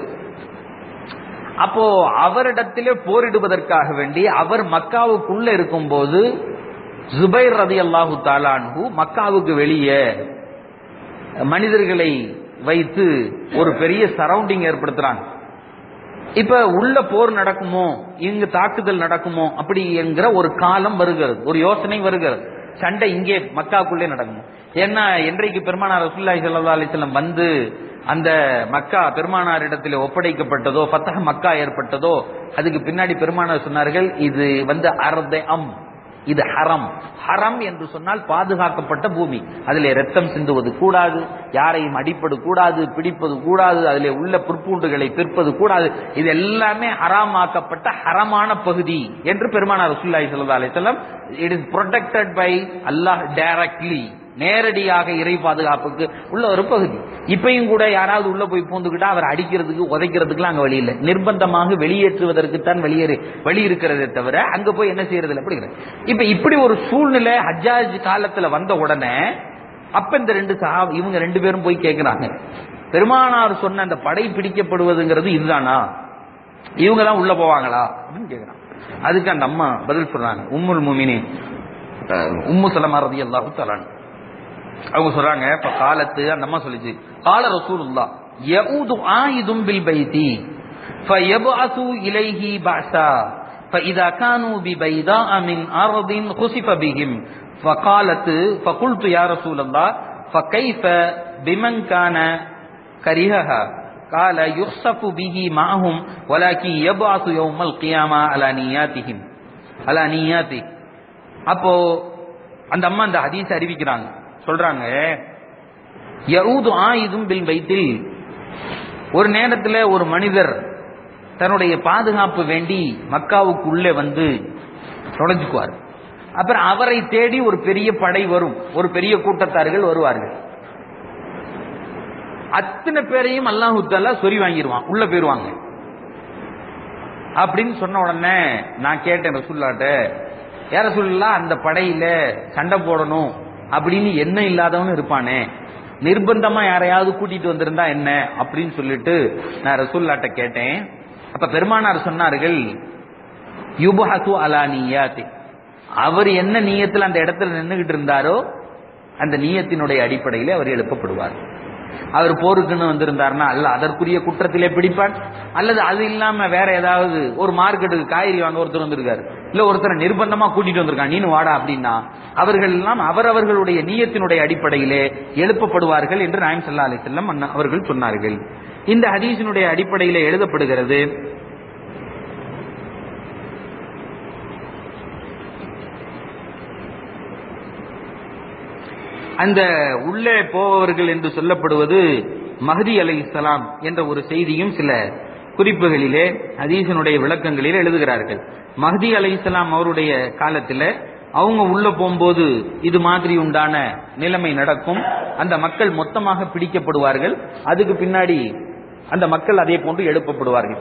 அப்போ அவரிடத்திலே போரிடுவதற்காக வேண்டி அவர் மக்காவுக்குள்ள இருக்கும்போது ஜுபைர் ரதி அல்லாஹு தாலான்ஹு மக்காவுக்கு வெளியே மனிதர்களை வைத்து ஒரு பெரிய சரௌண்டிங் ஏற்படுத்துறாங்க இப்ப உள்ள போர் நடக்குமோ இங்கு தாக்குதல் நடக்குமோ அப்படி என்கிற ஒரு காலம் வருகிறது ஒரு யோசனை வருகிறது சண்டை இங்கே மக்காக்குள்ளே நடக்குமோ ஏன்னா என்றைக்கு பெருமானார் ரசூல்லாய் சல்லா அலிஸ்லம் வந்து அந்த மக்கா பெருமானார் இடத்துல ஒப்படைக்கப்பட்டதோ ஃபத்தக மக்கா ஏற்பட்டதோ அதுக்கு பின்னாடி பெருமானார் சொன்னார்கள் இது வந்து அர்த அம் இது ஹரம் ஹரம் என்று சொன்னால் பாதுகாக்கப்பட்ட பூமி அதிலே ரத்தம் சிந்துவது கூடாது யாரையும் அடிப்பது கூடாது பிடிப்பது கூடாது அதிலே உள்ள புற்பூண்டுகளை பிற்பது கூடாது இது எல்லாமே ஹராமாக்கப்பட்ட ஹரமான பகுதி என்று பெருமானார் ரசூல்லாய் சல்லா அலிசல்லாம் it is protected by Allah directly நேரடியாக இறை பாதுகாப்புக்கு உள்ள ஒரு பகுதி இப்பயும் கூட யாராவது உள்ள போய் பூந்துக்கிட்டா அவர் அடிக்கிறதுக்கு உதைக்கிறதுக்குலாம் அங்க வழி இல்லை நிர்பந்தமாக வெளியேற்றுவதற்குத்தான் வெளியேறு வழி இருக்கிறதே தவிர அங்க போய் என்ன செய்யறது இல்லை அப்படிங்கிற இப்ப இப்படி ஒரு சூழ்நிலை ஹஜ்ஜாஜ் காலத்துல வந்த உடனே அப்ப இந்த ரெண்டு சஹா இவங்க ரெண்டு பேரும் போய் கேட்கிறாங்க பெருமானார் சொன்ன அந்த படை பிடிக்கப்படுவதுங்கிறது இதுதானா இவங்க தான் உள்ள போவாங்களா அப்படின்னு கேட்கிறாங்க அதுக்கு அந்த அம்மா பதில் சொல்றாங்க உம்முல் முமினி உம்மு சலமா ரதி அல்லாஹு தலான் அவங்க சொல்றாங்க இப்ப காலத்து அந்த அம்மா சொல்லிச்சு கால ரசூலுல்லா யஊது ஆயிதும் பில் பைத்தி ஃபயபஅசு இலைஹி பஅஸா فإذا كانوا ببيضاء من أرض خسف بهم فقالت فقلت يا رسول الله فكيف بمن كان كرهها قال يخسف به معهم ولكن يبعث يوم القيامة على نياتهم على نياته அப்போ அந்த அம்மா அந்த ஹதீஸ் அறிவிக்கிறாங்க சொல்றாங்க யஊது ஆயுதும் பில் வைத்தில் ஒரு நேரத்தில் ஒரு மனிதர் தன்னுடைய பாதுகாப்பு வேண்டி மக்காவுக்கு உள்ளே வந்து நுழைஞ்சுக்குவார் அப்புறம் அவரை தேடி ஒரு பெரிய படை வரும் ஒரு பெரிய கூட்டத்தார்கள் வருவார்கள் அத்தனை பேரையும் அல்லாஹு தாலா சொறி வாங்கிடுவான் உள்ள போயிருவாங்க அப்படின்னு சொன்ன உடனே நான் கேட்டேன் ரசுல்லாட்ட யார சொல்லலாம் அந்த படையில சண்டை போடணும் அப்படின்னு என்ன இல்லாதவனு இருப்பானே நிர்பந்தமா யாரையாவது கூட்டிட்டு வந்திருந்தா என்ன அப்படின்னு சொல்லிட்டு நான் ரசூல்லாட்ட கேட்டேன் அப்ப பெருமானார் சொன்னார்கள் யுபஹசு அலா நீயாத்தி அவர் என்ன நீயத்தில் அந்த இடத்துல நின்றுகிட்டு இருந்தாரோ அந்த நீயத்தினுடைய அடிப்படையில் அவர் எழுப்பப்படுவார் அவர் போருக்குன்னு வந்திருந்தார்னா அல்ல அதற்குரிய குற்றத்திலே பிடிப்பான் அல்லது அது இல்லாம வேற ஏதாவது ஒரு மார்க்கெட்டுக்கு காய்கறி வாங்க ஒருத்தர் வந்திருக்காரு இல்ல ஒருத்தரை நிர்பந்தமா கூட்டிட்டு வந்திருக்கான் நீனு வாடா அப்படின்னா அவர்கள் எல்லாம் அவரவர்களுடைய நீயத்தினுடைய அடிப்படையிலே எழுப்பப்படுவார்கள் என்று நாயம் சல்லா அலி செல்லம் அவர்கள் சொன்னார்கள் இந்த ஹதீஸினுடைய அடிப்படையில் எழுதப்படுகிறது அந்த உள்ளே போபவர்கள் என்று சொல்லப்படுவது மஹதி அலை இஸ்லாம் என்ற ஒரு செய்தியும் சில குறிப்புகளிலே ஹதீசனுடைய விளக்கங்களில் எழுதுகிறார்கள் மஹதி அலை இஸ்லாம் அவருடைய காலத்தில் அவங்க உள்ள போகும்போது இது மாதிரி உண்டான நிலைமை நடக்கும் அந்த மக்கள் மொத்தமாக பிடிக்கப்படுவார்கள் அதுக்கு பின்னாடி அந்த மக்கள் அதே போன்று எழுப்பப்படுவார்கள்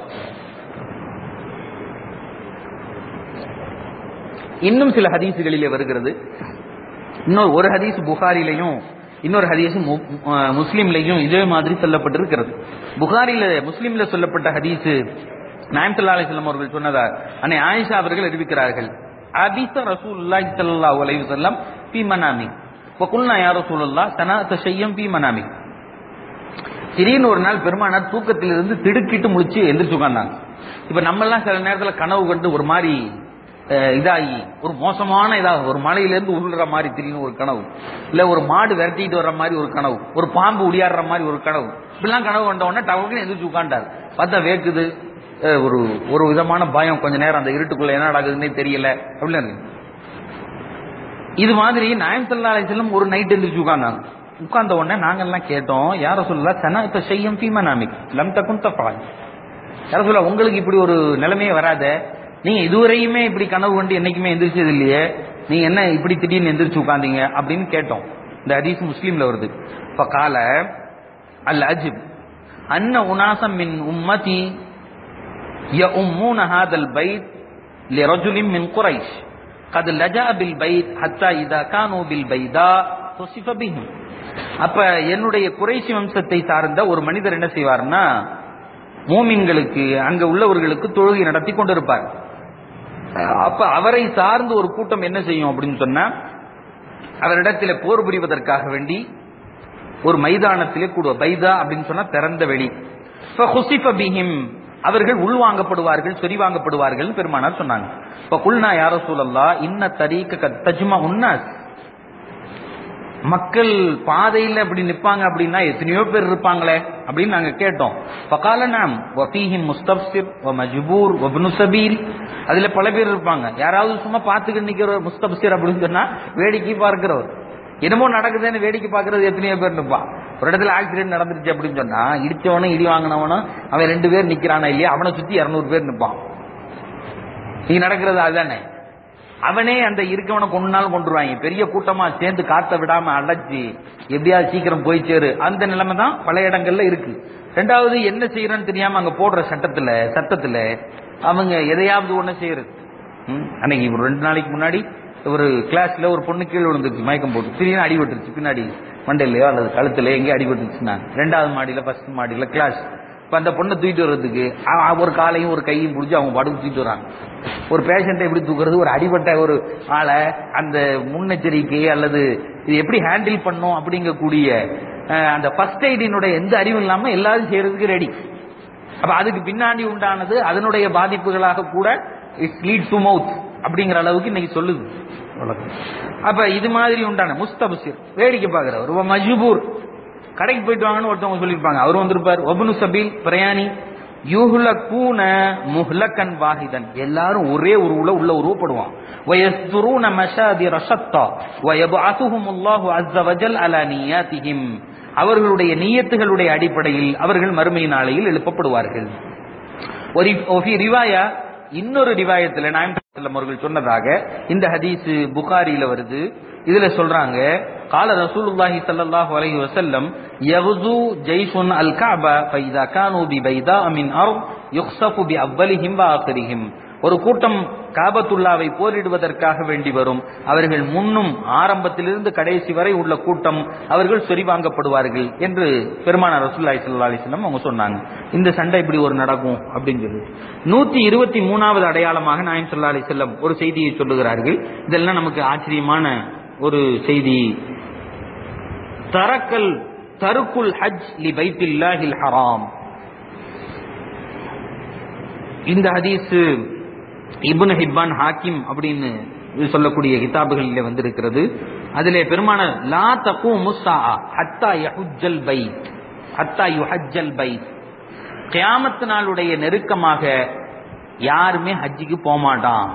இன்னும் சில ஹதீசுகளிலே வருகிறது இன்னொரு ஒரு ஹதீஸ் புகாரிலையும் இன்னொரு ஹதீஸ் முஸ்லீம்லையும் இதே மாதிரி சொல்லப்பட்டிருக்கிறது புகாரில முஸ்லீம்ல சொல்லப்பட்ட ஹதீஸ் நாயம் சல்லா அலிஸ்லாம் அவர்கள் சொன்னதா அன்னை ஆயிஷா அவர்கள் அறிவிக்கிறார்கள் அபிச ரசூலுல்லாஹி ஸல்லல்லாஹு அலைஹி வஸல்லம் ஃபீ மனாமி வகுல்னா யா ரசூலுல்லாஹ் சனஅத ஷையம் ஃபீ மனாமி திடீர்னு ஒரு நாள் பெருமானார் தூக்கத்திலிருந்து திடுக்கிட்டு முழிச்சு எந்திரிச்சு உட்கார்ந்தாங்க இப்ப நம்ம எல்லாம் சில நேரத்துல கனவு கண்டு ஒரு மாதிரி இதாகி ஒரு மோசமான இதாக ஒரு மலையிலேருந்து உருளுற மாதிரி திடீர்னு ஒரு கனவு இல்ல ஒரு மாடு விரட்டிட்டு வர்ற மாதிரி ஒரு கனவு ஒரு பாம்பு உடியாடுற மாதிரி ஒரு கனவு இப்படிலாம் கனவு கண்ட உடனே டவுக்குன்னு எந்திரிச்சு உட்காண்டாரு பார்த்தா வேக்குது ஒரு ஒரு விதமான பயம் கொஞ்ச நேரம் அந்த இருட்டுக்குள்ள என்ன நடக்குதுன்னே தெரியல அப்படின்னு இது மாதிரி நாயம் சல்லா அலிஸ்லம் ஒரு நைட் எந்திரிச்சு உட்கார்ந்தாங்க உட்கார்ந்த உடனே நாங்கெல்லாம் கேட்டோம் யார சொல்லலாம் சனா இப்ப செய்யும் பீமனாமிக் லம் தக்கும் தப்பால் யார சொல்ல உங்களுக்கு இப்படி ஒரு நிலைமையே வராத நீங்க இதுவரையுமே இப்படி கனவு கொண்டு என்னைக்குமே எந்திரிச்சது இல்லையே நீங்க என்ன இப்படி திடீர்னு எந்திரிச்சு உட்காந்தீங்க அப்படின்னு கேட்டோம் இந்த ஹதீஸ் முஸ்லீம்ல வருது இப்ப கால அல் அஜிப் அன்ன உனாசம் மின் உம்மதி يؤمون هذا البيت لرجل من قريش قد لجأ بالبيت حتى إذا كانوا بالبيداء خسف بهم அப்ப என்னுடைய குறைசி வம்சத்தை சார்ந்த ஒரு மனிதர் என்ன செய்வார்னா மூமின்களுக்கு அங்க உள்ளவர்களுக்கு தொழுகை நடத்தி கொண்டிருப்பார் அப்ப அவரை சார்ந்து ஒரு கூட்டம் என்ன செய்யும் அப்படின்னு சொன்னா அவரிடத்தில் போர் புரிவதற்காக வேண்டி ஒரு மைதானத்திலே கூட பைதா அப்படின்னு சொன்னா திறந்த வெளி பிஹிம் அவர்கள் உள்வாங்கப்படுவார்கள் சொரிவாங்கப்படுவார்கள் பெருமானார் சொன்னாங்க இப்ப குல்னா யார சூழல்லா இன்ன தரீக்க தஜ்மா உன்னாஸ் மக்கள் பாதையில் அப்படி நிப்பாங்க அப்படின்னா எத்தனையோ பேர் இருப்பாங்களே அப்படின்னு நாங்க கேட்டோம் பகால நாம் வஃபீஹிம் முஸ்தப்சிர் வ மஜ்பூர் வப்னு சபீல் அதுல பல பேர் இருப்பாங்க யாராவது சும்மா பார்த்துக்கிட்டு நிக்கிற முஸ்தப்சிர் அப்படின்னு சொன்னா வேடிக்கை பார்க்கிறவர் என்னமோ நடக்குதுன்னு வேடிக்கை பார்க்கறது எத்தனையோ பேர் நிற்பான் ஒரு இடத்துல ஆக்சிடென்ட் நடந்துருச்சு அப்படின்னு சொன்னா இடிச்சவனும் இடி வாங்கினவனும் அவன் ரெண்டு பேர் நிக்கிறானா இல்லையா அவனை சுத்தி இருநூறு பேர் நிற்பான் நீ நடக்கிறது அதுதானே அவனே அந்த இருக்கவனை கொண்டு நாள் கொண்டுருவாங்க பெரிய கூட்டமா சேர்ந்து காத்த விடாம அடைச்சி எப்படியாவது சீக்கிரம் போய் சேரு அந்த நிலைமை தான் பல இடங்கள்ல இருக்கு ரெண்டாவது என்ன செய்யறன்னு தெரியாம அங்க போடுற சட்டத்துல சட்டத்துல அவங்க எதையாவது ஒண்ணு செய்யறது ம், அன்னைக்கு ஒரு ரெண்டு நாளைக்கு முன்னாடி ஒரு கிளாஸ்ல ஒரு பொண்ணு கீழே விழுந்துருச்சு மயக்கம் போட்டு திடீர்னு அடிபட்டுருச்சு பின்னாடி மண்டையிலயோ அல்லது கழுத்துல எங்கேயோ அடிபட்டுருச்சுனாங்க ரெண்டாவது மாடியில ஃபர்ஸ்ட் மாடியில கிளாஸ் இப்ப அந்த பொண்ணை தூக்கிட்டு வர்றதுக்கு அ- அ- ஒரு காலையும் ஒரு கையும் பிடிச்சி அவங்க படுத்து தூக்கிட்டு வராங்க ஒரு பேஷண்ட்டை எப்படி தூக்குறது ஒரு அடிபட்ட ஒரு ஆளை அந்த முன்னெச்சரிக்கை அல்லது இது எப்படி ஹேண்டில் பண்ணும் அப்படிங்கக்கூடிய அஹ், அந்த ஃபர்ஸ்ட் எய்டினுடைய எந்த அறிவும் இல்லாம எல்லாரும் செய்யறதுக்கு ரெடி அப்ப அதுக்கு பின்னாடி உண்டானது அதனுடைய பாதிப்புகளாக கூட இட்ஸ் லீட் டு மவுத் அப்படிங்கிற அளவுக்கு இன்னைக்கு சொல்லுது உலகம் அப்ப இது மாதிரி உண்டான முஸ்தபசிர் வேடிக்கை பார்க்கிறவர் ஒரு மஜ்பூர் கடைக்கு போயிட்டு வாங்கன்னு ஒருத்தவங்க சொல்லியிருப்பாங்க அவர் வந்திருப்பார் ஒபனு சபீல் பிரயாணி யூஹ்லகூன முஹ்லகன் வாஹிதன் எல்லாரும் ஒரே உருவுல உள்ள உருவப்படுவான் வயஸ்துரூன மஷாதிர ஷத்தா வயபஅதுஹுமுல்லாஹு அஸ்ஸ வஜல் அலா நியாத்திஹிம் அவர்களுடைய நியத்துகளுடைய அடிப்படையில் அவர்கள் மறுமை நாளையில் எழுப்பப்படுவார்கள் ஒரு ஒஃபி ரிவாயா இன்னொரு ரிவாயத்துல நாயம் ஸல்லல்லாஹு அவர்கள் சொன்னதாக இந்த ஹதீஸ் புகாரியில வருது இதுல சொல்றாங்க கால ரசூலுல்லாஹி ஸல்லல்லாஹு அலைஹி வஸல்லம் யகுது ஜைஷுன் அல் கஅபா ஃபைதா கானூ பி பைதா மின் அர்த் யுக்ஸஃபு பி அவ்வலிஹிம் வ ஆகிரிஹிம் ஒரு கூட்டம் காபத்துல்லாவை போரிடுவதற்காக வேண்டி வரும் அவர்கள் முன்னும் ஆரம்பத்திலிருந்து கடைசி வரை உள்ள கூட்டம் அவர்கள் சொரிவாங்கப்படுவார்கள் என்று பெருமானார் ரசூலுல்லாஹி ஸல்லல்லாஹு அலைஹி வஸல்லம் அவங்க சொன்னாங்க இந்த சண்டை இப்படி ஒரு நடக்கும் அப்படின்னு சொல்லி நூத்தி இருபத்தி மூணாவது அடையாளமாக நாயம் ஸல்லல்லாஹு அலைஹி வஸல்லம் ஒரு செய்தியை சொல்லுகிறார்கள் இதெல்லாம் நமக்கு ஆச்சரியமான ஒரு செய்தி தரக்கல் தருக்குல் ஹஜ் லி பைத்தில்லாஹில் ஹராம் இந்த ஹதீஸ் இப்னு ஹிப்பான் ஹாக்கிம் அப்படின்னு சொல்லக்கூடிய கிதாபுகளில் வந்திருக்கிறது அதிலே பெருமான லா தகு முஸ்ஸா ஹத்தா யஹுஜ்ஜல் பைத் ஹத்தா யுஹஜ்ஜல் பைத் கியாமத்து நாளுடைய நெருக்கமாக யாருமே ஹஜ்ஜிக்கு போக மாட்டான்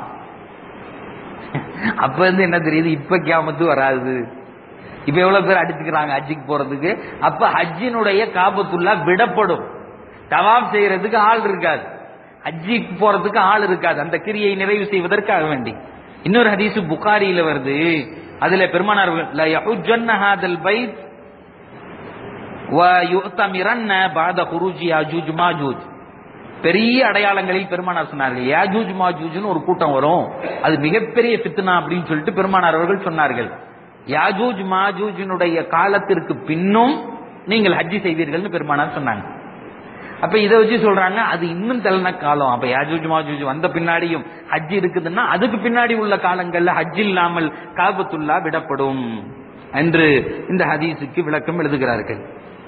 அப்ப இருந்து என்ன தெரியுது இப்ப கியாமத்து வராது இப்ப எவ்வளவு பேர் அடிச்சுக்கிறாங்க ஹஜ்ஜிக்கு போறதுக்கு அப்ப ஹஜ்ஜினுடைய காபத்துல்லா விடப்படும் தவாப் செய்யறதுக்கு ஆள் இருக்காது ஹஜ்ஜிக்கு போறதுக்கு ஆள் இருக்காது அந்த கிரியை நிறைவு செய்வதற்காக வேண்டி இன்னொரு ஹதீஸ் புகாரியில வருது அதுல பெருமானார் ல யஹுஜ்ஜன்ன ஹாதல் பைத் வ யுத்தமிரன்ன பாத குருஜி அஜூஜ் மாஜூஜ் பெரிய அடையாளங்களில் பெருமானார் சொன்னார்கள் யாஜூஜ் மாஜூஜ்னு ஒரு கூட்டம் வரும் அது மிகப்பெரிய ஃபித்னா அப்படின்னு சொல்லிட்டு பெருமானார் அவர்கள் சொன்னார்கள் யாஜூஜ் மாஜூஜினுடைய காலத்திற்கு பின்னும் நீங்கள் ஹஜ்ஜி செய்வீர்கள்னு பெருமானார் சொன்னாங்க அப்ப இதை வச்சு சொல்றாங்க அது இன்னும் தெலன காலம் அப்ப யாஜூஜ் மாஜூஜ் வந்த பின்னாடியும் ஹஜ் இருக்குதுன்னா அதுக்கு பின்னாடி உள்ள காலங்கள்ல ஹஜ் இல்லாமல் காபத்துல்லா விடப்படும் என்று இந்த ஹதீஸுக்கு விளக்கம் எழுதுகிறார்கள்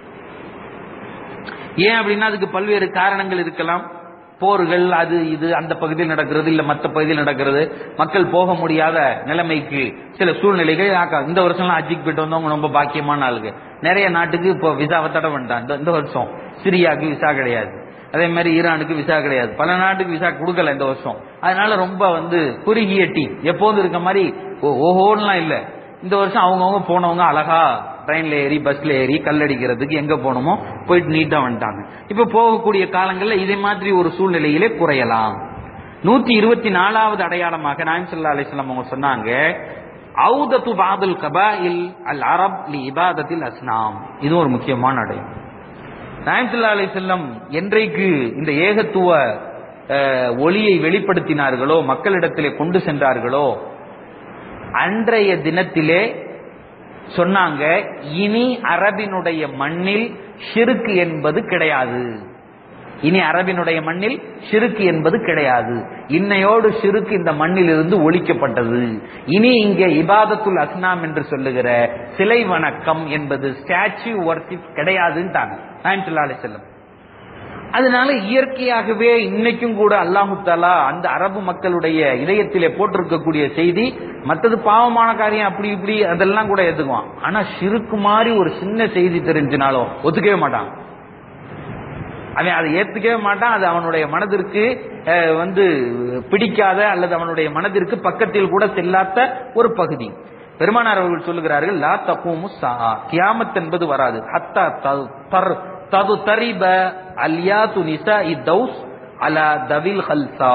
ஏன் அப்படின்னா அதுக்கு பல்வேறு காரணங்கள் இருக்கலாம் போர்கள் அது இது அந்த பகுதியில் நடக்கிறது இல்ல மற்ற பகுதியில் நடக்கிறது மக்கள் போக முடியாத நிலைமைக்கு சில சூழ்நிலைகள் ஆக்கா இந்த வருஷம்லாம் அஜிக்கு போயிட்டு வந்தவங்க ரொம்ப பாக்கியமான ஆளுங்க நிறைய நாட்டுக்கு இப்போ விசாவை தடை பண்ணிட்டான் இந்த- இந்த வருஷம் சிரியாவுக்கு விசா கிடையாது அதே மாதிரி ஈரானுக்கு விசா கிடையாது பல நாட்டுக்கு விசா கொடுக்கல இந்த வருஷம் அதனால ரொம்ப வந்து குறுகிய டீம் எப்போதும் இருக்க மாதிரி ஓ- ஓஹோன்னுலாம் இல்ல இந்த வருஷம் அவங்கவுங்க போனவங்க அழகா ட்ரெயின்ல ஏறி பஸ்ல ஏறி கல்லடிக்கிறதுக்கு எங்க போகணுமோ போயிட்டு நீட்டா வந்துட்டாங்க இப்ப போகக்கூடிய காலங்கள்ல இதே மாதிரி ஒரு சூழ்நிலையிலே குறையலாம் நூத்தி இருபத்தி நாலாவது அடையாளமாக நாயம் சல்லா அலிஸ்லாம் அவங்க சொன்னாங்க அவுதத்து பாதுல் கபாயில் அல் அரப் லி இபாதத்தில் அஸ்னாம் இது ஒரு முக்கியமான அடையாளம் நாயம் சல்லா அலிஸ்லாம் என்றைக்கு இந்த ஏகத்துவ அஹ், ஒளியை வெளிப்படுத்தினார்களோ மக்களிடத்திலே கொண்டு சென்றார்களோ அன்றைய தினத்திலே சொன்னாங்க இனி அரபினுடைய மண்ணில் ஷிருக்கு என்பது கிடையாது இனி அரபினுடைய மண்ணில் ஷிருக்கு என்பது கிடையாது இன்னையோடு ஷிருக்கு இந்த மண்ணில் இருந்து ஒழிக்கப்பட்டது இனி இங்கே இபாதத்துல் அஸ்னாம் என்று சொல்லுகிற சிலை வணக்கம் என்பது ஸ்டாச்சு வர்ஷிப் கிடையாதுன்ட்டாங்க நாயன் அலி செல்லம் அதனால இயற்கையாகவே இன்னைக்கும் கூட அல்லாஹு தாலா அந்த அரபு மக்களுடைய இதயத்திலே போட்டிருக்கக்கூடிய செய்தி மற்றது பாவமான காரியம் அப்படி இப்படி அதெல்லாம் கூட ஏத்துக்குவான் ஆனா சிறுக்கு மாதிரி ஒரு சின்ன செய்தி தெரிஞ்சினாலும் ஒத்துக்கவே மாட்டான் அவன் அதை ஏத்துக்கவே மாட்டான் அது அவனுடைய மனதிற்கு அஹ், வந்து பிடிக்காத அல்லது அவனுடைய மனதிற்கு பக்கத்தில் கூட செல்லாத ஒரு பகுதி பெருமானார் அவர்கள் சொல்லுகிறார்கள் லா தப்பூமு சா கியாமத் என்பது வராது ஹத்தா த- தர் தது தரிப அல்யாத்து நிசா தௌஸ் அலா தவில் ஹல்சா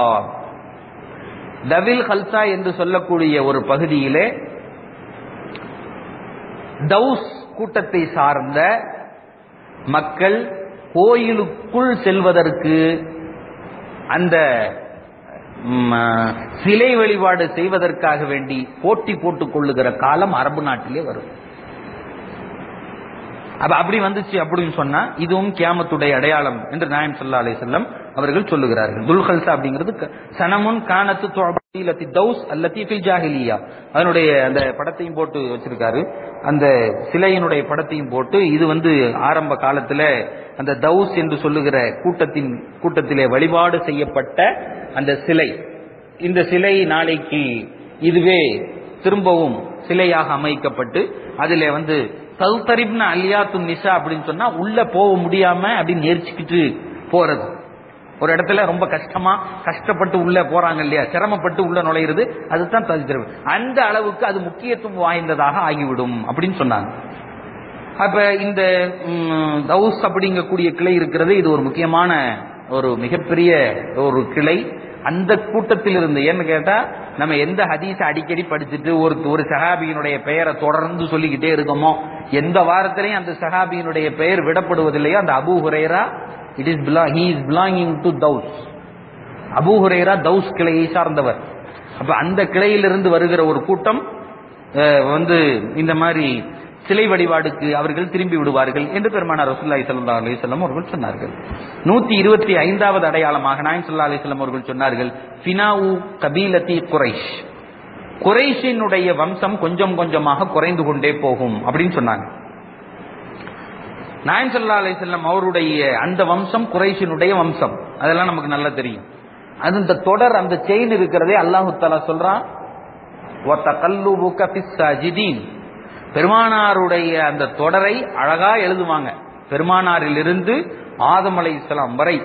தவில் ஹல்சா என்று சொல்லக்கூடிய ஒரு பகுதியிலே தௌஸ் கூட்டத்தை சார்ந்த மக்கள் கோயிலுக்குள் செல்வதற்கு அந்த ம், சிலை வழிபாடு செய்வதற்காக வேண்டி போட்டி போட்டுக் கொள்ளுகிற காலம் அரபு நாட்டிலே வரும் அப்ப அப்படி வந்துச்சு அப்படின்னு சொன்னா இதுவும் கியாமத்துடைய அடையாளம் என்று நாயம் சல்லா அலி செல்லம் அவர்கள் சொல்லுகிறார்கள் துல்ஹல்சா அப்படிங்கிறது க- சனமுன் கானத்து துஅபீலத்தி தௌஸ் அல்லத்தி ஃபில் ஜாஹிலியா அதனுடைய அந்த படத்தையும் போட்டு வச்சிருக்காரு அந்த சிலையினுடைய படத்தையும் போட்டு இது வந்து ஆரம்ப காலத்துல அந்த தௌஸ் என்று சொல்லுகிற கூட்டத்தின் கூட்டத்திலே வழிபாடு செய்யப்பட்ட அந்த சிலை இந்த சிலை நாளைக்கு இதுவே திரும்பவும் சிலையாக அமைக்கப்பட்டு அதுல வந்து தல்தரிப்ன அலியாத்து நிசா அப்படின்னு சொன்னா உள்ள போக முடியாம அப்படின்னு நெரிச்சுக்கிட்டு போறது ஒரு இடத்துல ரொம்ப கஷ்டமா கஷ்டப்பட்டு உள்ள போறாங்க இல்லையா சிரமப்பட்டு உள்ள நுழையிறது அதுதான் தல்தரிப் அந்த அளவுக்கு அது முக்கியத்துவம் வாய்ந்ததாக ஆகிவிடும் அப்படின்னு சொன்னாங்க அப்ப இந்த ம், தௌஸ் அப்படிங்கக்கூடிய கிளை இருக்கிறது இது ஒரு முக்கியமான ஒரு மிகப்பெரிய ஒரு கிளை அந்த கூட்டத்தில் இருந்து ஏன்னு கேட்டா நம்ம எந்த ஹதீஸ அடிக்கடி படிச்சுட்டு ஒரு ஒரு சஹாபியினுடைய பெயரை தொடர்ந்து சொல்லிக்கிட்டே இருக்கோமோ எந்த வாரத்திலையும் அந்த சஹாபியினுடைய பெயர் விடப்படுவதில்லையோ அந்த Abu Huraira it is he is belonging to Daws Abu Huraira Daws கிளையை சார்ந்தவர் அப்ப அந்த கிளையிலிருந்து வருகிற ஒரு கூட்டம் அஹ், வந்து இந்த மாதிரி சிலை வழிபாடுக்கு அவர்கள் திரும்பி விடுவார்கள் என்று பெருமானார் ரசூலுல்லாஹி ஸல்லல்லாஹு அலைஹி வஸல்லம் அவர்கள் சொன்னார்கள் நூத்தி இருபத்தி ஐந்தாவது அடையாளமாக நாயம் ஸல்லல்லாஹு அலைஹி வஸல்லம் அவர்கள் சொன்னார்கள் ஃபினாவு கபீலத்தி குரைஷ் குறைஷினுடைய வம்சம் கொஞ்சம் கொஞ்சமாக குறைந்து கொண்டே போகும் அப்படின்னு சொன்னாங்க நாயம் ஸல்லல்லாஹு அலைஹி வஸல்லம் அவருடைய அந்த வம்சம் குறைஷினுடைய வம்சம் அதெல்லாம் நமக்கு நல்லா தெரியும் அது இந்த தொடர் அந்த செயின் இருக்கிறதே அல்லாஹு தஆலா சொல்றான் وَتَقَلُّبُكَ فِي السَّاجِدِينَ பெருமானாருடைய அந்த தொடரை அழகா எழுதுவாங்க பெருமானாரிலிருந்து ஆதம் அலைஹிஸ்ஸலாம் வரை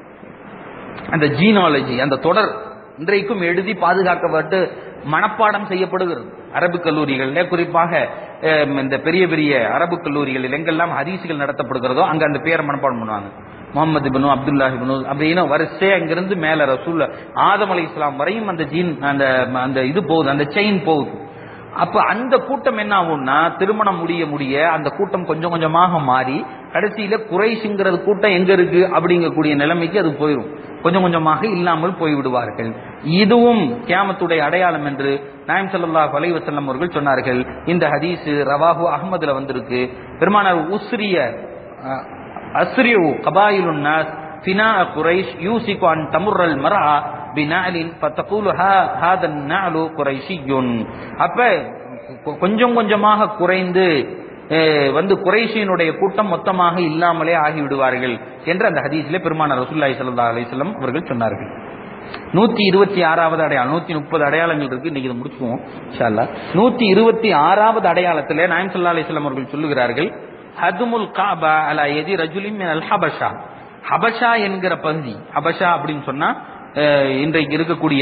அந்த ஜீனாலஜி அந்த தொடர் இன்றைக்கும் எழுதி பாதுகாக்கப்பட்டு மனப்பாடம் செய்யப்படுகிறது அரபு கல்லூரிகளில் குறிப்பாக அஹ், இந்த பெரிய பெரிய அரபு கல்லூரிகளில் எங்கெல்லாம் ஹதீசுகள் நடத்தப்படுகிறதோ அங்க அந்த பேரை மனப்பாடம் பண்ணுவாங்க முகமது இப்னு அப்துல்லா இப்னு அப்படின்னு வரிசை அங்கிருந்து மேல ரசூல் ஆதம் அலை இஸ்லாம் வரையும் அந்த ஜீன் அந்த அந்த இது போகுது அந்த செயின் போகுது அப்ப அந்த கூட்டம் என்ன ஆகும்னா திருமணம் முடிய முடிய அந்த கூட்டம் கொஞ்சம் கொஞ்சமாக மாறி கடைசியில குறைசுங்கிறது கூட்டம் எங்க இருக்கு அப்படிங்கக்கூடிய நிலைமைக்கு அது போயிடும் கொஞ்சம் கொஞ்சமாக இல்லாமல் போய்விடுவார்கள் இதுவும் கியாமத்துடைய அடையாளம் என்று நாயம் ஸல்லல்லாஹு அலைஹி வஸல்லம் அவர்கள் சொன்னார்கள் இந்த ஹதீஸ் ரவாஹு அஹ்மதுல வந்திருக்கு பெருமானார் உஸ்ரிய அஹ், அஸ்ரியு கபாயிலுன் நாஸ் ஃபினா குரைஷ் யூசிகு அன் தமுர்ரல் மர்ஆ பினாலின் ஃபதகூலு ஹா- ஹாதா நஅலு குரைஷியுன் அப்ப கொ- கொஞ்சம் கொஞ்சமாக குறைந்து அஹ், வந்து குறைஷியினுடைய கூட்டம் மொத்தமாக இல்லாமலே ஆகிவிடுவார்கள் என்று அந்த ஹதீஸிலே பெருமானார் ரசூலுல்லாஹி ஸல்லல்லாஹு அலைஹி வஸல்லம் அவர்கள் சொன்னார்கள் நூத்தி இருபத்தி ஆறாவது அடையாளம் நூத்தி முப்பது அடையாளங்கள் இருக்கு இன்னைக்கு இதை முடிச்சுக்குவோம் இன்ஷா அல்லாஹ் நூத்தி இருபத்தி ஆறாவது அடையாளத்திலே நாயம் ஸல்லல்லாஹு அலைஹி வஸல்லம் அவர்கள் சொல்லுகிறார்கள் ஹதுமுல் காபா அலா எதி ரஜுலின் மினல் ஹபஷா ஹபஷா என்கிற பகுதி ஹபஷா அப்படின்னு சொன்னா அஹ், இன்றைக்கு இருக்கக்கூடிய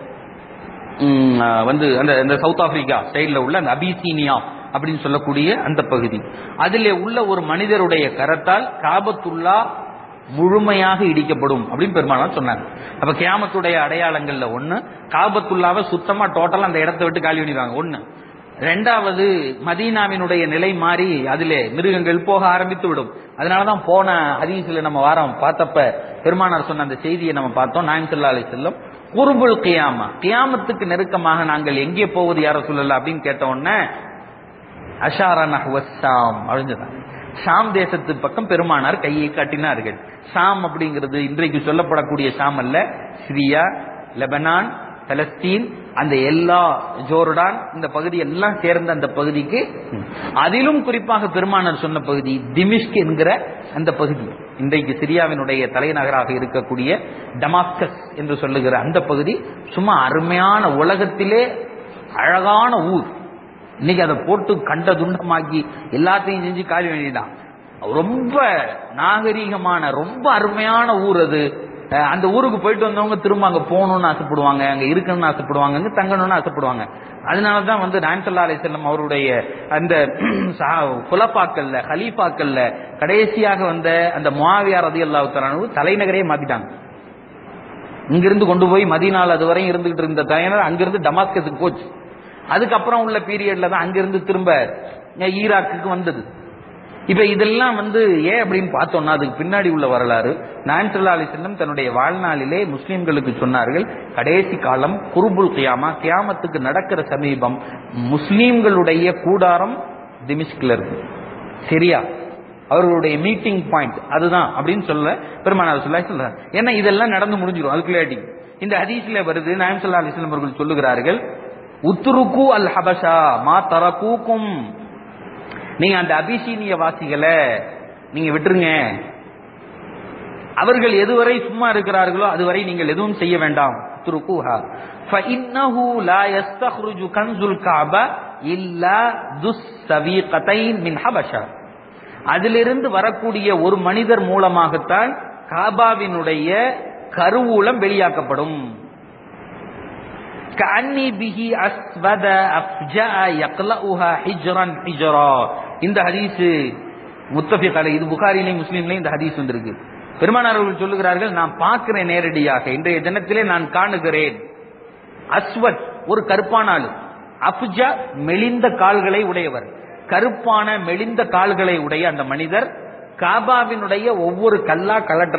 ம், அஹ், வந்து அந்த அந்த சவுத் ஆப்பிரிக்கா சைடுல உள்ள அந்த அபிசீனியா அப்படின்னு சொல்லக்கூடிய அந்த பகுதி அதிலே உள்ள ஒரு மனிதருடைய கரத்தால் காபத்துல்லா முழுமையாக இடிக்கப்படும் அப்படின்னு பெருமானார் சொன்னாங்க அப்ப கியாமத்துடைய அடையாளங்கள்ல ஒண்ணு காபத்துல்லாவை சுத்தமா டோட்டலா அந்த இடத்தை விட்டு காலி பண்ணிடுவாங்க ஒண்ணு ரெண்டாவது மதீனாவினுடைய நிலை மாறி அதிலே மிருகங்கள் போக ஆரம்பித்து விடும் அதனாலதான் போன ஹதீஸ்ல நம்ம வாரம் பார்த்தப்ப பெருமானார் சொன்ன அந்த செய்தியை நம்ம பார்த்தோம் நாயம் ஸல்லல்லாஹு அலைஹி வஸல்லம் குருபுல் கியாமா கியாமத்துக்கு நெருக்கமாக நாங்கள் எங்கே போவது யார சொல்லல அப்படின்னு கேட்ட உடனே அஷாரா நஹ்வஸ்ஸாம் அழிஞ்சதான் ஷாம் தேசத்து பக்கம் பெருமானார் கையை காட்டினார்கள் ஷாம் அப்படிங்கிறது இன்றைக்கு சொல்லப்படக்கூடிய ஷாம் அல்ல சிரியா லெபனான் பலஸ்தீன் அந்த எல்லா ஜோர்டான் இந்த பகுதி எல்லாம் சேர்ந்த அந்த பகுதிக்கு அதிலும் குறிப்பாக பெருமானார் சொன்ன பகுதி திமிஷ்க் என்கிற அந்த பகுதி இன்றைக்கு சிரியாவினுடைய தலைநகராக இருக்கக்கூடிய டமாஸ்கஸ் என்று சொல்லுகிற அந்த பகுதி சும்மா அருமையான உலகத்திலே அழகான ஊர் இன்னைக்கு அதை போட்டு கண்ட துண்டமாக்கி எல்லாத்தையும் செஞ்சு காலி வேண்டிட்டான் ரொம்ப நாகரீகமான ரொம்ப அருமையான ஊர் அது அஹ் அந்த ஊருக்கு போயிட்டு வந்தவங்க திரும்ப அங்க போகணும்னு ஆசைப்படுவாங்க அங்க இருக்கணும்னு ஆசைப்படுவாங்க அங்க தங்கணும்னு ஆசைப்படுவாங்க அதனாலதான் வந்து நாயன்சல்லா அலி செல்லம் அவருடைய அந்த சஹா- குலப்பாக்கள்ல ஹலீஃபாக்கள்ல கடைசியாக வந்த அந்த முவாவியார் ரதி அல்லாஹு தலைநகரே மாத்திட்டாங்க இங்கிருந்து கொண்டு போய் மதினால் அது வரையும் இருந்துகிட்டு இருந்த தலைநகர் அங்கிருந்து டமாஸ்கஸுக்கு போச்சு அதுக்கப்புறம் உள்ள பீரியட்ல தான் அங்கிருந்து திரும்ப ஈராக்குக்கு வந்தது இப்ப இதெல்லாம் வந்து ஏன் அப்படின்னு பார்த்தோம்னா அதுக்கு பின்னாடி உள்ள வரலாறு நாயம் சல்லா அலி செல்லம் தன்னுடைய வாழ்நாளிலே முஸ்லிம்களுக்கு சொன்னார்கள் கடைசி காலம் குருபுல் கியாமா கியாமத்துக்கு நடக்கிற சமீபம் முஸ்லிம்களுடைய கூடாரம் திமிஷ்கில் இருக்கு சரியா அவர்களுடைய மீட்டிங் பாயிண்ட் அதுதான் அப்படின்னு சொல்ல பெருமானார் சொல்லா சொல்றாரு ஏன்னா இதெல்லாம் நடந்து முடிஞ்சிடும் அதுக்குள்ளாட்டி இந்த ஹதீஸ்ல வருது நாயம் சல்லா அலிஸ்லாம் அவர்கள் சொல்லுகிறார்கள் உத்துருக்கு அல் ஹபஷா மா தரக்கூக்கும் நீங்க அந்த அபிசீனிய வாசிகளை நீங்க விட்டுருங்க அவர்கள் எதுவரை சும்மா இருக்கிறார்களோ அதுவரை நீங்கள் எதுவும் செய்ய வேண்டாம் فاتركوها فإنه لا يستخرج كنز الكعبة إلا ذو السويقتين من حبشة அதிலிருந்து வரக்கூடிய ஒரு மனிதர் மூலமாகத்தான் காபாவினுடைய கருவூலம் வெளியாக்கப்படும் كأني به أسود أفجأ يقلأها حجرا حجرا இந்த ஹதீஸ் முத்தஃபிக் அலை இது புகாரிலையும் முஸ்லீம்லையும் இந்த ஹதீஸ் வந்திருக்கு பெருமானார் அவர்கள் சொல்லுகிறார்கள் நான் பார்க்கிறேன் நேரடியாக இன்றைய தினத்திலே நான் காணுகிறேன் அஸ்வத் ஒரு கருப்பான ஆளு அஃப்ஜா மெலிந்த கால்களை உடையவர் கருப்பான மெலிந்த கால்களை உடைய அந்த மனிதர் காபாவினுடைய ஒவ்வொரு கல்லா கலற்ற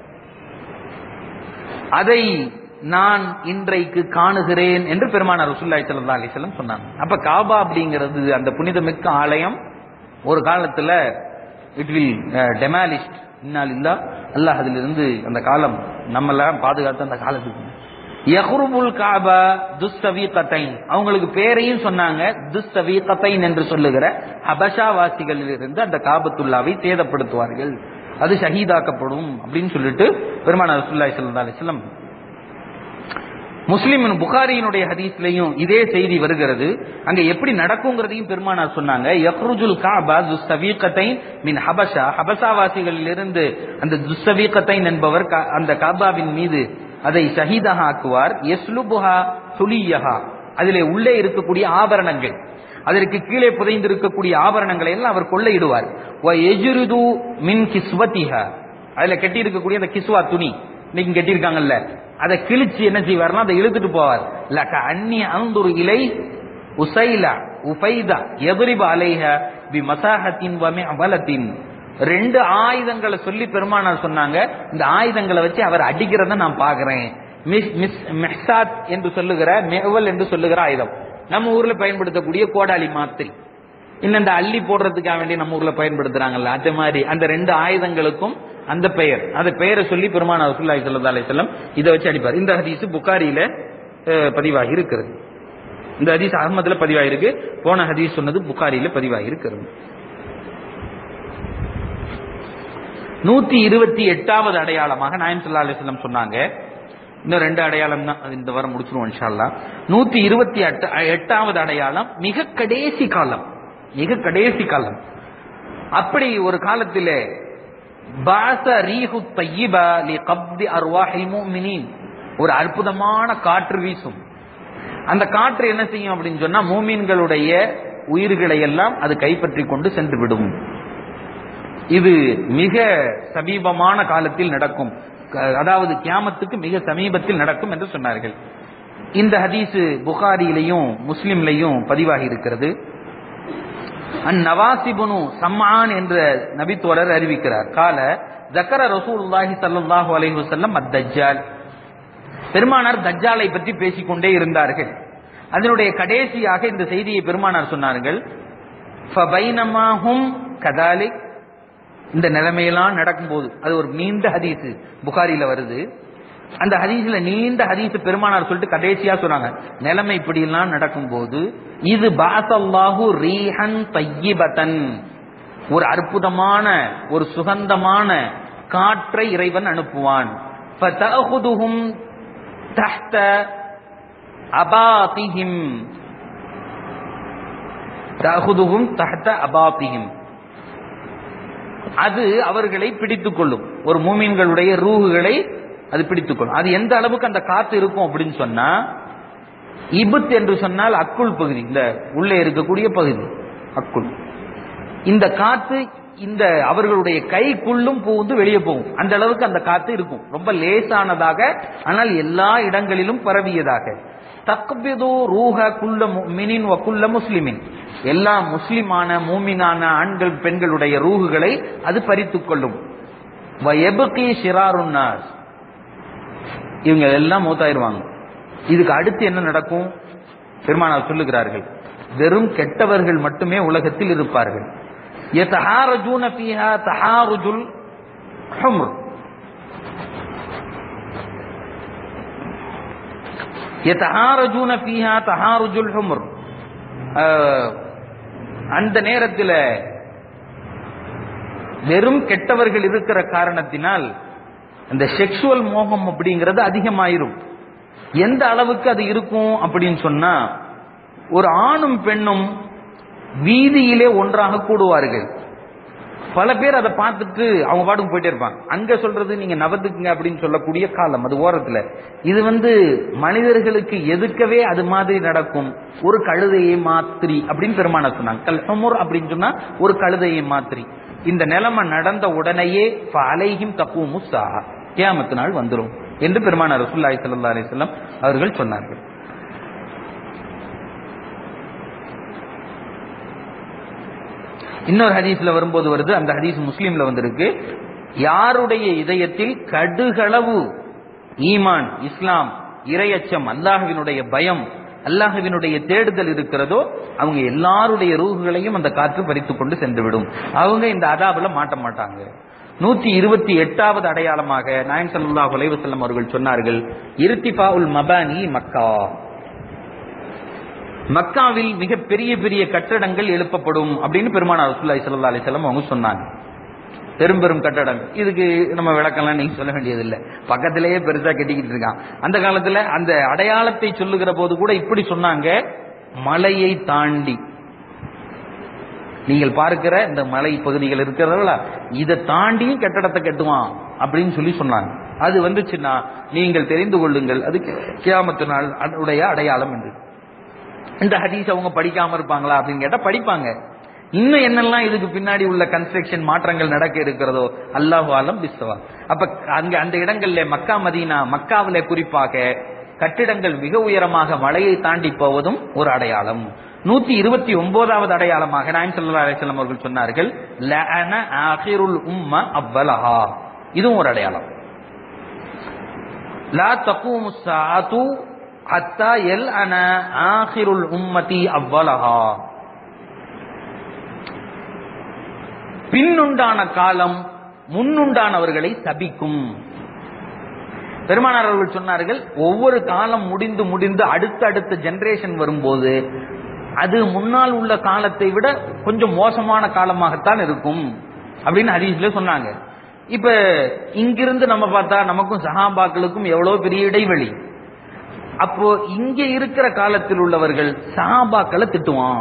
அதை நான் இன்றைக்கு காணுகிறேன் என்று பெருமானார் ரசூல்லாய் ஸல்லல்லாஹு அலைஹி வஸல்லம் சொன்னாங்க அப்ப காபா அப்படிங்கிறது அந்த புனிதமிக்க ஆலயம் ஒரு காலத்துல இட் வில் டெமாலிஸ்ட் இன்னால் இல்லா அல்லாஹ் அதிலிருந்து அந்த காலம் நம்மெல்லாம் பாதுகாத்த அந்த காலத்துக்கு யஹ்ருபுல் காபா துஸ்தவீகத்தைன் அவங்களுக்கு பேரையும் சொன்னாங்க துஸ்தவீகத்தைன் என்று சொல்லுகிற ஹபஷா வாசிகளிலிருந்து அந்த காபத்துல்லாவை சேதப்படுத்துவார்கள் அது ஷஹீதாக்கப்படும் அப்படின்னு சொல்லிட்டு பெருமானார் ரசூலுல்லாஹி ஸல்லல்லாஹு அலைஹி வஸல்லம் முஸ்லிம் புகாரியினுடைய ஹதீஸ்லயும் இதே செய்தி வருகிறது அங்க எப்படி நடக்குங்கிறதையும் பெருமானார் சொன்னாங்க யக்ருஜுல் காபா துஸ்தவீகத்தைன் மின் ஹபஷா ஹபசாவாசிகளிலிருந்து அந்த துஸ்தவீகத்தைன் என்பவர் கா- அந்த காபாவின் மீது அதை ஷஹீதாக ஆக்குவார் யஸ்லுபுஹா சுலியஹா அதிலே உள்ளே இருக்கக்கூடிய ஆபரணங்கள் அதற்கு கீழே புதைந்து இருக்கக்கூடிய ஆபரணங்களை எல்லாம் அவர் கொள்ளையிடுவார் வ எஜுருது மின் கிஸ்வதிஹா அதுல கட்டி இருக்கக்கூடிய அந்த கிஸ்வா துணி இன்னைக்கு கட்டியிருக்காங்கல்ல அதை கிழிச்சு என்ன செய்வார்னா அதை இழுத்துட்டு போவார் லக்க அன்னி அந்துரு இலை உசைலா உஃபைதா எதிரிப அலைஹ பி மசாஹத்தின் வமே அபலத்தின் ரெண்டு ஆயுதங்களை சொல்லி பெருமானார் சொன்னாங்க இந்த ஆயுதங்களை வச்சு அவர் அடிக்கிறத நான் பாக்குறேன் மிஸ் மிஸ் மெஹ்சாத் என்று சொல்லுகிற மெவல் என்று சொல்லுகிற ஆயுதம் நம்ம ஊர்ல பயன்படுத்தக்கூடிய கோடாலி மாத்திரி இன்னும் இந்த அள்ளி போடுறதுக்காக வேண்டி நம்ம ஊர்ல பயன்படுத்துறாங்கல்ல அந்த மாதிரி அந்த ரெண்டு ஆயுதங்களுக்கும் அந்த பெயர் அந்த பெயரை சொல்லி பெருமானார் ரசூலுல்லாஹி ஸல்லல்லாஹு அலைஹி வஸல்லம் இதை வச்சு அடிப்பார் இந்த ஹதீஸ் புகாரியில அஹ், பதிவாகி இருக்கிறது இந்த ஹதீஸ் அகமதுல பதிவாயிருக்கு போன ஹதீஸ் சொன்னது புகாரியில பதிவாகி இருக்கிறது நூத்தி இருபத்தி எட்டாவது அடையாளமாக நாயம் சல்லா அலிஸ்லாம் சொன்னாங்க இன்னும் ரெண்டு அடையாளம் தான் அது இந்த வாரம் முடிச்சிருவோம் இன்ஷா அல்லாஹ் நூத்தி இருபத்தி எட்டு எட்டாவது அடையாளம் மிக கடைசி காலம் மிக கடைசி காலம் அப்படி ஒரு காலத்திலே பாச ரீஹு தையிபா லி கப்தி அர்வாஹில் முஃமினீன் ஒரு அற்புதமான காற்று வீசும் அந்த காற்று என்ன செய்யும் அப்படின்னு சொன்னா மூமின்களுடைய உயிர்களை எல்லாம் அது கைப்பற்றி கொண்டு சென்று விடும் இது மிக சமீபமான காலத்தில் நடக்கும் க- அதாவது கியாமத்துக்கு மிக சமீபத்தில் நடக்கும் என்று சொன்னார்கள் இந்த ஹதீஸ் புகாரியிலையும் முஸ்லிம்லையும் பதிவாகி இருக்கிறது அந்நவாசிபுனு சம்மான் என்ற நபித்தோழர் அறிவிக்கிறார் கால ஜக்கர ரசூலுல்லாஹி ஸல்லல்லாஹு அலைஹி வஸல்லம் அத்-தஜ்ஜால் பெருமானார் தஜ்ஜாலை பற்றி பேசிக்கொண்டே இருந்தார்கள் அதனுடைய கடைசியாக இந்த செய்தியை பெருமானார் சொன்னார்கள் ஃபபைனமா ஹும் கதாலிக் இந்த நிலைமையெல்லாம் நடக்கும்போது அது ஒரு நீண்ட ஹதீஸ் புகாரில வருது அந்த ஹதீஸ்ல நீண்ட ஹதீஸ் பெருமானார் சொல்லிட்டு கடைசியா சொன்னாங்க நிலைமை இப்படி எல்லாம் நடக்கும்போது இது பாசல்லாஹு ரீஹன் தையிபதன் ஒரு அற்புதமான ஒரு சுகந்தமான காற்றை இறைவன் அனுப்புவான் ஃபதஅஹுதுஹும் தஹ்த அபாதிஹிம் தஅஹுதுஹும் தஹ்த அபாதிஹிம் அது அவர்களை பிடித்துக் கொள்ளும் ஒரு மூமின்களுடைய ரூகுகளை அது பிடித்துக் கொள்ளும் அது எந்த அளவுக்கு அந்த காத்து இருக்கும் அப்படின்னு சொன்னா இபுத் என்று சொன்னால் அக்குள் பகுதி இந்த உள்ளே இருக்கக்கூடிய பகுதி அக்குள் இந்த காத்து இந்த அவர்களுடைய கைக்குள்ளும் புகுந்து வெளியே போகும் அந்த அளவுக்கு அந்த காத்து இருக்கும் ரொம்ப லேசானதாக ஆனால் எல்லா இடங்களிலும் பரவியதாக தக்பிது ரூஹ குல்ல முஃமினின் வ குல்ல முஸ்லிமின் எல்லா முஸ்லிமான மூமினான ஆண்கள் பெண்களுடைய ரூகுகளை அது பறித்துக் கொள்ளும் வ எபுகி ஷிராருன்னாஸ் இவங்க எல்லாம் மூத்தாயிருவாங்க இதுக்கு அடுத்து என்ன நடக்கும் பெருமானார் சொல்லுகிறார்கள் வெறும் கெட்டவர்கள் மட்டுமே உலகத்தில் இருப்பார்கள் يتحارجون فيها تحارج الحمر يتحارجون فيها تحارج الحمر ஆஹ், அந்த நேரத்தில் வெறும் கெட்டவர்கள் இருக்கிற காரணத்தினால் அந்த செக்ஷுவல் மோகம் அப்படிங்கிறது அதிகமாயிரும் எந்த அளவுக்கு அது இருக்கும் அப்படின்னு சொன்னா ஒரு ஆணும் பெண்ணும் வீதியிலே ஒன்றாக கூடுவார்கள் பல பேர் அதை பார்த்துட்டு அவங்க பாட்டுக்கு போயிட்டே இருப்பாங்க அங்க சொல்றது நீங்க நவத்துக்குங்க அப்படின்னு சொல்லக்கூடிய காலம் அது ஓரத்துல இது வந்து மனிதர்களுக்கு எதுக்கவே அது மாதிரி நடக்கும் ஒரு கழுதையை மாத்திரி அப்படின்னு பெருமான சொன்னாங்க கல் ஹுமுர் அப்படின்னு சொன்னா ஒரு கழுதையை மாத்திரி இந்த நிலைமை நடந்த உடனேயே அலைஹிம் தப்பு முசா கியாமத்து நாள் வந்துரும் என்று பெருமான ரசூல்லாய் சல்லா அலிஸ்லாம் அவர்கள் சொன்னார்கள் இன்னொரு ஹதீஸ்ல வரும்போது வருது அந்த ஹதீஸ் முஸ்லீம்ல வந்திருக்கு யாருடைய இதயத்தில் கடுகளவு ஈமான் இஸ்லாம் இரையச்சம் அல்லாஹுவினுடைய பயம் அல்லாஹுவினுடைய தேடுதல் இருக்கிறதோ அவங்க எல்லாருடைய ரூகுகளையும் அந்த காற்று பறித்து கொண்டு சென்றுவிடும் அவங்க இந்த அதாபுல மாட்ட மாட்டாங்க நூத்தி இருபத்தி எட்டாவது அடையாளமாக நாயம் சல்லாஹ் அலைவசல்லம் அவர்கள் சொன்னார்கள் இருத்திபா உல் மபானி மக்கா மக்காவில் மிக பெரிய பெரிய கட்டடங்கள் எழுப்பப்படும் அப்படின்னு பெருமானார் ரசூல்லாய் சல்லா அலிசல்லாம் அவங்க சொன்னாங்க பெரும் பெரும் கட்டடங்கள் இதுக்கு நம்ம விளக்கம்லாம் நீங்க சொல்ல வேண்டியதில்லை பக்கத்திலேயே பெருசா கட்டிக்கிட்டு இருக்கான் அந்த காலத்துல அந்த அடையாளத்தை சொல்லுகிற போது கூட இப்படி சொன்னாங்க மலையை தாண்டி நீங்கள் பார்க்கிற இந்த மலை பகுதிகள் இருக்கிறதா இதை தாண்டியும் கட்டடத்தை கட்டுவான் அப்படின்னு சொல்லி சொன்னாங்க அது வந்துச்சுன்னா நீங்கள் தெரிந்து கொள்ளுங்கள் அது கியாமத்து நாள் உடைய அடையாளம் என்று இந்த ஹதீஸ் அவங்க படிக்காம இருப்பாங்களா அப்படின்னு கேட்டா படிப்பாங்க இன்னும் என்னெல்லாம் இதுக்கு பின்னாடி உள்ள கன்ஸ்ட்ரக்ஷன் மாற்றங்கள் நடக்க இருக்கிறதோ அல்லாஹு ஆலம் பிஸ்வா அப்ப அங்க அந்த இடங்கள்ல மக்கா மதீனா மக்காவில குறிப்பாக கட்டிடங்கள் மிக உயரமாக மலையை தாண்டி போவதும் ஒரு அடையாளம் நூத்தி இருபத்தி ஒன்பதாவது அடையாளமாக நாயம் சல்லா அலிஸ்லாம் அவர்கள் சொன்னார்கள் லஅன ஆஹிருல் உம்ம அவ்வலஹா இதுவும் ஒரு அடையாளம் லா தகூமு ஸாஅத்து ஹத்தா எல் அன ஆஹிருல் உம்மதி அவ்வலஹா பின்னுண்டான காலம் முன்னுண்டானவர்களை சபிக்கும் பெருமானார் அவர்கள் சொன்னார்கள் ஒவ்வொரு காலம் முடிந்து முடிந்து அடுத்த அடுத்த ஜெனரேஷன் வரும்போது அது முன்னால் உள்ள காலத்தை விட கொஞ்சம் மோசமான காலமாகத்தான் இருக்கும் அப்படின்னு ஹதீஸ்ல சொன்னாங்க இப்ப இங்கிருந்து நம்ம பார்த்தா நமக்கும் சஹாபாக்களுக்கும் எவ்வளவு பெரிய இடைவெளி அப்போ இங்க இருக்கிற காலத்தில் உள்ளவர்கள் சஹாபாக்களை திட்டுவான்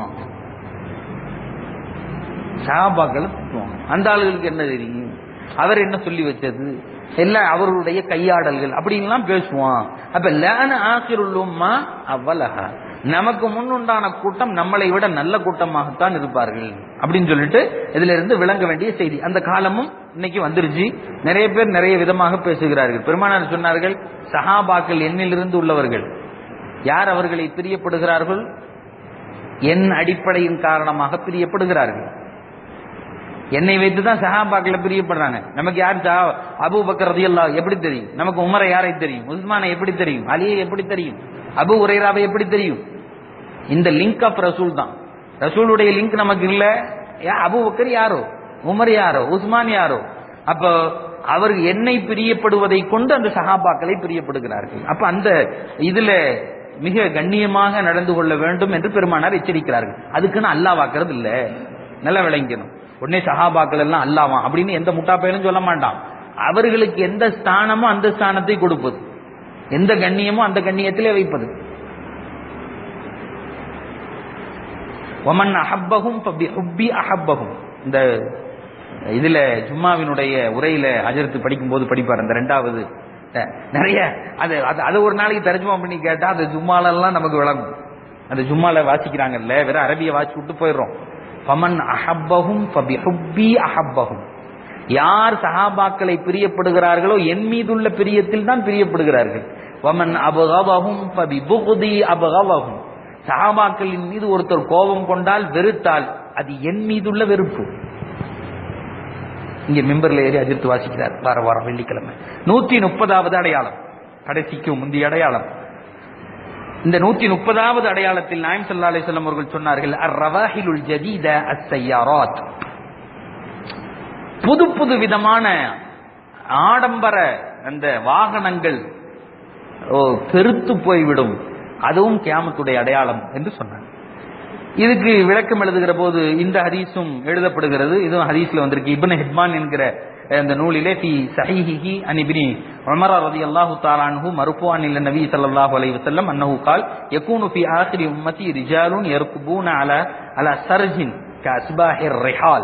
சஹாபாக்களை திட்டுவான் அந்த ஆளுகளுக்கு என்ன தெரியும் அவர் என்ன சொல்லி வச்சது எல்லாம் அவர்களுடைய கையாடல்கள் அப்படின்லாம் பேசுவான் அப்ப லேன ஆசிருள்ளும்மா அவ்வளகா நமக்கு முன்னுண்டான கூட்டம் நம்மளை விட நல்ல கூட்டமாகத்தான் இருப்பார்கள் அப்படின்னு சொல்லிட்டு இதுல இருந்து விளங்க வேண்டிய செய்தி அந்த காலமும் இன்னைக்கு வந்துருச்சு நிறைய பேர் நிறைய விதமாக பேசுகிறார்கள் பெருமானார் சொன்னார்கள் சஹாபாக்கள் எண்ணிலிருந்து உள்ளவர்கள் யார் அவர்களை பிரியப்படுகிறார்கள் என் அடிப்படையின் காரணமாக பிரியப்படுகிறார்கள் என்னை வைத்து தான் சஹாபாக்களை பிரியப்படுறாங்க நமக்கு யார் அபு பக்கர் ரதியல்லா எப்படி தெரியும் நமக்கு உமரை யாரை தெரியும் உஸ்மானை எப்படி தெரியும் அலியை எப்படி தெரியும் அபு உரைராவை எப்படி தெரியும் இந்த லிங்க் ஆஃப் ரசூல் தான் ரசூலுடைய லிங்க் நமக்கு இல்ல அபு பக்கர் யாரோ உமர் யாரோ உஸ்மான் யாரோ அப்போ அவர் என்னை பிரியப்படுவதை கொண்டு அந்த சஹாபாக்களை பிரியப்படுகிறார்கள் அப்ப அந்த இதுல மிக கண்ணியமாக நடந்து கொள்ள வேண்டும் என்று பெருமானார் எச்சரிக்கிறார்கள் அதுக்குன்னு அல்லா வாக்குறது இல்ல நல்லா விளங்கணும் உடனே சஹாபாக்கள் எல்லாம் அல்லாவான் அப்படின்னு எந்த முட்டா பயனும் சொல்ல மாட்டான் அவர்களுக்கு எந்த ஸ்தானமோ அந்த ஸ்தானத்தை கொடுப்பது எந்த கண்ணியமோ அந்த கண்ணியத்திலே வைப்பது ஒமன் அஹப்பகும் ஹுப்பி அஹப்பகும் இந்த இதுல ஜும்மாவினுடைய உரையில அஜரத்து படிக்கும் போது படிப்பார் அந்த ரெண்டாவது நிறைய அது அது ஒரு நாளைக்கு தர்ஜுமா பண்ணி கேட்டா அந்த ஜும்மாலெல்லாம் நமக்கு விளங்கும் அந்த ஜும்மால வாசிக்கிறாங்கல்ல வெறும் அரபிய வாசி விட்டு போயிடுறோம் ஃபமன் அஹப்பஹும் ஃபபிஹுப்பி அஹப்பஹும் யார் சஹாபாக்களை பிரியப்படுகிறார்களோ என் மீதுள்ள பிரியத்தில் தான் பிரியப்படுகிறார்கள் வமன் அபகவஹும் ஃபபிபுகுதி அபகவஹும் சஹாபாக்களின் மீது ஒருத்தர் கோபம் கொண்டால் வெறுத்தால் அது என் மீதுள்ள வெறுப்பு இங்க மெம்பர்ல ஏறி அஜித்து வாசிக்கிறார் வார வாரம் வெள்ளிக்கிழமை நூத்தி முப்பதாவது அடையாளம் கடைசிக்கு முந்தைய அடையாளம் இந்த நூத்தி முப்பதாவது அடையாளத்தில் நாயம் சல்லா அலிஸ்லாம் அவர்கள் சொன்னார்கள் அர் ரவாஹிலுல் ஜதீத அஸ்ஸையாராத் புது புது விதமான ஆடம்பர அந்த வாகனங்கள் ஓ, பெருத்து போய்விடும் அதுவும் கியாமத்துடைய அடையாளம் என்று சொன்னாங்க இதுக்கு விளக்கம் எழுதுகிற போது இந்த ஹதீஸும் எழுதப்படுகிறது இதுவும் ஹதீஸ்ல வந்திருக்கு இப்னு ஹிப்மான் என்கிற இந்த நூலிலே ஃபி சஹீஹிஹி அன் இப்னி உமர் ரலியல்லாஹு தஆலா அன்ஹு மர்ஃபூஅன் இல நபி ஸல்லல்லாஹு அலைஹி வஸல்லம் அன்னஹு قال يكون في آخر أمتي رجال يركبون على على سرج كأسباح الرحال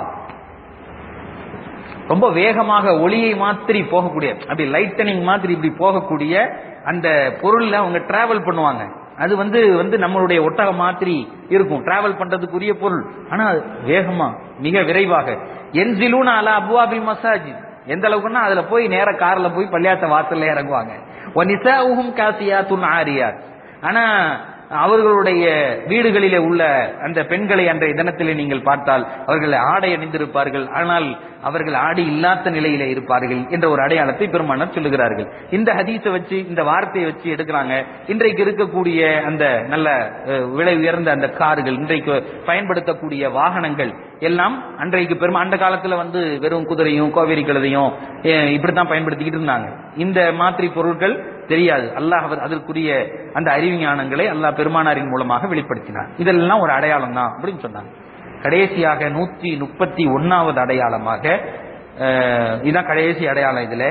ரொம்ப வேகமாக ஒளியை மாத்திரி போகக்கூடிய அப்படி லைட்டனிங் மாதிரி இப்படி போகக்கூடிய அந்த பொருள்ல அவங்க டிராவல் பண்ணுவாங்க அது வந்து வந்து நம்மளுடைய ஒட்டகம் மாதிரி இருக்கும் டிராவல் பண்றதுக்குரிய பொருள் ஆனா அது வேகமா மிக விரைவாக என்சிலூன அலா அபுவாபில் மசாஜ் எந்த அளவுக்குன்னா அதுல போய் நேர கார்ல போய் பள்ளியாத்த வாசல்ல இறங்குவாங்க ஒனிசாவுஹும் காசியாத்துன் ஆரியாத் ஆனா அவர்களுடைய வீடுகளிலே உள்ள அந்த பெண்களை அன்றைய தினத்திலே நீங்கள் பார்த்தால் அவர்கள் ஆடை அணிந்திருப்பார்கள் ஆனால் அவர்கள் ஆடை இல்லாத நிலையிலே இருப்பார்கள் என்ற ஒரு அடையாளத்தை பெருமானார் சொல்லுகிறார்கள் இந்த ஹதீஸை வச்சு இந்த வார்த்தையை வச்சு எடுக்கிறாங்க இன்றைக்கு இருக்கக்கூடிய அந்த நல்ல அஹ், விலை உயர்ந்த அந்த கார்கள் இன்றைக்கு பயன்படுத்தக்கூடிய வாகனங்கள் எல்லாம் அன்றைக்கு பெரும் அந்த காலத்துல வந்து வெறும் குதிரையும் கோவேரி கழுதையும் அஹ், இப்படித்தான் பயன்படுத்திக்கிட்டு இருந்தாங்க இந்த மாதிரி பொருட்கள் தெரியாது அல்லாஹ் அவர் அதற்குரிய அந்த அறிவிஞானங்களை அல்லாஹ் பெருமானாரின் மூலமாக வெளிப்படுத்தினார் இதெல்லாம் ஒரு அடையாளம் தான் அப்படின்னு சொன்னாங்க கடைசியாக நூற்றி முப்பத்தி ஒன்னாவது அடையாளமாக அஹ், இதான் கடைசி அடையாளம் இதுல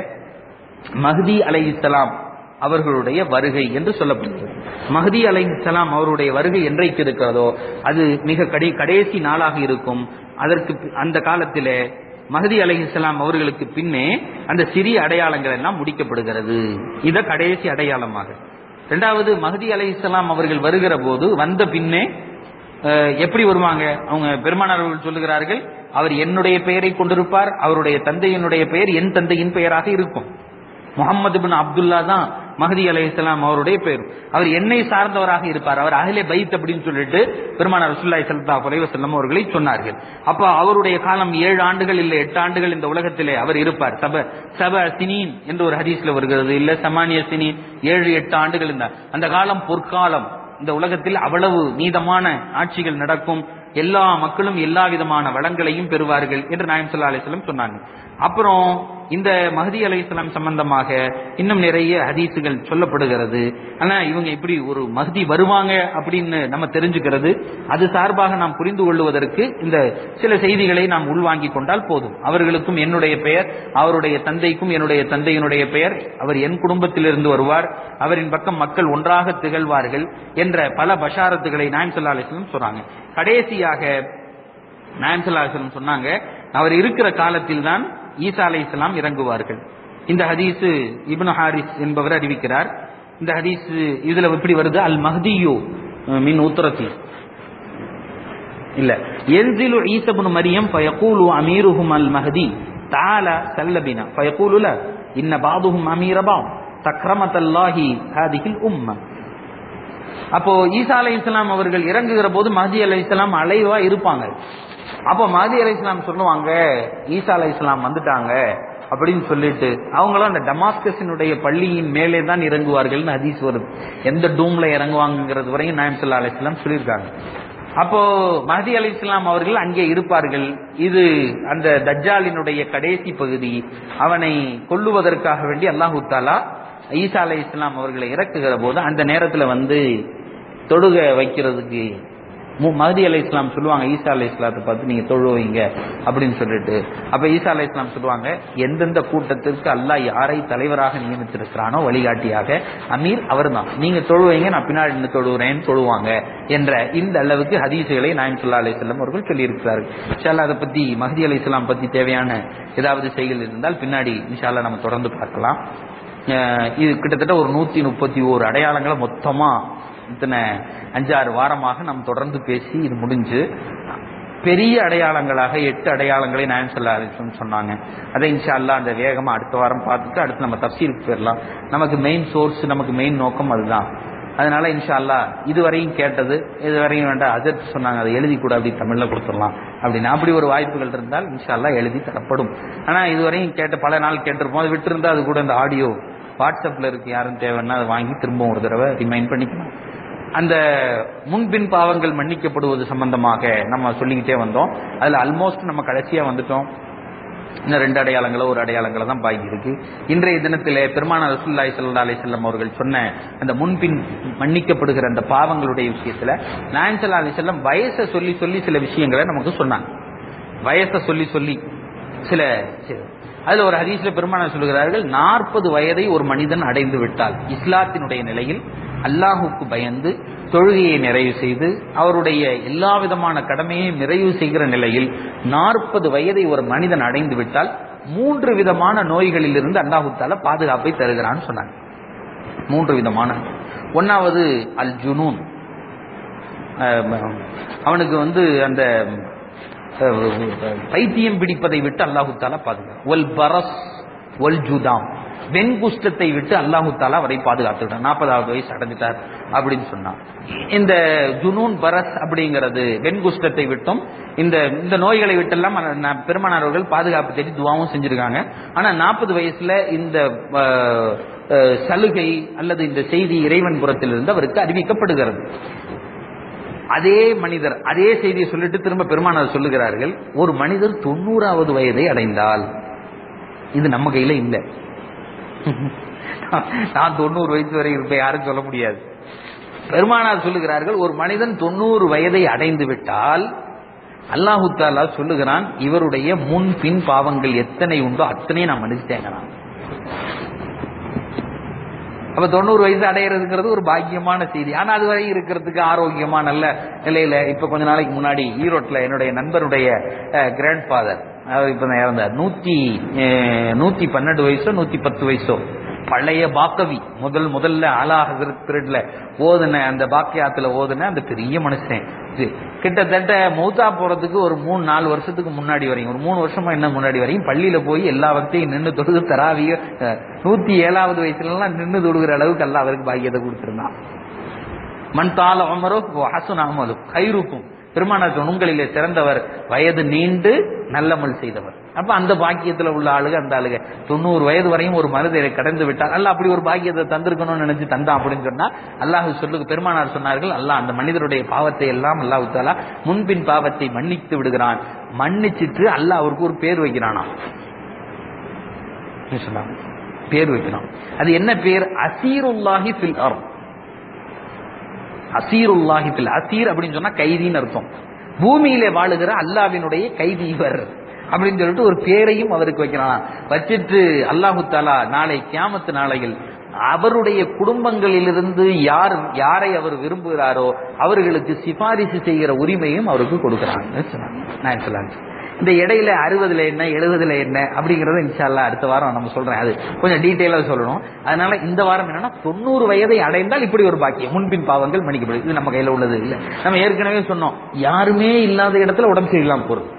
மஹதி அலை இஸ்லாம் அவர்களுடைய வருகை என்று சொல்லப்படுகிறது மஹதி அலை இஸ்லாம் அவருடைய வருகை என்றைக்கு இருக்கிறதோ அது மிக கடை கடைசி நாளாக இருக்கும் அதற்கு பி- அந்த காலத்திலே மஹதி அலை இஸ்லாம் அவர்களுக்கு பின்னே அந்த சிறிய அடையாளங்கள் எல்லாம் முடிக்கப்படுகிறது இத கடைசி அடையாளமாக இரண்டாவது மஹதி அலை இஸ்லாம் அவர்கள் வருகிற போது வந்த பின்னே அஹ், எப்படி வருவாங்க அவங்க பெருமானார் அவர்கள் சொல்லுகிறார்கள் அவர் என்னுடைய பெயரை கொண்டிருப்பார் அவருடைய தந்தையினுடைய பெயர் என் தந்தையின் பெயராக இருக்கும் முகமது பின் அப்துல்லா தான் மஹதி அலைஹிஸ்ஸலாம் அவருடைய பெயர் அவர் என்னை சார்ந்தவராக இருப்பார் அவர் அகிலே பைத் அப்படின்னு சொல்லிட்டு பெருமானார் ரசூலுல்லாஹி ஸல்லல்லாஹு அலைஹி வஸல்லம் அவர்களை சொன்னார்கள் அப்ப அவருடைய காலம் ஏழு ஆண்டுகள் இல்ல எட்டு ஆண்டுகள் இந்த உலகத்திலே அவர் இருப்பார் சப சப சினீன் என்று ஒரு ஹதீஸ்ல வருகிறது இல்ல சமானிய சினீன் ஏழு எட்டு ஆண்டுகள் இந்த அந்த காலம் பொற்காலம் இந்த உலகத்தில் அவ்வளவு நீதமான ஆட்சிகள் நடக்கும் எல்லா மக்களும் எல்லா விதமான வளங்களையும் பெறுவார்கள் என்று நாயம் சல்லா அலிஸ்லம் சொன்னாங்க அப்புறம் இந்த மஹதி அலைஹிஸ்ஸலாம் சம்பந்தமாக இன்னும் நிறைய ஹதீஸுகள் சொல்லப்படுகிறது ஆனா இவங்க இப்படி ஒரு மஹதி வருவாங்க அப்படின்னு நம்ம தெரிஞ்சுக்கிறது அது சார்பாக நாம் புரிந்து கொள்வதற்கு இந்த சில செய்திகளை நாம் உள்வாங்கிக் கொண்டால் போதும் அவர்களுக்கும் என்னுடைய பெயர் அவருடைய தந்தைக்கும் என்னுடைய தந்தையினுடைய பெயர் அவர் என் குடும்பத்திலிருந்து வருவார் அவரின் பக்கம் மக்கள் ஒன்றாக திகழ்வார்கள் என்ற பல பஷாரத்துகளை நாயம் சல்லா அலிஸ்லம் சொன்னாங்க கடைசியாக நாயம் சல்லா அலிஸ்லம் சொன்னாங்க அவர் இருக்கிற காலத்தில் தான் ஈசா அலை இஸ்லாம் இறங்குவார்கள் இந்த ஹதீஸ் இப்னு ஹாரிஸ் என்பவர் அறிவிக்கிறார் இந்த ஹதீஸ் இதுல எப்படி வருது அல் மஹ்தியு மின் உத்தரத்தி இல்ல என்சிலு ஈசபுன் மரியம் ஃபயகூலு அமீருஹும் அல் மஹதி தால சல்லபினா ஃபயகூலு ல இன்ன பாதுஹும் அமீர பாவ் தக்ரமத்தல்லாஹி ஹாதிஹில் உம்ம அப்போ ஈசா அலை இஸ்லாம் அவர்கள் இறங்குகிற போது மஹதி அலை இஸ்லாம் அலைவா இருப்பாங்க அப்போ மஹதி அலை இஸ்லாம் சொல்லுவாங்க ஈசா அலை இஸ்லாம் வந்துட்டாங்க அப்படின்னு சொல்லிட்டு அவங்களும் அந்த டமாஸ்கஸினுடைய பள்ளியின் மேலே தான் இறங்குவார்கள்னு ஹதீஸ் வருது எந்த டூம்ல இறங்குவாங்கிறது வரையும் நாயம் சல்லா அலை இஸ்லாம் சொல்லியிருக்காங்க அப்போ மஹதி அலி இஸ்லாம் அவர்கள் அங்கே இருப்பார்கள் இது அந்த தஜ்ஜாலினுடைய கடைசி பகுதி அவனை கொல்லுவதற்காக வேண்டி அல்லாஹு தாலா ஈசா அலை இஸ்லாம் அவர்களை இறக்குகிற போது அந்த நேரத்துல வந்து தொழுக வைக்கிறதுக்கு மு- மஹதி அலை இஸ்லாம் சொல்லுவாங்க ஈசா அலை இஸ்லாத்தை பார்த்து நீங்க தொழு வைங்க அப்படின்னு சொல்லிட்டு அப்ப ஈசா அலை இஸ்லாம் சொல்லுவாங்க எந்தெந்த கூட்டத்திற்கு அல்லாஹ் யாரை தலைவராக நியமித்திருக்கிறானோ வழிகாட்டியாக அமீர் அவர்தான் நீங்க தொழுவைங்க நான் பின்னாடி நின்று தொழுகிறேன்னு தொழுவாங்க என்ற இந்த அளவுக்கு ஹதீசுகளை நாயம் சொல்லா அலை செல்லம் அவர்கள் சொல்லியிருக்கிறார்கள் இன்ஷால்லா அதை பத்தி மஹதி அலை இஸ்லாம் பத்தி தேவையான ஏதாவது செய்கள் இருந்தால் பின்னாடி இன்ஷால்லா நம்ம தொடர்ந்து பார்க்கலாம் அஹ் இது கிட்டத்தட்ட ஒரு நூத்தி முப்பத்தி ஓரு அடையாளங்களை மொத்தமா இத்தனை அஞ்சாறு வாரமாக நாம் தொடர்ந்து பேசி இது முடிஞ்சு பெரிய அடையாளங்களாக எட்டு அடையாளங்களை நாயம் சொல்லா சொன்னாங்க அதை இன்ஷா அல்லாஹ் அந்த வேகமா அடுத்த வாரம் பார்த்துட்டு அடுத்து நம்ம தப்சீருக்கு போயிடலாம் நமக்கு மெயின் சோர்ஸ் நமக்கு மெயின் நோக்கம் அதுதான் அதனால இன்ஷா அல்லாஹ் இதுவரையும் கேட்டது இதுவரையும் வேண்டாம் அதற்கு சொன்னாங்க அதை எழுதி கூட அப்படி தமிழ்ல கொடுத்துடலாம் அப்படின்னு அப்படி ஒரு வாய்ப்புகள் இருந்தால் இன்ஷா அல்லாஹ் எழுதி தரப்படும் ஆனா இதுவரையும் கேட்ட பல நாள் கேட்டிருப்போம் அது விட்டிருந்தா அது கூட இந்த ஆடியோ வாட்ஸ்அப்ல இருக்கு யாரும் தேவைன்னா அதை வாங்கி திரும்ப ஒரு தடவை ரிமைண்ட் பண்ணிக்கணும் அந்த முன்பின் பாவங்கள் மன்னிக்கப்படுவது சம்பந்தமாக நம்ம சொல்லிக்கிட்டே வந்தோம் அதுல ஆல்மோஸ்ட் நம்ம கடைசியா வந்துட்டோம் இன்னும் ரெண்டு அடையாளங்களோ ஒரு அடையாளங்களோ தான் பாக்கி இருக்கு இன்றைய தினத்திலே பெருமான ரசூல்லாய் சல்லா அலி செல்லம் அவர்கள் சொன்ன அந்த முன்பின் மன்னிக்கப்படுகிற அந்த பாவங்களுடைய விஷயத்துல நாயன் சல்லா அலி செல்லம் வயசை சொல்லி சொல்லி சில விஷயங்களை நமக்கு சொன்னாங்க வயசை சொல்லி சொல்லி சில சில- அதுல ஒரு ஹதீஸ்ல பெருமானார் சொல்லுகிறார்கள் நாற்பது வயதை ஒரு மனிதன் அடைந்து விட்டால் இஸ்லாத்தினுடைய நிலையில் அல்லாஹுக்கு பயந்து தொழுகையை நிறைவு செய்து அவருடைய எல்லா விதமான கடமையை நிறைவு செய்கிற நிலையில் நாற்பது வயதை ஒரு மனிதன் அடைந்து விட்டால் மூன்று விதமான நோய்களில் இருந்து அல்லாஹு தாலா பாதுகாப்பை தருகிறான்னு சொன்னாங்க மூன்று விதமான ஒன்னாவது அல் ஜுனூன் அஹ் அவனுக்கு வந்து அந்த அஹ், பைத்தியம் பிடிப்பதை விட்டு அல்லாஹு தாலா பாதுகாப்பு ஒல் பரஸ் ஒல் ஜுதாம் வெண்குஷ்டத்தை விட்டு அல்லாஹு தாலா அவரை பாதுகாத்துட்டான் நாற்பதாவது வயசு அடைஞ்சிட்டார் அப்படின்னு சொன்னான் இந்த ஜுனூன் பரஸ் அப்படிங்கிறது வெண்குஷ்டத்தை விட்டும் இந்த இந்த நோய்களை விட்டெல்லாம் ந- பெருமானார் அவர்கள் பாதுகாப்பு தேடி துவாவும் செஞ்சிருக்காங்க ஆனா நாற்பது வயசுல இந்த அஹ், அஹ், சலுகை அல்லது இந்த செய்தி இறைவன் புறத்திலிருந்து அவருக்கு அறிவிக்கப்படுகிறது அதே மனிதர் அதே செய்தியை சொல்லிட்டு திரும்ப பெருமானார் சொல்லுகிறார்கள் ஒரு மனிதர் தொண்ணூறாவது வயதை அடைந்தால் இது நம்ம கையில இல்ல நான் தொண்ணூறு வயசு வரை இருப்பேன் யாரும் சொல்ல முடியாது பெருமானார் சொல்லுகிறார்கள் ஒரு மனிதன் தொண்ணூறு வயதை அடைந்து விட்டால் அல்லாஹு தாலா சொல்லுகிறான் இவருடைய முன் பின் பாவங்கள் எத்தனை உண்டோ அத்தனையும் நான் மன்னிச்சிட்டேங்கிறான் அப்ப தொண்ணூறு வயசு அடையிறதுங்கிறது ஒரு பாக்கியமான செய்தி ஆனா அது வரை இருக்கிறதுக்கு ஆரோக்கியமா நல்ல நிலையில இப்ப கொஞ்ச நாளைக்கு முன்னாடி ஈரோட்ல என்னுடைய நண்பருடைய கிராண்ட் ஃபாதர் அவர் இப்ப தான் இறந்தார் நூத்தி அஹ், நூத்தி பன்னெண்டு வயசோ நூத்தி பத்து வயசோ பழைய பாக்கவி முதல் முதல்ல ஆலா ஹசரத் பீரியட்ல ஓதுன அந்த பாக்கியாத்துல ஓதுன அந்த பெரிய மனுஷன் இது கிட்டத்தட்ட மௌத்தா போறதுக்கு ஒரு மூணு நாலு வருஷத்துக்கு முன்னாடி வரையும் ஒரு மூணு வருஷமா என்ன முன்னாடி வரையும் பள்ளியில போய் எல்லா வக்தையும் நின்று தொழுது தராவிய அஹ், நூத்தி ஏழாவது வயசுல எல்லாம் நின்று தொழுகிற அளவுக்கு எல்லாம் அவருக்கு பாக்கியத்தை கொடுத்திருந்தான் மண் தால அமரோ ஹசுன் அமலு கைருக்கும் பெருமானார் உங்களிலே சிறந்தவர் வயது நீண்டு நல்லமல் செய்தவர் அப்ப அந்த பாக்கியத்துல உள்ள ஆளுக அந்த ஆளுக தொண்ணூறு வயது வரையும் ஒரு மனிதரை கடந்து விட்டார் அல்ல அப்படி ஒரு பாக்கியத்தை தந்திருக்கணும்னு நினைச்சு தந்தான் அப்படின்னு சொன்னா அல்லாஹ் சொல்லு பெருமானார் சொன்னார்கள் அல்லாஹ் அந்த மனிதருடைய பாவத்தை எல்லாம் அல்லாஹ் தாலா முன்பின் பாவத்தை மன்னித்து விடுகிறான் மன்னிச்சிட்டு அல்லாஹ் அவருக்கு ஒரு பேர் வைக்கிறானாம் என்ன சொன்னாங்க பேர் வைக்கிறான் அது என்ன பேர் அசீருல்லாஹி ஃபில் அர்த் அசீருல்லாஹி ஃபில் அசீர் அப்படின்னு சொன்னா கைதின்னு அர்த்தம் பூமியிலே வாழுகிற அல்லாவினுடைய கைதி இவர் அப்படின்னு சொல்லிட்டு ஒரு பேரையும் அவருக்கு வைக்கிறான் வச்சிட்டு அல்லாஹு தாலா நாளை கியாமத்து நாளையில் அவருடைய குடும்பங்களிலிருந்து யார் யாரை அவர் விரும்புகிறாரோ அவர்களுக்கு சிபாரிசு செய்கிற உரிமையும் அவருக்கு கொடுக்கிறாங்க சொன்னாங்க நான் சொல்லாங்க இந்த இடையில அறுபதுல என்ன எழுபதுல என்ன அப்படிங்கறத இன்ஷால்லா அடுத்த வாரம் நம்ம சொல்றேன் அது கொஞ்சம் டீட்டெயிலா சொல்லணும் அதனால இந்த வாரம் என்னன்னா தொண்ணூறு வயதை அடைந்தால் இப்படி ஒரு பாக்கியம் முன்பின் பாவங்கள் மன்னிக்கப்படுது இது நம்ம கையில உள்ளது இல்ல நம்ம ஏற்கனவே சொன்னோம் யாருமே இல்லாத இடத்துல உடம்பு சரியில்லாம போறது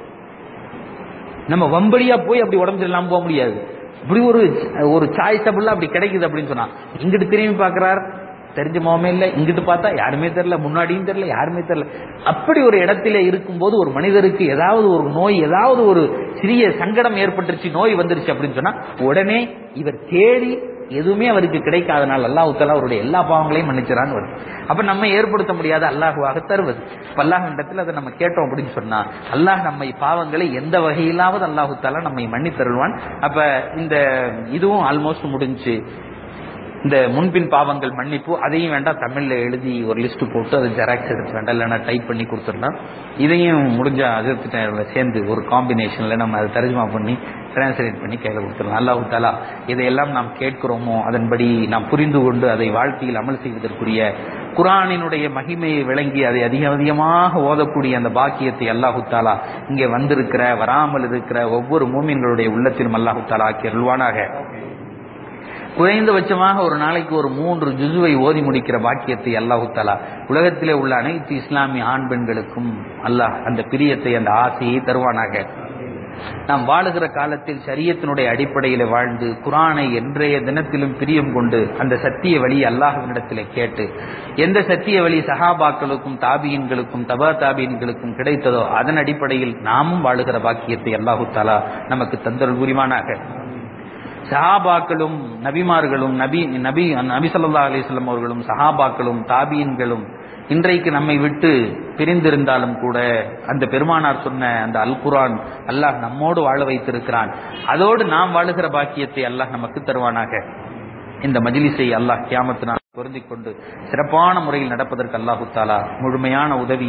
நம்ம வம்படியா போய் அப்படி உடம்பு சரியில்லாம போக முடியாது இப்படி ஒரு ஒரு சாய்ஸ் அப்படி கிடைக்குது அப்படின்னு சொன்னா இங்கிட்டு திரும்பி பாக்குறார் தெரிஞ்ச முகமே இல்ல இங்கிட்டு பார்த்தா யாருமே தெரியல முன்னாடியும் தெரியல யாருமே தெரியல அப்படி ஒரு இடத்துல இருக்கும்போது ஒரு மனிதருக்கு ஏதாவது ஒரு நோய் ஏதாவது ஒரு சிறிய சங்கடம் ஏற்பட்டுருச்சு நோய் வந்துருச்சு அப்படின்னு சொன்னா உடனே இவர் தேடி எதுவுமே அவருக்கு கிடைக்காதனால் அல்லாஹ் தலா அவருடைய எல்லா பாவங்களையும் மன்னிச்சிடான்னு வருது அப்ப நம்ம ஏற்படுத்த முடியாத அல்லாஹுவாக தருவது இப்ப அல்லாஹ் இடத்துல அதை நம்ம கேட்டோம் அப்படின்னு சொன்னா அல்லாஹ் நம்மை பாவங்களை எந்த வகையிலாவது அல்லாஹு தாலா நம்மை மன்னி தருவான் அப்ப இந்த இதுவும் ஆல்மோஸ்ட் முடிஞ்சு இந்த முன்பின் பாவங்கள் மன்னிப்பு அதையும் வேண்டாம் தமிழ்ல எழுதி ஒரு லிஸ்ட் போட்டு அதை ஜெராக்ஸ் எடுத்து வேண்டாம் இல்லைன்னா டைப் பண்ணி கொடுத்துடலாம் இதையும் முடிஞ்ச அதிர்த்திட்ட சேர்ந்து ஒரு காம்பினேஷன்ல நம்ம அதை தர்ஜுமா பண்ணி டிரான்ஸ்லேட் பண்ணி கையில கொடுத்துடலாம் அல்லாஹு தாலா இதையெல்லாம் நாம் கேட்கிறோமோ அதன்படி நாம் புரிந்து கொண்டு அதை வாழ்க்கையில் அமல் செய்வதற்குரிய குரானினுடைய மகிமையை விளங்கி அதை அதிக அதிகமாக ஓதக்கூடிய அந்த பாக்கியத்தை அல்லாஹு தாலா இங்கே வந்திருக்கிற வராமல் இருக்கிற ஒவ்வொரு மூமின்களுடைய உள்ளத்திலும் அல்லாஹு தாலா ஆக்கி அருள்வானாக குறைந்தபட்சமாக ஒரு நாளைக்கு ஒரு மூன்று ஜுசுவை ஓதி முடிக்கிற பாக்கியத்தை அல்லாஹு தாலா உலகத்திலே உள்ள அனைத்து இஸ்லாமிய ஆண் பெண்களுக்கும் அல்லாஹ் அந்த பிரியத்தை அந்த ஆசையை தருவானாக நாம் வாழுகிற காலத்தில் சரியத்தினுடைய அடிப்படையில் வாழ்ந்து குரானை என்றைய தினத்திலும் பிரியம் கொண்டு அந்த சத்திய வழி அல்லாஹ்வினிடத்திலே கேட்டு எந்த சத்திய வழி சஹாபாக்களுக்கும் தாபியன்களுக்கும் தபா தாபியன்களுக்கும் கிடைத்ததோ அதன் அடிப்படையில் நாமும் வாழுகிற பாக்கியத்தை அல்லாஹு தாலா நமக்கு தந்தல் புரிவானாக சஹாபாக்களும் நபிமார்களும் நபி நபி நபி ஸல்லல்லாஹு அலைஹி வஸல்லம் அவர்களும் சஹாபாக்களும் தாபியின்களும் இன்றைக்கு நம்மை விட்டு பிரிந்திருந்தாலும் கூட அந்த பெருமானார் சொன்ன அந்த அல் குரான் அல்லாஹ் நம்மோடு வாழ வைத்திருக்கிறான் அதோடு நாம் வாழுகிற பாக்கியத்தை அல்லாஹ் நமக்கு தருவானாக இந்த மஜ்லிஸை அல்லாஹ் கியாமத்தினால் பொருந்திக் கொண்டு சிறப்பான முறையில் நடப்பதற்கு அல்லாஹு தாலா முழுமையான உதவியை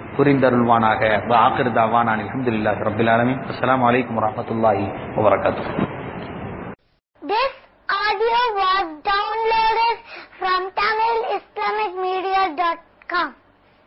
புரிந்தருள்வானாக ஆக்கிருதாவான் அலமதுல்லாஹி ரபில் ஆலமின் அஸ்லாம் வலைக்கம் வரமத்துல்லாஹி வபரகாத்து